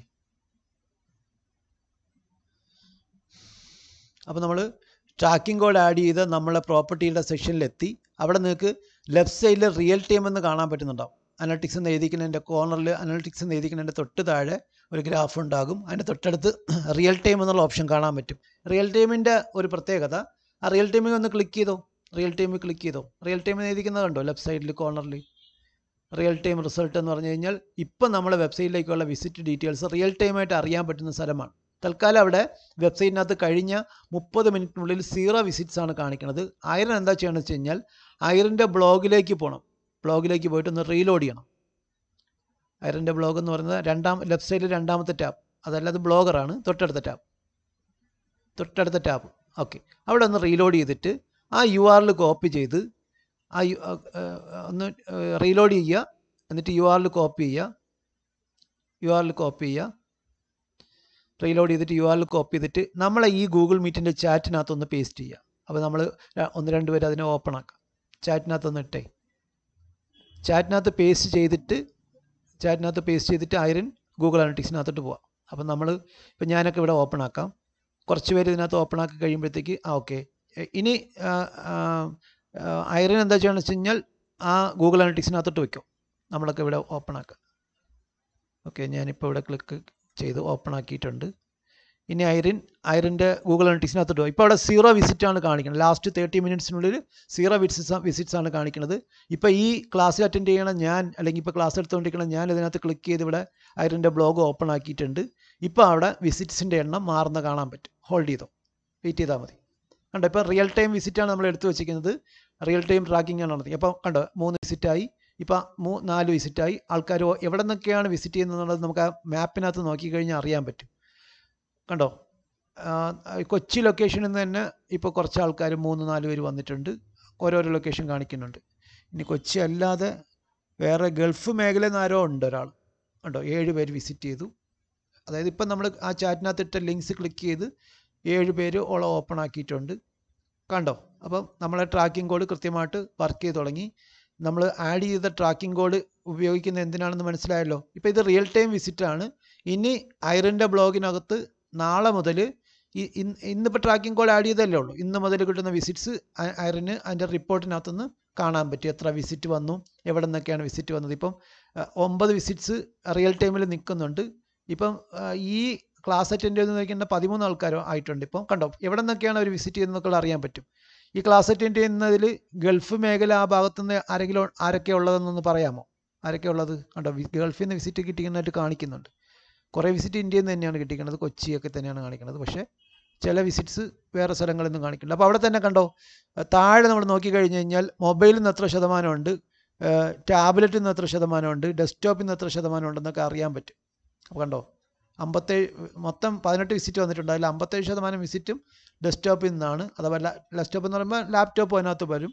Speaker 1: അപ്പോൾ നമ്മൾ ട്രാക്കിംഗ് കോഡ് ആഡ് ചെയ്ത് നമ്മളെ പ്രോപ്പർട്ടിയുടെ സെക്ഷനിലെത്തി അവിടെ നിങ്ങൾക്ക് ലെഫ്റ്റ് സൈഡിൽ റിയൽ ടൈം എന്ന് കാണാൻ പറ്റുന്നുണ്ടാവും അനലിറ്റിക്സ് എന്ന് എഴുതിക്കുന്നതിൻ്റെ കോർണറിൽ അനലിറ്റിക്സ് എന്ന് എഴുതിക്കുന്നതിൻ്റെ തൊട്ട് താഴെ ഒരു ഗ്രാഫ് ഉണ്ടാകും അതിൻ്റെ തൊട്ടടുത്ത് റിയൽ ടൈം എന്നുള്ള ഓപ്ഷൻ കാണാൻ പറ്റും റിയൽ ടൈമിൻ്റെ ഒരു പ്രത്യേകത ആ റിയൽ ടൈമിൽ ഒന്ന് ക്ലിക്ക് ചെയ്തോ റിയൽ ടൈമിൽ ക്ലിക്ക് ചെയ്തോ റിയൽ ടൈമിൽ എഴുതിക്കുന്നത് കണ്ടോ ലെഫ്റ്റ് സൈഡിൽ കോർണറിൽ റിയൽ ടൈം റിസൾട്ട് എന്ന് പറഞ്ഞു കഴിഞ്ഞാൽ ഇപ്പം നമ്മുടെ വെബ്സൈറ്റിലേക്കുള്ള വിസിറ്റ് ഡീറ്റെയിൽസ് റിയൽ ടൈമായിട്ട് അറിയാൻ പറ്റുന്ന സ്ഥലമാണ് തൽക്കാലം അവിടെ വെബ്സൈറ്റിനകത്ത് കഴിഞ്ഞ മുപ്പത് മിനിറ്റിനുള്ളിൽ സീറോ വിസിറ്റ്സ് ആണ് കാണിക്കുന്നത് ഐറൻ എന്താ ചെയ്യണമെന്ന് വെച്ച് കഴിഞ്ഞാൽ ഐറിൻ്റെ ബ്ലോഗിലേക്ക് പോകണം ബ്ലോഗിലേക്ക് പോയിട്ട് ഒന്ന് റീലോഡ് ചെയ്യണം ഐറിൻ്റെ ബ്ലോഗ് എന്ന് പറയുന്നത് രണ്ടാം ലെഫ്റ്റ് സൈഡിൽ രണ്ടാമത്തെ ടാബ് അതല്ലാതെ ബ്ലോഗറാണ് തൊട്ടടുത്ത ടാബ് തൊട്ടടുത്ത ടാബ് ഓക്കെ അവിടെ ഒന്ന് റീലോഡ് ചെയ്തിട്ട് ആ യു ആറിൽ കോപ്പി ചെയ്ത് ആ യു ഒന്ന് റീലോഡ് ചെയ്യുക എന്നിട്ട് യു ആറിൽ കോപ്പി ചെയ്യുക യു ആറിൽ കോപ്പി ചെയ്യുക റീലോഡ് ചെയ്തിട്ട് യു ആറിൽ കോപ്പി ചെയ്തിട്ട് നമ്മളെ ഈ ഗൂഗിൾ മീറ്റിൻ്റെ ചാറ്റിനകത്ത് ഒന്ന് പേസ്റ്റ് ചെയ്യുക അപ്പോൾ നമ്മൾ ഒന്ന് രണ്ട് പേര് അതിനെ ഓപ്പൺ ആക്കാം ചാറ്റിനകത്ത് ഒന്ന് ഇട്ടേ ചാറ്റിനകത്ത് പേസ്റ്റ് ചെയ്തിട്ട് ചാറ്റിനകത്ത് പേസ്റ്റ് ചെയ്തിട്ട് ഐറൻ ഗൂഗിൾ അനലിറ്റിക്സിനകത്തോട്ട് പോവാം അപ്പം നമ്മൾ ഇപ്പം ഞാനൊക്കെ ഇവിടെ ഓപ്പൺ ആക്കാം കുറച്ച് പേര് ഇതിനകത്ത് ഓപ്പൺ ആക്കി കഴിയുമ്പോഴത്തേക്ക് ആ ഓക്കെ ഇനി ഐറൻ എന്താ ചെയ്യുകയെന്ന് വെച്ച് കഴിഞ്ഞാൽ ആ ഗൂഗിൾ അനലിറ്റിക്സിനകത്തോട്ട് വെക്കും നമ്മളൊക്കെ ഇവിടെ ഓപ്പൺ ആക്കാം ഓക്കെ ഞാനിപ്പോൾ ഇവിടെ ക്ലിക്ക് ചെയ്ത് ഓപ്പൺ ആക്കിയിട്ടുണ്ട് ഇനി ഐറിൻ ഐറിൻ്റെ ഗൂഗിൾ അനലിറ്റിക്സിനകത്തോട്ട് പോകും ഇപ്പോൾ അവിടെ സീറോ വിസിറ്റ് ആണ് കാണിക്കുന്നത് ലാസ്റ്റ് തേർട്ടി മിനിറ്റ്സിനുള്ളിൽ സീറോ വിസിറ്റ്സ് വിസിറ്റ്സ് ആണ് കാണിക്കുന്നത് ഇപ്പോൾ ഈ ക്ലാസ്സിൽ അറ്റൻഡ് ചെയ്യണം ഞാൻ അല്ലെങ്കിൽ ഇപ്പോൾ ക്ലാസ് എടുത്തുകൊണ്ടിരിക്കണം ഞാൻ ഇതിനകത്ത് ക്ലിക്ക് ചെയ്ത് ഇവിടെ ഐറിൻ്റെ ബ്ലോഗ് ഓപ്പൺ ആക്കിയിട്ടുണ്ട് ഇപ്പോൾ അവിടെ വിസിറ്റ്സിൻ്റെ എണ്ണം മാറുന്ന കാണാൻ പറ്റും ഹോൾഡ് ചെയ്തോ വെയിറ്റ് ചെയ്താൽ മതി കണ്ടോ ഇപ്പോൾ റിയൽ ടൈം വിസിറ്റാണ് നമ്മൾ എടുത്തു വെച്ചിരിക്കുന്നത് റിയൽ ടൈം ട്രാക്കിംഗ് ആണ് നടത്തി അപ്പോൾ കണ്ടോ മൂന്ന് വിസിറ്റായി ഇപ്പോൾ മൂ നാല് വിസിറ്റായി ആൾക്കാർ എവിടെ നിന്നൊക്കെയാണ് വിസിറ്റ് ചെയ്യുന്നത് നമുക്ക് ആ മാപ്പിനകത്ത് നോക്കിക്കഴിഞ്ഞാൽ അറിയാൻ പറ്റും കണ്ടോ കൊച്ചി ലൊക്കേഷനിൽ നിന്ന് തന്നെ ഇപ്പോൾ കുറച്ച് ആൾക്കാർ മൂന്ന് നാല് പേര് വന്നിട്ടുണ്ട് ഓരോരോ ലൊക്കേഷൻ കാണിക്കുന്നുണ്ട് ഇനി കൊച്ചി അല്ലാതെ വേറെ ഗൾഫ് മേഖലയിൽ നിന്ന് ആരോ ഉണ്ട് ഒരാൾ കണ്ടോ ഏഴ് പേര് വിസിറ്റ് ചെയ്തു അതായത് ഇപ്പം നമ്മൾ ആ ചാറ്റിനകത്ത് ഇട്ട ലിങ്ക്സ് ക്ലിക്ക് ചെയ്ത് ഏഴ് പേര് ഓളം ഓപ്പൺ ആക്കിയിട്ടുണ്ട് കണ്ടോ അപ്പം നമ്മളെ ട്രാക്കിംഗ് കോഡ് കൃത്യമായിട്ട് വർക്ക് ചെയ്ത് തുടങ്ങി നമ്മൾ ആഡ് ചെയ്ത ട്രാക്കിംഗ് കോഡ് ഉപയോഗിക്കുന്നത് എന്തിനാണെന്ന് മനസ്സിലായല്ലോ ഇപ്പോൾ ഇത് റിയൽ ടൈം വിസിറ്റ് ആണ് ഇനി ഐറിൻ്റെ ബ്ലോഗിനകത്ത് നാളെ മുതൽ ഈ ഇന്നിപ്പോൾ ട്രാക്കിംഗ് കോഡ് ആഡ് ചെയ്തല്ലേ ഉള്ളൂ ഇന്ന് മുതൽ കിട്ടുന്ന വിസിറ്റ്സ് ഐറിന് അതിൻ്റെ റിപ്പോർട്ടിനകത്തുനിന്ന് കാണാൻ പറ്റും എത്ര വിസിറ്റ് വന്നു എവിടെ നിന്നൊക്കെയാണ് വിസിറ്റ് വന്നത് ഇപ്പം ഒമ്പത് വിസിറ്റ്സ് റിയൽ ടൈമിൽ നിൽക്കുന്നുണ്ട് ഇപ്പം ഈ ക്ലാസ് അറ്റൻഡ് ചെയ്ത് നോക്കേണ്ട പതിമൂന്ന് ആൾക്കാരോ ആയിട്ടുണ്ട് ഇപ്പം കണ്ടോ എവിടെ നിന്നൊക്കെയാണ് അവർ വിസിറ്റ് ചെയ്യുന്നതൊക്കെ അറിയാൻ പറ്റും ഈ ക്ലാസ് അറ്റൻഡ് ചെയ്യുന്നതിൽ ഗൾഫ് മേഖല ആ ഭാഗത്തുനിന്ന് ആരെങ്കിലും ആരൊക്കെ ഉള്ളതെന്നൊന്ന് പറയാമോ ആരൊക്കെ ഉള്ളത് കണ്ടോ ഗൾഫിൽ നിന്ന് വിസിറ്റ് കിട്ടിക്കുന്നതായിട്ട് കാണിക്കുന്നുണ്ട് കുറേ വിസിറ്റ് ഇന്ത്യയിൽ നിന്ന് തന്നെയാണ് കിട്ടിക്കുന്നത് കൊച്ചിയൊക്കെ തന്നെയാണ് കാണിക്കുന്നത് പക്ഷേ ചില വിസിറ്റ്സ് വേറെ സ്ഥലങ്ങളിൽ നിന്നും കാണിക്കുന്നുണ്ട് അപ്പോൾ അവിടെ തന്നെ കണ്ടോ താഴെ നമ്മൾ നോക്കിക്കഴിഞ്ഞ് കഴിഞ്ഞാൽ മൊബൈലിൽ നിന്ന് എത്ര ശതമാനമുണ്ട് ടാബ്ലറ്റിൽ നിന്ന് എത്ര ശതമാനമുണ്ട് ഡെസ്ക്ടോപ്പിൽ നിന്ന് എത്ര ശതമാനം ഉണ്ടെന്നൊക്കെ അറിയാൻ പറ്റും അപ്പോൾ കണ്ടോ അമ്പത്തേഴ് മൊത്തം പതിനെട്ട് വിസിറ്റ് വന്നിട്ടുണ്ട് അതിൽ അമ്പത്തേഴ് ശതമാനം വിസിറ്റും ഡെസ്ക്ടോപ്പിൽ നിന്നാണ് അഥവാ ഡെസ്ക്ടോപ്പ് എന്ന് പറയുമ്പോൾ ലാപ്ടോപ്പ് അതിനകത്ത് വരും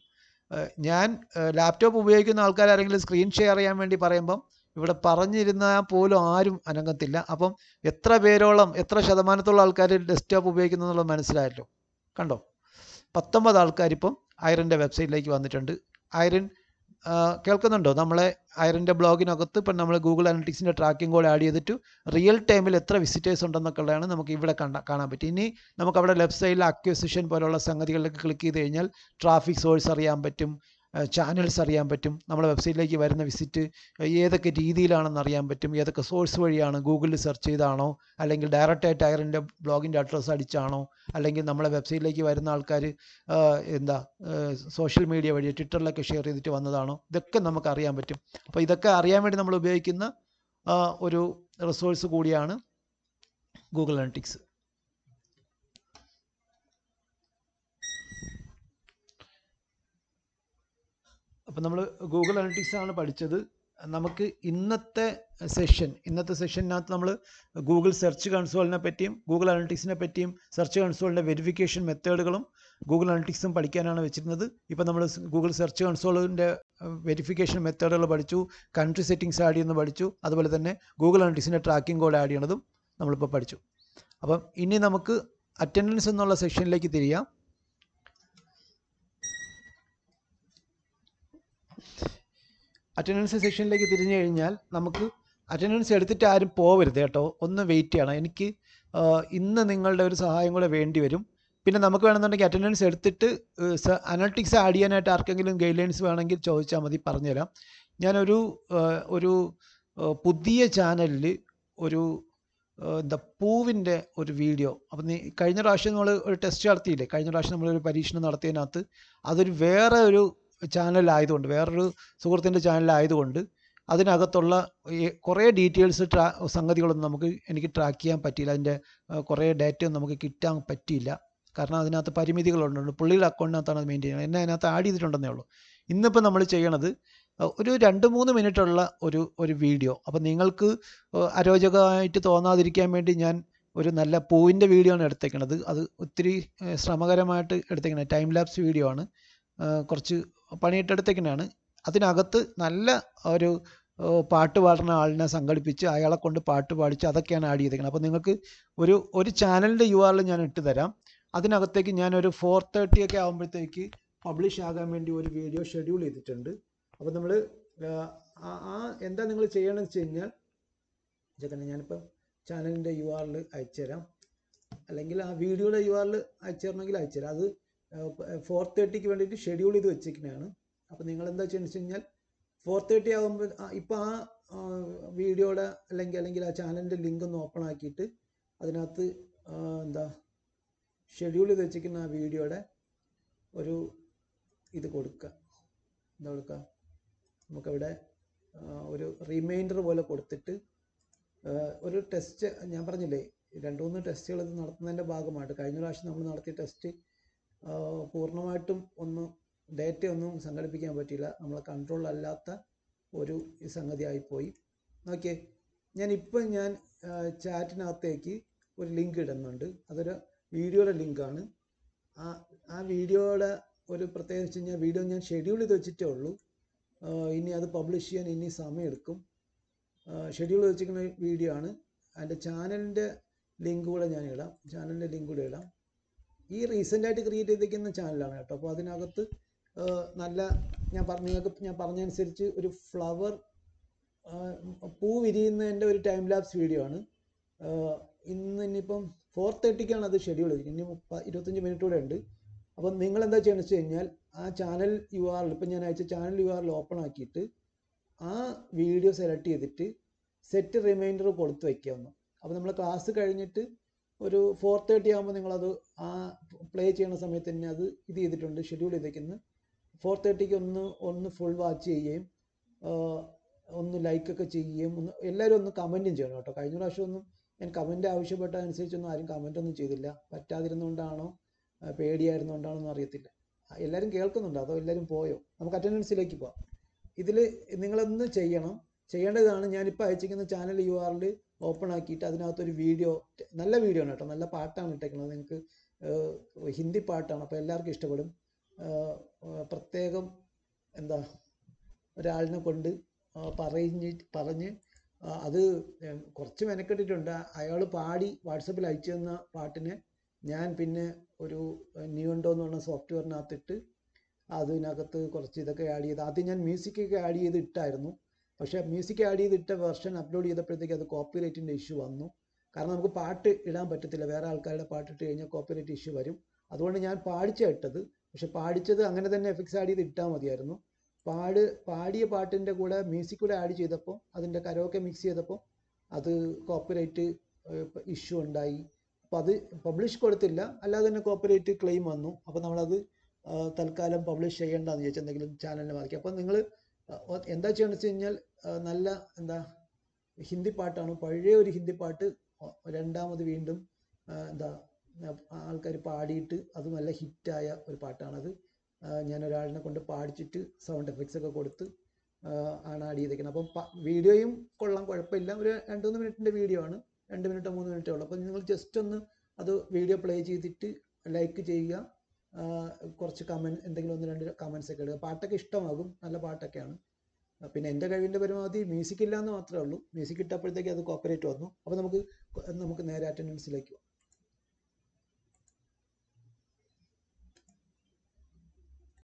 Speaker 1: ഞാൻ ലാപ്ടോപ്പ് ഉപയോഗിക്കുന്ന ആൾക്കാർ ആരെങ്കിലും സ്ക്രീൻ ഷെയർ ചെയ്യാൻ വേണ്ടി പറയുമ്പം ഇവിടെ പറഞ്ഞിരുന്നാൽ പോലും ആരും അനങ്ങത്തില്ല അപ്പം എത്ര പേരോളം എത്ര ശതമാനത്തോളം ആൾക്കാർ ഡെസ്ക്ടോപ്പ് ഉപയോഗിക്കുന്നു എന്നുള്ളത് മനസ്സിലായല്ലോ കണ്ടോ പത്തൊമ്പത് ആൾക്കാർ ഇപ്പം ഐറിൻ്റെ വെബ്സൈറ്റിലേക്ക് വന്നിട്ടുണ്ട് ഐറിൻ കേൾക്കുന്നുണ്ടോ നമ്മളെ ഐറിൻ്റെ ബ്ലോഗിനകത്ത് ഇപ്പം നമ്മൾ ഗൂഗിൾ അനലിറ്റിക്സിൻ്റെ ട്രാക്കിംഗ് കോഡ് ആഡ് ചെയ്തിട്ട് റിയൽ ടൈമിൽ എത്ര വിസിറ്റേഴ്സ് ഉണ്ടെന്നൊക്കെ ഉള്ളതാണ് നമുക്ക് ഇവിടെ കണ്ട കാണാൻ പറ്റും ഇനി നമുക്ക് അവിടെ ലെഫ്റ്റ് സൈഡിൽ അക്വസിഷൻ പോലുള്ള സംഗതികളിലേക്ക് ക്ലിക്ക് ചെയ്ത് കഴിഞ്ഞാൽ ട്രാഫിക് സോഴ്സ് അറിയാൻ പറ്റും ചാനൽസ് അറിയാൻ പറ്റും നമ്മുടെ വെബ്സൈറ്റിലേക്ക് വരുന്ന വിസിറ്റ് ഏതൊക്കെ രീതിയിലാണെന്ന് അറിയാൻ പറ്റും ഏതൊക്കെ സോഴ്സ് വഴിയാണ് ഗൂഗിളിൽ സെർച്ച് ചെയ്താണോ അല്ലെങ്കിൽ ഡയറക്റ്റായിട്ട് അയറിൻ്റെ ബ്ലോഗിൻ്റെ അഡ്രസ്സ് അടിച്ചാണോ അല്ലെങ്കിൽ നമ്മളെ വെബ്സൈറ്റിലേക്ക് വരുന്ന ആൾക്കാർ എന്താ സോഷ്യൽ മീഡിയ വഴി ട്വിറ്ററിലൊക്കെ ഷെയർ ചെയ്തിട്ട് വന്നതാണോ ഇതൊക്കെ നമുക്ക് അറിയാൻ പറ്റും അപ്പോൾ ഇതൊക്കെ അറിയാൻ വേണ്ടി നമ്മൾ ഉപയോഗിക്കുന്ന ഒരു റിസോഴ്സ് കൂടിയാണ് ഗൂഗിൾ അനലിറ്റിക്സ് അപ്പം നമ്മൾ ഗൂഗിൾ അനലിറ്റിക്സ് ആണ് പഠിച്ചത് നമുക്ക് ഇന്നത്തെ സെഷൻ ഇന്നത്തെ സെഷനകത്ത് നമ്മൾ ഗൂഗിൾ സെർച്ച് കൺസോളിനെ പറ്റിയും ഗൂഗിൾ അനലിറ്റിക്സിനെ പറ്റിയും സെർച്ച് കൺസോളിൻ്റെ വെരിഫിക്കേഷൻ മെത്തേഡുകളും ഗൂഗിൾ അനലിറ്റിക്സും പഠിക്കാനാണ് വെച്ചിരുന്നത് ഇപ്പോൾ നമ്മൾ ഗൂഗിൾ സെർച്ച് കൺസോളിൻ്റെ വെരിഫിക്കേഷൻ മെത്തേഡുകൾ പഠിച്ചു കൺട്രി സെറ്റിംഗ്സ് ആഡ് ചെയ്യുന്നത് പഠിച്ചു അതുപോലെ തന്നെ ഗൂഗിൾ അനലിറ്റിക്സിൻ്റെ ട്രാക്കിംഗ് കോഡ് ആഡ് ചെയ്യണതും നമ്മളിപ്പോൾ പഠിച്ചു അപ്പം ഇനി നമുക്ക് അറ്റൻഡൻസ് എന്നുള്ള സെക്ഷനിലേക്ക് തിരിയാം അറ്റൻഡൻസ് സെക്ഷനിലേക്ക് തിരിഞ്ഞു കഴിഞ്ഞാൽ നമുക്ക് അറ്റൻഡൻസ് എടുത്തിട്ട് ആരും പോവരുത് കേട്ടോ ഒന്ന് വെയിറ്റ് ചെയ്യണം എനിക്ക് ഇന്ന് നിങ്ങളുടെ ഒരു സഹായം കൂടെ വേണ്ടി വരും പിന്നെ നമുക്ക് വേണമെന്നുണ്ടെങ്കിൽ അറ്റൻഡൻസ് എടുത്തിട്ട് അനലിറ്റിക്സ് ആഡ് ചെയ്യാനായിട്ട് ആർക്കെങ്കിലും ഗൈഡ് ലൈൻസ് വേണമെങ്കിൽ ചോദിച്ചാൽ മതി പറഞ്ഞുതരാം ഞാനൊരു ഒരു പുതിയ ചാനലിൽ ഒരു ഏഹ്, എന്താ പൂവിൻ്റെ ഒരു വീഡിയോ അപ്പം നീ കഴിഞ്ഞ പ്രാവശ്യം നമ്മൾ ഒരു ടെസ്റ്റ് നടത്തിയില്ലേ കഴിഞ്ഞ പ്രാവശ്യം നമ്മളൊരു പരീക്ഷണം നടത്തിയതിനകത്ത് അതൊരു വേറെ ഒരു ചാനലായതുകൊണ്ട് വേറൊരു സുഹൃത്തിൻ്റെ ചാനലായതുകൊണ്ട് അതിനകത്തുള്ള ഈ കുറേ ഡീറ്റെയിൽസ് ട്രാ സംഗതികളൊന്നും നമുക്ക് എനിക്ക് ട്രാക്ക് ചെയ്യാൻ പറ്റിയില്ല അതിൻ്റെ ഏഹ്, കുറേ ഡാറ്റയൊന്നും നമുക്ക് കിട്ടാൻ പറ്റിയില്ല കാരണം അതിനകത്ത് പരിമിതികളുണ്ട് പുള്ളിയുടെ അക്കൗണ്ടിനകത്താണ് അത് മെയിൻറ്റെയിൻ ചെയ്യുന്നത് എന്നെ അതിനകത്ത് ആഡ് ചെയ്തിട്ടുണ്ടെന്നേ ഉള്ളൂ ഇന്നിപ്പോൾ നമ്മൾ ചെയ്യണത് അഹ് ഒരു രണ്ട് മൂന്ന് മിനിറ്റുള്ള ഒരു ഒരു വീഡിയോ അപ്പോൾ നിങ്ങൾക്ക് ഏഹ് അരോചകമായിട്ട് തോന്നാതിരിക്കാൻ വേണ്ടി ഞാൻ ഒരു നല്ല പൂവിൻ്റെ വീഡിയോ ആണ് എടുത്തേക്കണത് അത് ഒത്തിരി ഏഹ് ശ്രമകരമായിട്ട് എടുത്തേക്കണത് ടൈം ലാപ്സ് വീഡിയോ ആണ് ഏഹ് കുറച്ച് പണിയിട്ട് എടുത്തേക്കണതാണ് അതിനകത്ത് നല്ല ഒരു ഏഹ് പാട്ട് പാടുന്ന ആളിനെ സംഘടിപ്പിച്ച് അയാളെ കൊണ്ട് പാട്ട് പാടിച്ച് അതൊക്കെയാണ് ആഡ് ചെയ്തേക്കുന്നത് അപ്പോൾ നിങ്ങൾക്ക് ഒരു ഒരു ചാനലിൻ്റെ യു ആറിൽ ഞാൻ ഇട്ട് തരാം അതിനകത്തേക്ക് ഞാനൊരു ഫോർ തേർട്ടി ഒക്കെ ആകുമ്പോഴത്തേക്ക് പബ്ലിഷ് ആകാൻ വേണ്ടി ഒരു വീഡിയോ ഷെഡ്യൂൾ ചെയ്തിട്ടുണ്ട് അപ്പോൾ നമ്മൾ ആ എന്താ നിങ്ങൾ ചെയ്യണമെന്ന് വെച്ച് കഴിഞ്ഞാൽ ചേട്ടനെ ഞാനിപ്പോൾ ചാനലിൻ്റെ യു ആറിൽ അയച്ചുതരാം അല്ലെങ്കിൽ ആ വീഡിയോയുടെ യു ആറിൽ അയച്ചു തരണമെങ്കിൽ അയച്ചുതരാം അത് ഫോർ തേർട്ടിക്ക് വേണ്ടിയിട്ട് ഷെഡ്യൂൾ ചെയ്ത് വെച്ചിരിക്കുന്നതാണ് അപ്പോൾ നിങ്ങൾ എന്താ ചെയ്യുന്നത് വെച്ച് കഴിഞ്ഞാൽ ഫോർ തേർട്ടി ആകുമ്പോൾ ഇപ്പോൾ ആ വീഡിയോയുടെ അല്ലെങ്കിൽ അല്ലെങ്കിൽ ആ ചാനലിൻ്റെ ലിങ്ക് ഒന്ന് ഓപ്പൺ ആക്കിയിട്ട് അതിനകത്ത് ആ, എന്താ ഷെഡ്യൂൾ ചെയ്ത് വെച്ചിരിക്കുന്ന ആ വീഡിയോയുടെ ഒരു ഇത് കൊടുക്കുക എന്താ കൊടുക്കുക നമുക്കവിടെ ആ, ഒരു റിമൈൻഡർ പോലെ കൊടുത്തിട്ട് ആ, ഒരു ടെസ്റ്റ് ഞാൻ പറഞ്ഞില്ലേ രണ്ട് മൂന്ന് ടെസ്റ്റുകൾ ഇത് നടത്തുന്നതിൻ്റെ ഭാഗമായിട്ട് കഴിഞ്ഞ പ്രാവശ്യം നമ്മൾ നടത്തിയ ടെസ്റ്റ് പൂർണ്ണമായിട്ടും ഒന്നും ഡേറ്റ ഒന്നും സംഘടിപ്പിക്കാൻ പറ്റിയില്ല നമ്മളെ കൺട്രോളിലല്ലാത്ത ഒരു സംഗതി ആയിപ്പോയി ഓക്കെ ഞാൻ ഇപ്പം ഞാൻ ചാറ്റിനകത്തേക്ക് ഒരു ലിങ്ക് ഇടുന്നുണ്ട് അതൊരു വീഡിയോയുടെ ലിങ്കാണ് ആ ആ വീഡിയോയുടെ ഒരു പ്രത്യേകത വെച്ച് കഴിഞ്ഞാൽ വീഡിയോ ഞാൻ ഷെഡ്യൂൾ ചെയ്ത് വെച്ചിട്ടേ ഉള്ളൂ ആ, ഇനി അത് പബ്ലിഷ് ചെയ്യാൻ ഇനി സമയമെടുക്കും ഷെഡ്യൂൾ വെച്ചിരിക്കുന്ന വീഡിയോ ആണ് അതിൻ്റെ ചാനലിൻ്റെ ലിങ്ക് കൂടെ ഞാൻ ഇടാം ചാനലിൻ്റെ ലിങ്ക് കൂടെ ഇടാം ഈ റീസെൻ്റ് ആയിട്ട് ക്രിയേറ്റ് ചെയ്തിരിക്കുന്ന ചാനലാണ് കേട്ടോ അപ്പോൾ അതിനകത്ത് ആ, നല്ല ഞാൻ പറഞ്ഞ നിങ്ങൾക്ക് ഞാൻ പറഞ്ഞതനുസരിച്ച് ഒരു ഫ്ലവർ പൂ വിരിയുന്നതിൻ്റെ ഒരു ടൈം ലാപ്സ് വീഡിയോ ആണ് ആ, ഇന്ന് ഇനിയിപ്പം ഫോർ തേർട്ടിക്കാണ് അത് ഷെഡ്യൂൾ ചെയ്തിരിക്കുന്നത് ഇനി മുപ്പ ഇരുപത്തഞ്ച് മിനിറ്റ് കൂടെ ഉണ്ട് അപ്പം നിങ്ങൾ എന്താ ചെയ്യണമെന്ന് വെച്ച് കഴിഞ്ഞാൽ ആ ചാനൽ യു ആറിൽ ഇപ്പം ഞാൻ അയച്ച ചാനൽ യു ആറിൽ ഓപ്പൺ ആക്കിയിട്ട് ആ വീഡിയോ സെലക്ട് ചെയ്തിട്ട് സെറ്റ് റിമൈൻഡർ കൊടുത്ത് വയ്ക്കുക ഒന്ന് അപ്പോൾ നമ്മൾ ക്ലാസ് കഴിഞ്ഞിട്ട് ഒരു ഫോർ തേർട്ടി ആകുമ്പോൾ നിങ്ങളത് ആ പ്ലേ ചെയ്യുന്ന സമയത്ത് തന്നെ അത് ഇത് ചെയ്തിട്ടുണ്ട് ഷെഡ്യൂൾ ചെയ്തേക്കുന്നത് ഫോർ തേർട്ടിക്ക് ഒന്ന് ഒന്ന് ഫുൾ വാച്ച് ചെയ്യുകയും ആ, ഒന്ന് ലൈക്കൊക്കെ ചെയ്യുകയും ഒന്ന് എല്ലാവരും ഒന്ന് കമൻറ്റും ചെയ്യണം കേട്ടോ കഴിഞ്ഞ പ്രാവശ്യം ഒന്നും ഞാൻ കമൻറ്റ് ആവശ്യപ്പെട്ട അനുസരിച്ചൊന്നും ആരും കമൻ്റ് ഒന്നും ചെയ്തില്ല പറ്റാതിരുന്നുകൊണ്ടാണോ ആ, പേടിയായിരുന്നുകൊണ്ടാണോ എന്ന് അറിയത്തില്ല ആ, എല്ലാവരും കേൾക്കുന്നുണ്ടോ അതോ എല്ലാവരും പോയോ നമുക്ക് അറ്റൻഡൻസിലേക്ക് പോവാം ഇതിൽ നിങ്ങളൊന്ന് ചെയ്യണം ചെയ്യേണ്ടതാണ് ഞാനിപ്പോൾ അയച്ചിരിക്കുന്ന ചാനൽ യു ആറിൽ ഓപ്പൺ ആക്കിയിട്ട് അതിനകത്തൊരു വീഡിയോ നല്ല വീഡിയോ ആണ് കേട്ടോ നല്ല പാട്ടാണ് ഇട്ടേക്കുന്നത് നിങ്ങൾക്ക് ഏഹ്, ഹിന്ദി പാട്ടാണ് അപ്പോൾ എല്ലാവർക്കും ഇഷ്ടപ്പെടും ഏഹ്, ഏഹ്, പ്രത്യേകം എന്താ ഒരാളിനെ കൊണ്ട് ആ, പറഞ്ഞ് പറഞ്ഞ് ആ, അത് ഏം, കുറച്ച് മെനക്കെട്ടിട്ടുണ്ട് അയാൾ പാടി വാട്സപ്പിൽ അയച്ചു തന്ന പാട്ടിനെ ഞാൻ പിന്നെ ഒരു ന്യൂണ്ടോ എന്ന് പറഞ്ഞ സോഫ്റ്റ്വെയറിനകത്തിട്ട് അതിനകത്ത് കുറച്ച് ഇതൊക്കെ ആഡ് ചെയ്ത് ആദ്യം ഞാൻ മ്യൂസിക്കൊക്കെ ആഡ് ചെയ്ത് ഇട്ടായിരുന്നു പക്ഷേ മ്യൂസിക് ആഡ് ചെയ്ത് ഇട്ട വെർഷൻ അപ്ലോഡ് ചെയ്തപ്പോഴത്തേക്ക് അത് കോപ്പിറൈറ്റിൻ്റെ ഇഷ്യൂ വന്നു കാരണം നമുക്ക് പാട്ട് ഇടാൻ പറ്റത്തില്ല വേറെ ആൾക്കാരുടെ പാട്ട് ഇട്ട് കഴിഞ്ഞാൽ കോപ്പിറൈറ്റ് ഇഷ്യൂ വരും അതുകൊണ്ട് ഞാൻ പാടിച്ച ഇട്ടത് പക്ഷെ പാടിച്ചത് അങ്ങനെ തന്നെ എഫക്ട്സ് ആഡ് ചെയ്ത് ഇട്ടാൽ മതിയായിരുന്നു പാട് പാടിയ പാട്ടിൻ്റെ കൂടെ മ്യൂസിക് കൂടെ ആഡ് ചെയ്തപ്പോൾ അതിൻ്റെ കരോക്കെ മിക്സ് ചെയ്തപ്പോൾ അത് കോപ്പിറൈറ്റ് ഇഷ്യൂ ഉണ്ടായി അപ്പോൾ അത് പബ്ലിഷ് കൊടുത്തില്ല അല്ലാതെ തന്നെ കോപ്പിറൈറ്റ് ക്ലെയിം വന്നു അപ്പോൾ നമ്മളത് ആ, തൽക്കാലം പബ്ലിഷ് ചെയ്യേണ്ടെന്ന് ചോദിച്ചാൽ എന്തെങ്കിലും ചാനലിനെ ബാധിക്കും അപ്പോൾ നിങ്ങൾ എന്താ ചെയ്യണമെന്ന് വെച്ച് കഴിഞ്ഞാൽ ആ, നല്ല എന്താ ഹിന്ദി പാട്ടാണ് പഴയ ഒരു ഹിന്ദി പാട്ട് ഒ- രണ്ടാമത് വീണ്ടും ആ, എന്താ ആൾക്കാർ പാടിയിട്ട് അത് നല്ല ഹിറ്റായ ഒരു പാട്ടാണത് ആ, ഞാൻ ഒരാളിനെ കൊണ്ട് പാടിച്ചിട്ട് സൗണ്ട് എഫക്ട്സ് ഒക്കെ കൊടുത്ത് ആ, ആണ് ആഡ് ചെയ്തേക്കുന്നത് അപ്പം പ- വീഡിയോയും കൊള്ളാം കുഴപ്പമില്ല ഒരു രണ്ട് മൂന്ന് മിനിറ്റിൻ്റെ വീഡിയോ ആണ് രണ്ട് മിനിറ്റോ മൂന്ന് മിനിറ്റോ ഉള്ളൂ അപ്പം നിങ്ങൾ ജസ്റ്റ് ഒന്ന് അത് വീഡിയോ പ്ലേ ചെയ്തിട്ട് ലൈക്ക് ചെയ്യുക ആ, കുറച്ച് കമൻറ്റ് എന്തെങ്കിലും ഒന്ന് രണ്ട് കമൻസ് ഒക്കെ ഇടുക പാട്ടൊക്കെ ഇഷ്ടമാകും നല്ല പാട്ടൊക്കെയാണ് ആ, പിന്നെ എൻ്റെ കഴിവിൻ്റെ പരമാവധി മ്യൂസിക് ഇല്ല എന്ന് മാത്രമേ ഉള്ളൂ മ്യൂസിക് ഇട്ടപ്പോഴത്തേക്ക് അത് കോപ്പറേറ്റ് വന്നു അപ്പോൾ നമുക്ക് കൊ- നമുക്ക് നേരെ അറ്റൻഡൻസിലേക്ക് പോകാം